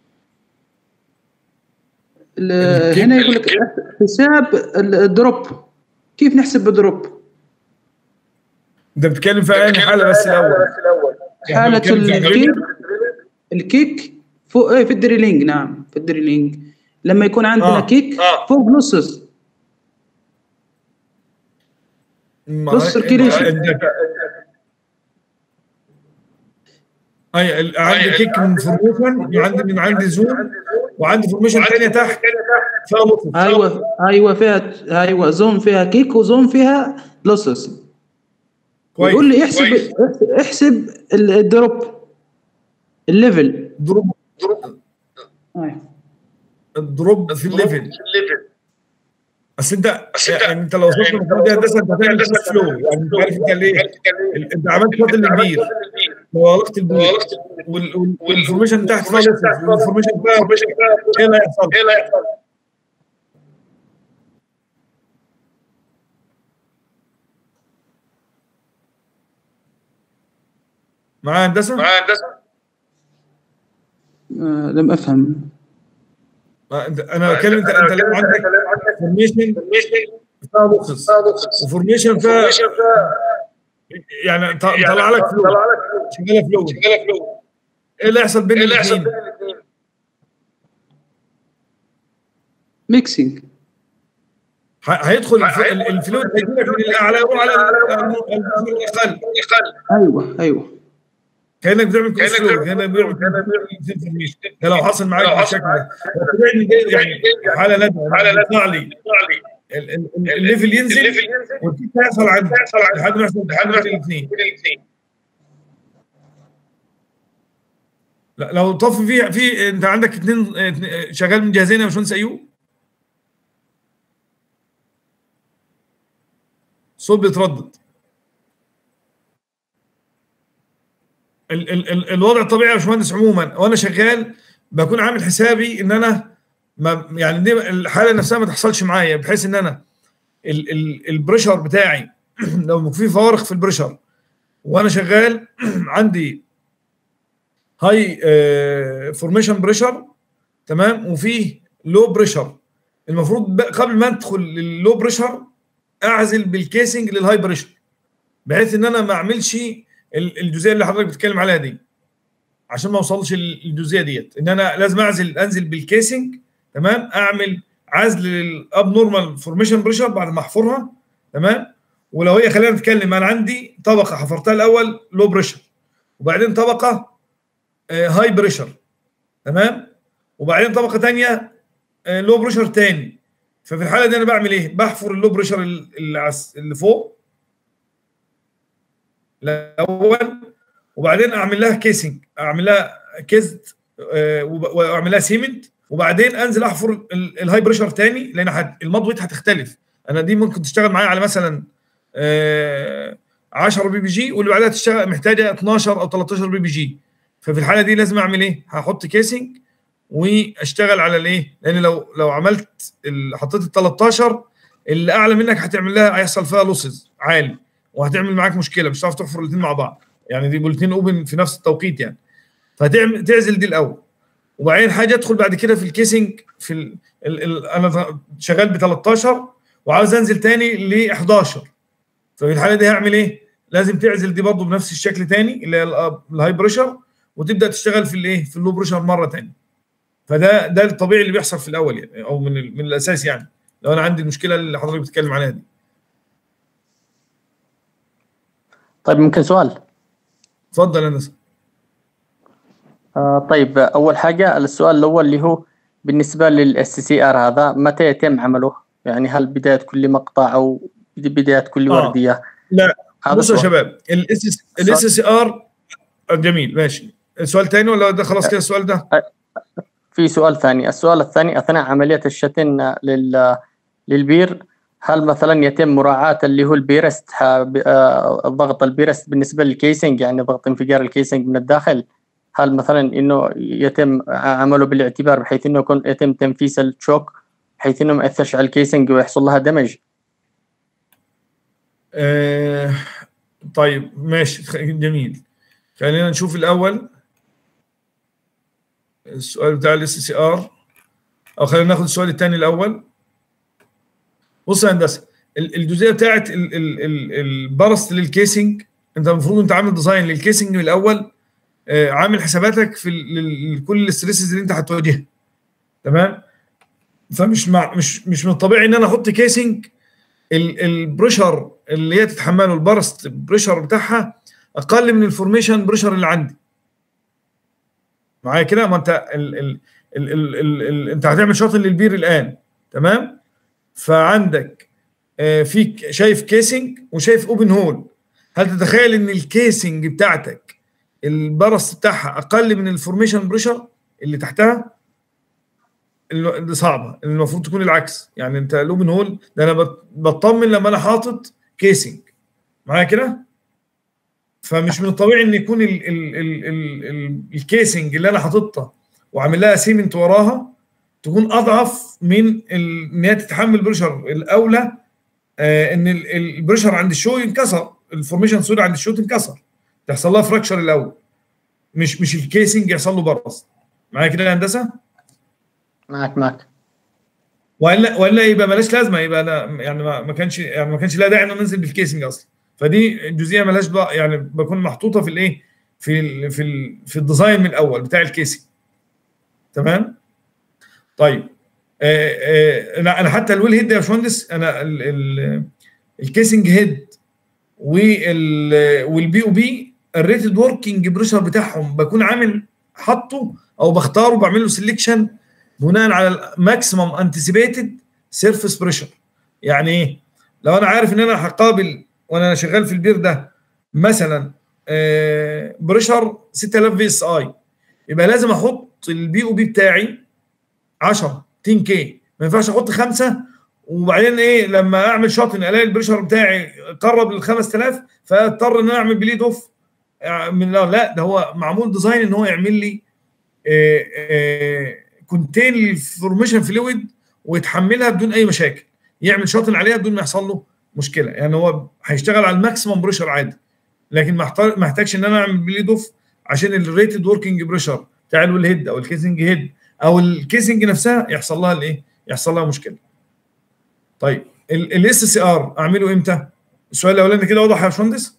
Speaker 4: ال-
Speaker 2: الكيك-
Speaker 4: هنا يقول لك
Speaker 7: الكيك.
Speaker 4: حساب ال- الدروب كيف نحسب الدروب؟
Speaker 2: انت بتتكلم في انهي حاله بس الاول
Speaker 4: حالة
Speaker 2: بنتكلم في
Speaker 4: الكيك الكيك فوق ايه في الدريلينج نعم في الدريلينج لما يكون عندنا
Speaker 2: آه.
Speaker 4: كيك
Speaker 7: آه.
Speaker 4: فوق لوسز
Speaker 2: ما-
Speaker 4: بص الكريشن.
Speaker 2: انت- اي ال- عندي كيك من فورميشن وعندي من عندي زوم وعندي فورميشن ثانيه تحت فيها لطف
Speaker 4: ايوه ايوه فيها ايوه زون فيها كيك وزون فيها لوسز
Speaker 2: كويس
Speaker 4: يقول لي احسب
Speaker 7: كويس.
Speaker 4: احسب ال- الدروب الليفل
Speaker 2: دروب
Speaker 4: أيوة.
Speaker 2: الدروب في الليفل
Speaker 7: الليفل
Speaker 2: بس انت
Speaker 7: بس انت-
Speaker 2: يعني انت لو وصلت
Speaker 7: يعني
Speaker 2: المفروض دي هندسه انت هتعمل
Speaker 7: هندسة
Speaker 2: فلو يعني انت عارف انت ليه ال- انت عملت شوط البير لو غلقت البير وال- وال- والانفورميشن تحت فيها لوسز والانفورميشن فيها ايه اللي هيحصل؟
Speaker 7: ايه اللي هيحصل؟
Speaker 2: معايا هندسه؟
Speaker 7: معايا هندسه؟
Speaker 4: آه لم افهم
Speaker 2: ما انت انا بتكلم انت انت لو عندك فورميشن فيها لوسز وفورميشن فيها يعني ط- طلع لك فلو شغاله فلو
Speaker 7: شغاله فلو
Speaker 2: ايه اللي هيحصل بين
Speaker 7: ايه اللي هيحصل
Speaker 2: الاثنين؟
Speaker 7: بين الاثنين؟
Speaker 4: ميكسينج
Speaker 2: هيدخل الف- ال- الفلويد هيجي لك من الاعلى يروح على ال- ال- الاقل
Speaker 4: ايوه ايوه
Speaker 2: كانك بتعمل كروس
Speaker 7: كأنك
Speaker 2: فلو
Speaker 7: بتعمل
Speaker 2: كانك بتعمل انفورميشن ده لو حصل معاك
Speaker 7: لو حصل
Speaker 2: بالشكل ده بس يعني ده يعني حاله نادره
Speaker 7: حالة نادرة.
Speaker 2: يطلع لي
Speaker 7: يطلع لي
Speaker 2: ال- ال- ال- الليفل ينزل
Speaker 7: الليفل ينزل
Speaker 2: والكيك هيحصل عندي
Speaker 7: هيحصل عندي.
Speaker 2: لحد ما يحصل
Speaker 7: لحد ما
Speaker 2: لحد
Speaker 7: يحصل
Speaker 2: الاثنين
Speaker 7: بين الاثنين
Speaker 2: لا لو طف في في انت عندك اثنين اتنين- شغال من جهازين يا باشمهندس ايوب صوت بيتردد ال ال ال الوضع الطبيعي يا باشمهندس عموما وانا شغال بكون عامل حسابي ان انا ما يعني دي الحاله نفسها ما تحصلش معايا بحيث ان انا ال ال البريشر بتاعي لو في فوارق في البريشر وانا شغال عندي هاي فورميشن بريشر تمام وفيه لو بريشر المفروض ب- قبل ما ادخل لللو بريشر اعزل بالكيسنج للهاي بريشر بحيث ان انا ما اعملش ال- الجزئيه اللي حضرتك بتتكلم عليها دي عشان ما اوصلش ال- الجزئيه ديت ان انا لازم اعزل انزل بالكيسنج تمام اعمل عزل للاب نورمال فورميشن بريشر بعد ما احفرها تمام ولو هي خلينا نتكلم انا عندي طبقه حفرتها الاول لو بريشر وبعدين طبقه هاي بريشر تمام وبعدين طبقه ثانيه لو بريشر تاني ففي الحاله دي انا بعمل ايه؟ بحفر اللو بريشر اللي عس- اللي فوق الاول وبعدين اعمل لها كيسنج اعمل لها كيست آه، وب- واعمل لها سيمنت وبعدين انزل احفر ال- الهاي بريشر تاني لان هت- المضويت هتختلف انا دي ممكن تشتغل معايا على مثلا آه 10 بي بي جي واللي بعدها تشتغل محتاجه 12 او 13 بي بي جي ففي الحاله دي لازم اعمل ايه؟ هحط كيسنج واشتغل على الايه؟ لان لو لو عملت ال- حطيت ال 13 اللي اعلى منك هتعمل لها هيحصل فيها لوسز عالي وهتعمل معاك مشكله مش هتعرف تحفر الاثنين مع بعض يعني دي الاثنين اوبن في نفس التوقيت يعني فتعمل تعزل دي الاول وبعدين حاجه ادخل بعد كده في الكيسنج في ال ال ال انا شغال ب 13 وعاوز انزل تاني ل 11 ففي الحاله دي هعمل ايه؟ لازم تعزل دي برضه بنفس الشكل تاني اللي هي ال- الهاي بريشر وتبدا تشتغل في الايه؟ في اللو بريشر مره تاني فده ده الطبيعي اللي بيحصل في الاول يعني او من ال- من الاساس يعني لو انا عندي المشكله اللي حضرتك بتتكلم عليها دي
Speaker 5: طيب ممكن سؤال
Speaker 2: اتفضل يا انس
Speaker 5: آه طيب اول حاجه السؤال الاول اللي هو بالنسبه للاس سي ار هذا متى يتم عمله؟ يعني هل بدايه كل مقطع او بدايه كل
Speaker 2: آه.
Speaker 5: ورديه؟
Speaker 2: لا
Speaker 5: هذا
Speaker 2: بصوا يا
Speaker 5: سؤال.
Speaker 2: شباب الاس الاس سي ار جميل ماشي السؤال تاني ولا ده خلاص كده السؤال ده
Speaker 5: في سؤال ثاني السؤال الثاني أثناء عملية الشتن لل للبير هل مثلا يتم مراعاة اللي هو البيرست ح- ب- آه، ضغط البيرست بالنسبة للكيسنج يعني ضغط انفجار الكيسنج من الداخل هل مثلا انه يتم عمله بالاعتبار بحيث انه يكون يتم تنفيس الشوك بحيث انه ما ياثرش على الكيسنج ويحصل لها دمج
Speaker 2: آه طيب ماشي خ- جميل خلينا نشوف الاول السؤال بتاع الاس سي ار او خلينا ناخد السؤال الثاني الاول بص يا هندسه ال- الجزئيه بتاعت ال- ال- ال- البرست للكيسنج انت المفروض انت عامل ديزاين للكيسنج من الاول آه، عامل حساباتك في ال- ال- كل الستريسز اللي انت هتواجهها تمام فمش مع مش مش من الطبيعي ان انا احط كيسنج ال- البريشر اللي هي تتحمله البرست بريشر بتاعها اقل من الفورميشن بريشر اللي عندي معايا كده ما انت ال ال ال ال ال ال انت هتعمل شاطئ للبير الان تمام فعندك آه، في شايف كيسنج وشايف اوبن هول هل تتخيل ان الكيسنج بتاعتك البرست بتاعها اقل من الفورميشن بريشر اللي تحتها ال- دي صعبه المفروض تكون العكس يعني انت الاوبن هول ده انا بط- بطمن لما انا حاطط كيسنج معايا كده فمش من الطبيعي ان يكون ال ال ال ال ال الكيسنج اللي انا حاططها وعامل لها سيمنت وراها تكون اضعف من ال- ان هي تتحمل بريشر الاولى آه ان ال- ال- البريشر عند الشو ينكسر الفورميشن سوري عند الشو تنكسر تحصل لها فراكشر الاول مش مش الكيسنج يحصل له برص معايا كده يا هندسه
Speaker 5: معك معك
Speaker 2: والا والا يبقى ملاش لازمه يبقى انا يعني ما ما كانش يعني ما كانش لها داعي ان أنا ننزل بالكيسنج اصلا فدي جزئيه ملاش بقى يعني بكون محطوطه في الايه في ال في ال في الديزاين من الاول بتاع الكيسنج تمام طيب آه آه انا انا حتى الويل هيد يا باشمهندس انا ال ال الكيسنج هيد وال والبي او بي الريتد وركينج بريشر بتاعهم بكون عامل حاطه او بختاره بعمل له سelection بناء على الماكسيمم انتسيبيتد سيرفيس بريشر يعني ايه لو انا عارف ان انا هقابل وانا شغال في البير ده مثلا آه، بريشر 6000 في اس اي يبقى لازم احط البي او بي بتاعي 10 10 كي ما ينفعش احط خمسه وبعدين ايه لما اعمل شوت الاقي البريشر بتاعي قرب لل 5000 فاضطر ان انا اعمل بليد اوف من لا لا ده هو معمول ديزاين ان هو يعمل لي كونتين الفورميشن فلويد ويتحملها بدون اي مشاكل يعمل شاطن عليها بدون ما يحصل له مشكله يعني هو هيشتغل على الماكسيمم بريشر عادي لكن ما محتاج- ما احتاجش ان انا اعمل بليد اوف عشان الريتد وركينج بريشر بتاع الويل هيد او الكيسنج هيد او الكيسنج نفسها يحصل لها الايه؟ يحصل لها مشكله. طيب الاس سي ار اعمله امتى؟ السؤال الاولاني كده واضح يا باشمهندس؟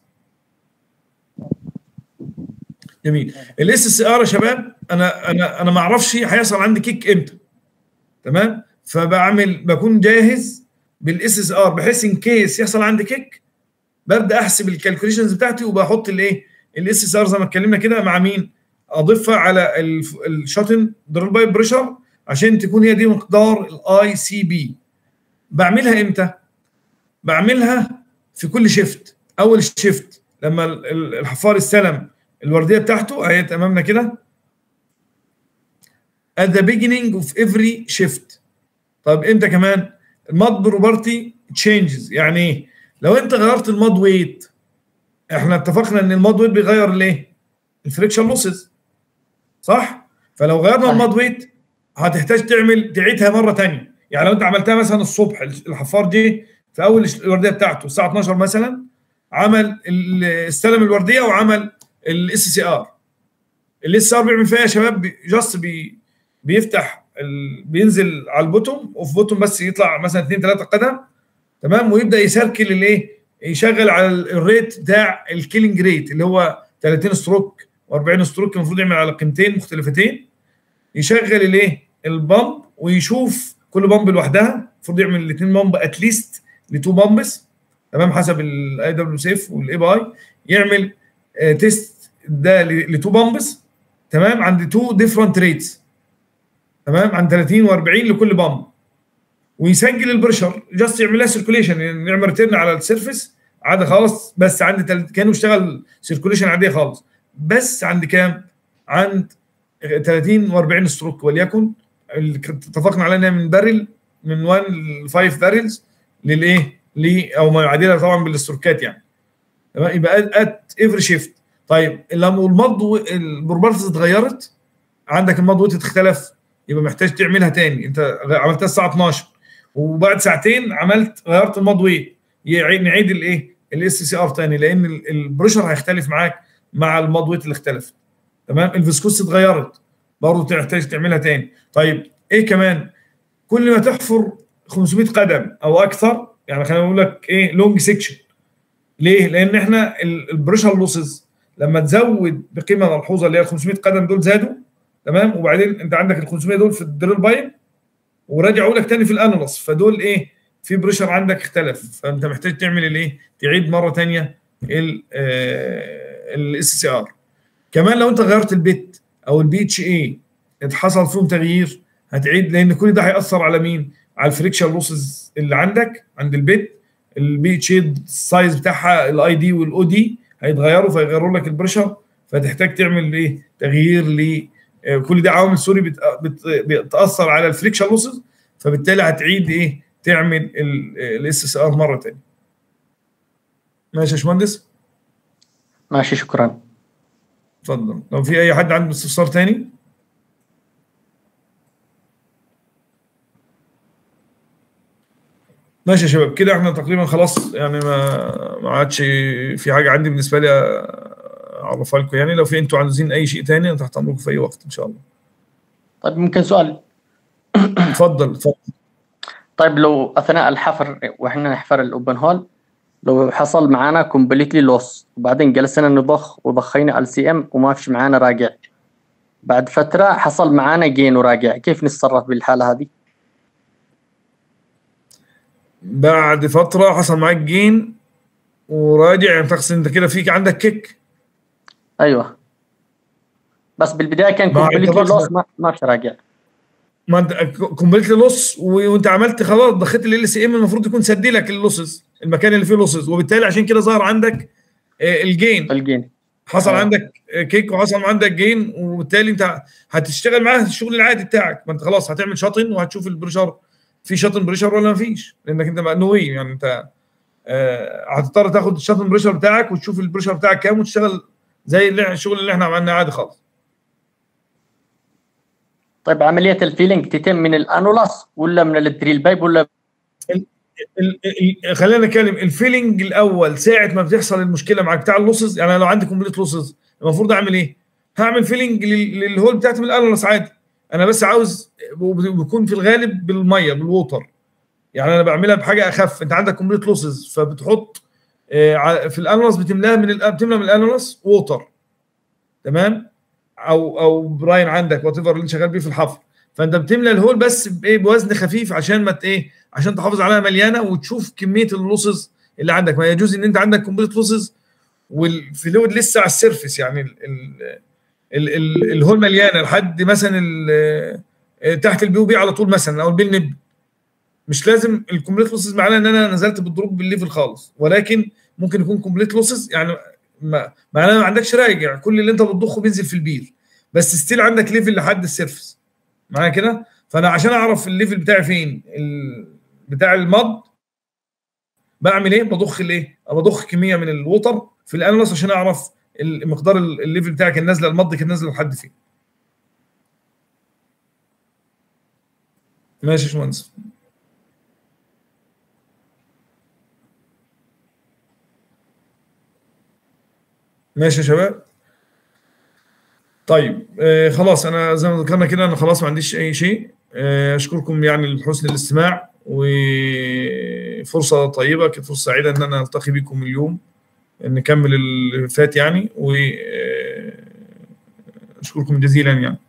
Speaker 2: جميل الاس سي ار يا شباب انا انا انا ما اعرفش هيحصل عندي كيك امتى تمام فبعمل بكون جاهز بالاس اس ار بحيث ان كيس يحصل عندي كيك ببدا احسب الكالكوليشنز بتاعتي وبحط الايه الاس اس ار زي ما اتكلمنا كده مع مين اضيفها على الف- الشاتن دريل بايب بريشر عشان تكون هي دي مقدار الاي سي بي بعملها امتى بعملها في كل شيفت اول شيفت لما ال- ال- الحفار استلم الورديه بتاعته اهي امامنا كده at the beginning of every shift طب امتى كمان الماد بروبرتي تشينجز يعني ايه لو انت غيرت الماد ويت احنا اتفقنا ان الماد ويت بيغير الايه الفريكشن لوسز صح فلو غيرنا
Speaker 5: صح.
Speaker 2: الماد ويت هتحتاج تعمل تعيدها مره ثانيه يعني لو انت عملتها مثلا الصبح الحفار دي في اول الورديه بتاعته الساعه 12 مثلا عمل ال- استلم الورديه وعمل الاس سي ار الاس ار بيعمل فيها يا شباب جاست بي بيفتح ال... بينزل على البوتوم وفي بوتوم بس يطلع مثلا 2 3 قدم تمام ويبدا يسركل الايه يشغل على ال- الريت بتاع الكيلينج ريت اللي هو 30 ستروك و40 ستروك المفروض يعمل على قيمتين مختلفتين يشغل الايه البامب ويشوف كل بامب لوحدها المفروض يعمل الاثنين بامب اتليست لتو بامبس تمام حسب الاي دبليو سيف والاي باي يعمل آه تيست ده لتو بامبس تمام عند تو ديفرنت ريتس تمام عند 30 و40 لكل بامب ويسجل البريشر جاست يعمل لها سيركوليشن يعني يعمل ريتيرن على السيرفيس عادي خالص بس عند تل... كانه اشتغل سيركوليشن عاديه خالص بس عند كام؟ عند 30 و40 ستروك وليكن اللي كنت اتفقنا على انها من بارل من 1 ل 5 بارلز للايه؟ ل او ما يعادلها طبعا بالستروكات يعني تمام يبقى ات افري شيفت طيب لما المض البروبرتيز اتغيرت عندك المض ويت اختلف يبقى محتاج تعملها تاني انت عملتها الساعه 12 وبعد ساعتين عملت غيرت المض ويت يعيد نعيد الايه؟ الاس سي ار تاني لان ال- البريشر هيختلف معاك مع المض ويت اللي اختلف تمام الفيسكوس اتغيرت برضه تحتاج تعملها تاني طيب ايه كمان كل ما تحفر 500 قدم او اكثر يعني خلينا نقول لك ايه لونج سيكشن ليه؟ لان احنا ال- البريشر لوسز لما تزود بقيمه ملحوظه اللي هي ال 500 قدم دول زادوا تمام وبعدين انت عندك ال 500 دول في الدريل باين ورجعوا لك تاني في الانولس فدول ايه؟ في بريشر عندك اختلف فانت محتاج تعمل الايه؟ تعيد مره ثانيه الاس سي ار كمان لو انت غيرت البت او البي اتش اي حصل فيهم تغيير هتعيد لان كل ده هياثر على مين؟ على الفريكشن لوسز اللي عندك عند البت البي اتش اي السايز بتاعها الاي دي والاو دي هيتغيروا فيغيروا لك البريشر فتحتاج تعمل ايه؟ تغيير ل آه، كل دي عوامل سوري بت- بت- بتاثر على الفريكشن لوسز فبالتالي هتعيد ايه؟ تعمل الاس اس ار مره ثانيه. ماشي يا باشمهندس؟
Speaker 5: ماشي شكرا
Speaker 2: اتفضل لو في اي حد عنده استفسار تاني ماشي يا شباب كده احنا تقريبا خلاص يعني ما ما عادش في حاجه عندي بالنسبه لي اعرفها لكم يعني لو في انتوا عايزين اي شيء تاني انا تحت امركم في اي وقت ان شاء الله
Speaker 5: طيب ممكن سؤال
Speaker 2: اتفضل اتفضل
Speaker 5: طيب لو اثناء الحفر واحنا نحفر الاوبن هول لو حصل معانا كومبليتلي لوس وبعدين جلسنا نضخ وضخينا ال سي ام وما فيش معانا راجع بعد فتره حصل معانا جين وراجع كيف نتصرف بالحاله هذه؟
Speaker 2: بعد فتره حصل معاك جين وراجع يعني تقصد انت كده فيك عندك كيك
Speaker 5: ايوه بس بالبدايه كان
Speaker 2: ما
Speaker 5: كومبليتلي
Speaker 2: اعتبرنا-
Speaker 5: لوس ما ما في راجع
Speaker 2: ما انت كومبليتلي لوس وانت عملت خلاص ضخيت ال سي ام المفروض يكون سدي لك اللوسز المكان اللي فيه لوسز وبالتالي عشان كده ظهر عندك آه، الجين
Speaker 5: الجين
Speaker 2: حصل
Speaker 5: آه.
Speaker 2: عندك كيك وحصل عندك جين وبالتالي انت هتشتغل معاه الشغل العادي بتاعك ما انت خلاص هتعمل شاطن وهتشوف البريشر في شاطن بريشر ولا ما فيش لانك انت نوي يعني انت آه، هتضطر تاخد الشاطن بريشر بتاعك وتشوف البريشر بتاعك كام وتشتغل زي اللي الشغل اللي احنا عملناه عادي خالص
Speaker 5: طيب عمليه الفيلينج تتم من الانولاس ولا من الدريل بايب ولا
Speaker 2: ال- ال- خلينا نتكلم الفيلنج الاول ساعه ما بتحصل المشكله معاك بتاع اللوسز يعني أنا لو عندي كومبليت لوسز المفروض اعمل ايه؟ هعمل فيلنج لل- للهول بتاعتي من الانالس عادي انا بس عاوز وبيكون في الغالب بالميه بالووتر يعني انا بعملها بحاجه اخف انت عندك كومبليت لوسز فبتحط آه، ع- في الانالس بتملاها من ال- بتملى من الانالس ووتر تمام او او براين عندك وات ايفر اللي انت شغال بيه في الحفر فانت بتملى الهول بس بايه بوزن خفيف عشان ما ت- ايه عشان تحافظ عليها مليانه وتشوف كميه اللوسز اللي عندك ما يجوز ان انت عندك كومبليت لوسز والفلويد لسه على السيرفس يعني ال ال ال ال الهول مليانه لحد مثلا ال- تحت البي بي على طول مثلا او البي نب مش لازم الكومبليت لوسز معناه ان انا نزلت بالدروب بالليفل خالص ولكن ممكن يكون كومبليت لوسز يعني ما معناه ما عندكش راجع كل اللي انت بتضخه بينزل في البير بس ستيل عندك ليفل لحد السيرفس معايا كده فانا عشان اعرف الليفل بتاعي فين ال... بتاع المض بعمل ايه بضخ الايه بضخ كميه من الوتر في الاناليس عشان اعرف المقدار الليفل بتاعك النازله المض كان نازله لحد فين ماشي يا باشمهندس ماشي يا شباب طيب آه خلاص انا زي ما ذكرنا كده انا خلاص ما عنديش اي شيء آه اشكركم يعني لحسن الاستماع وفرصه طيبه كانت فرصه سعيده ان انا التقي بكم اليوم نكمل اللي فات يعني و آه، اشكركم جزيلا يعني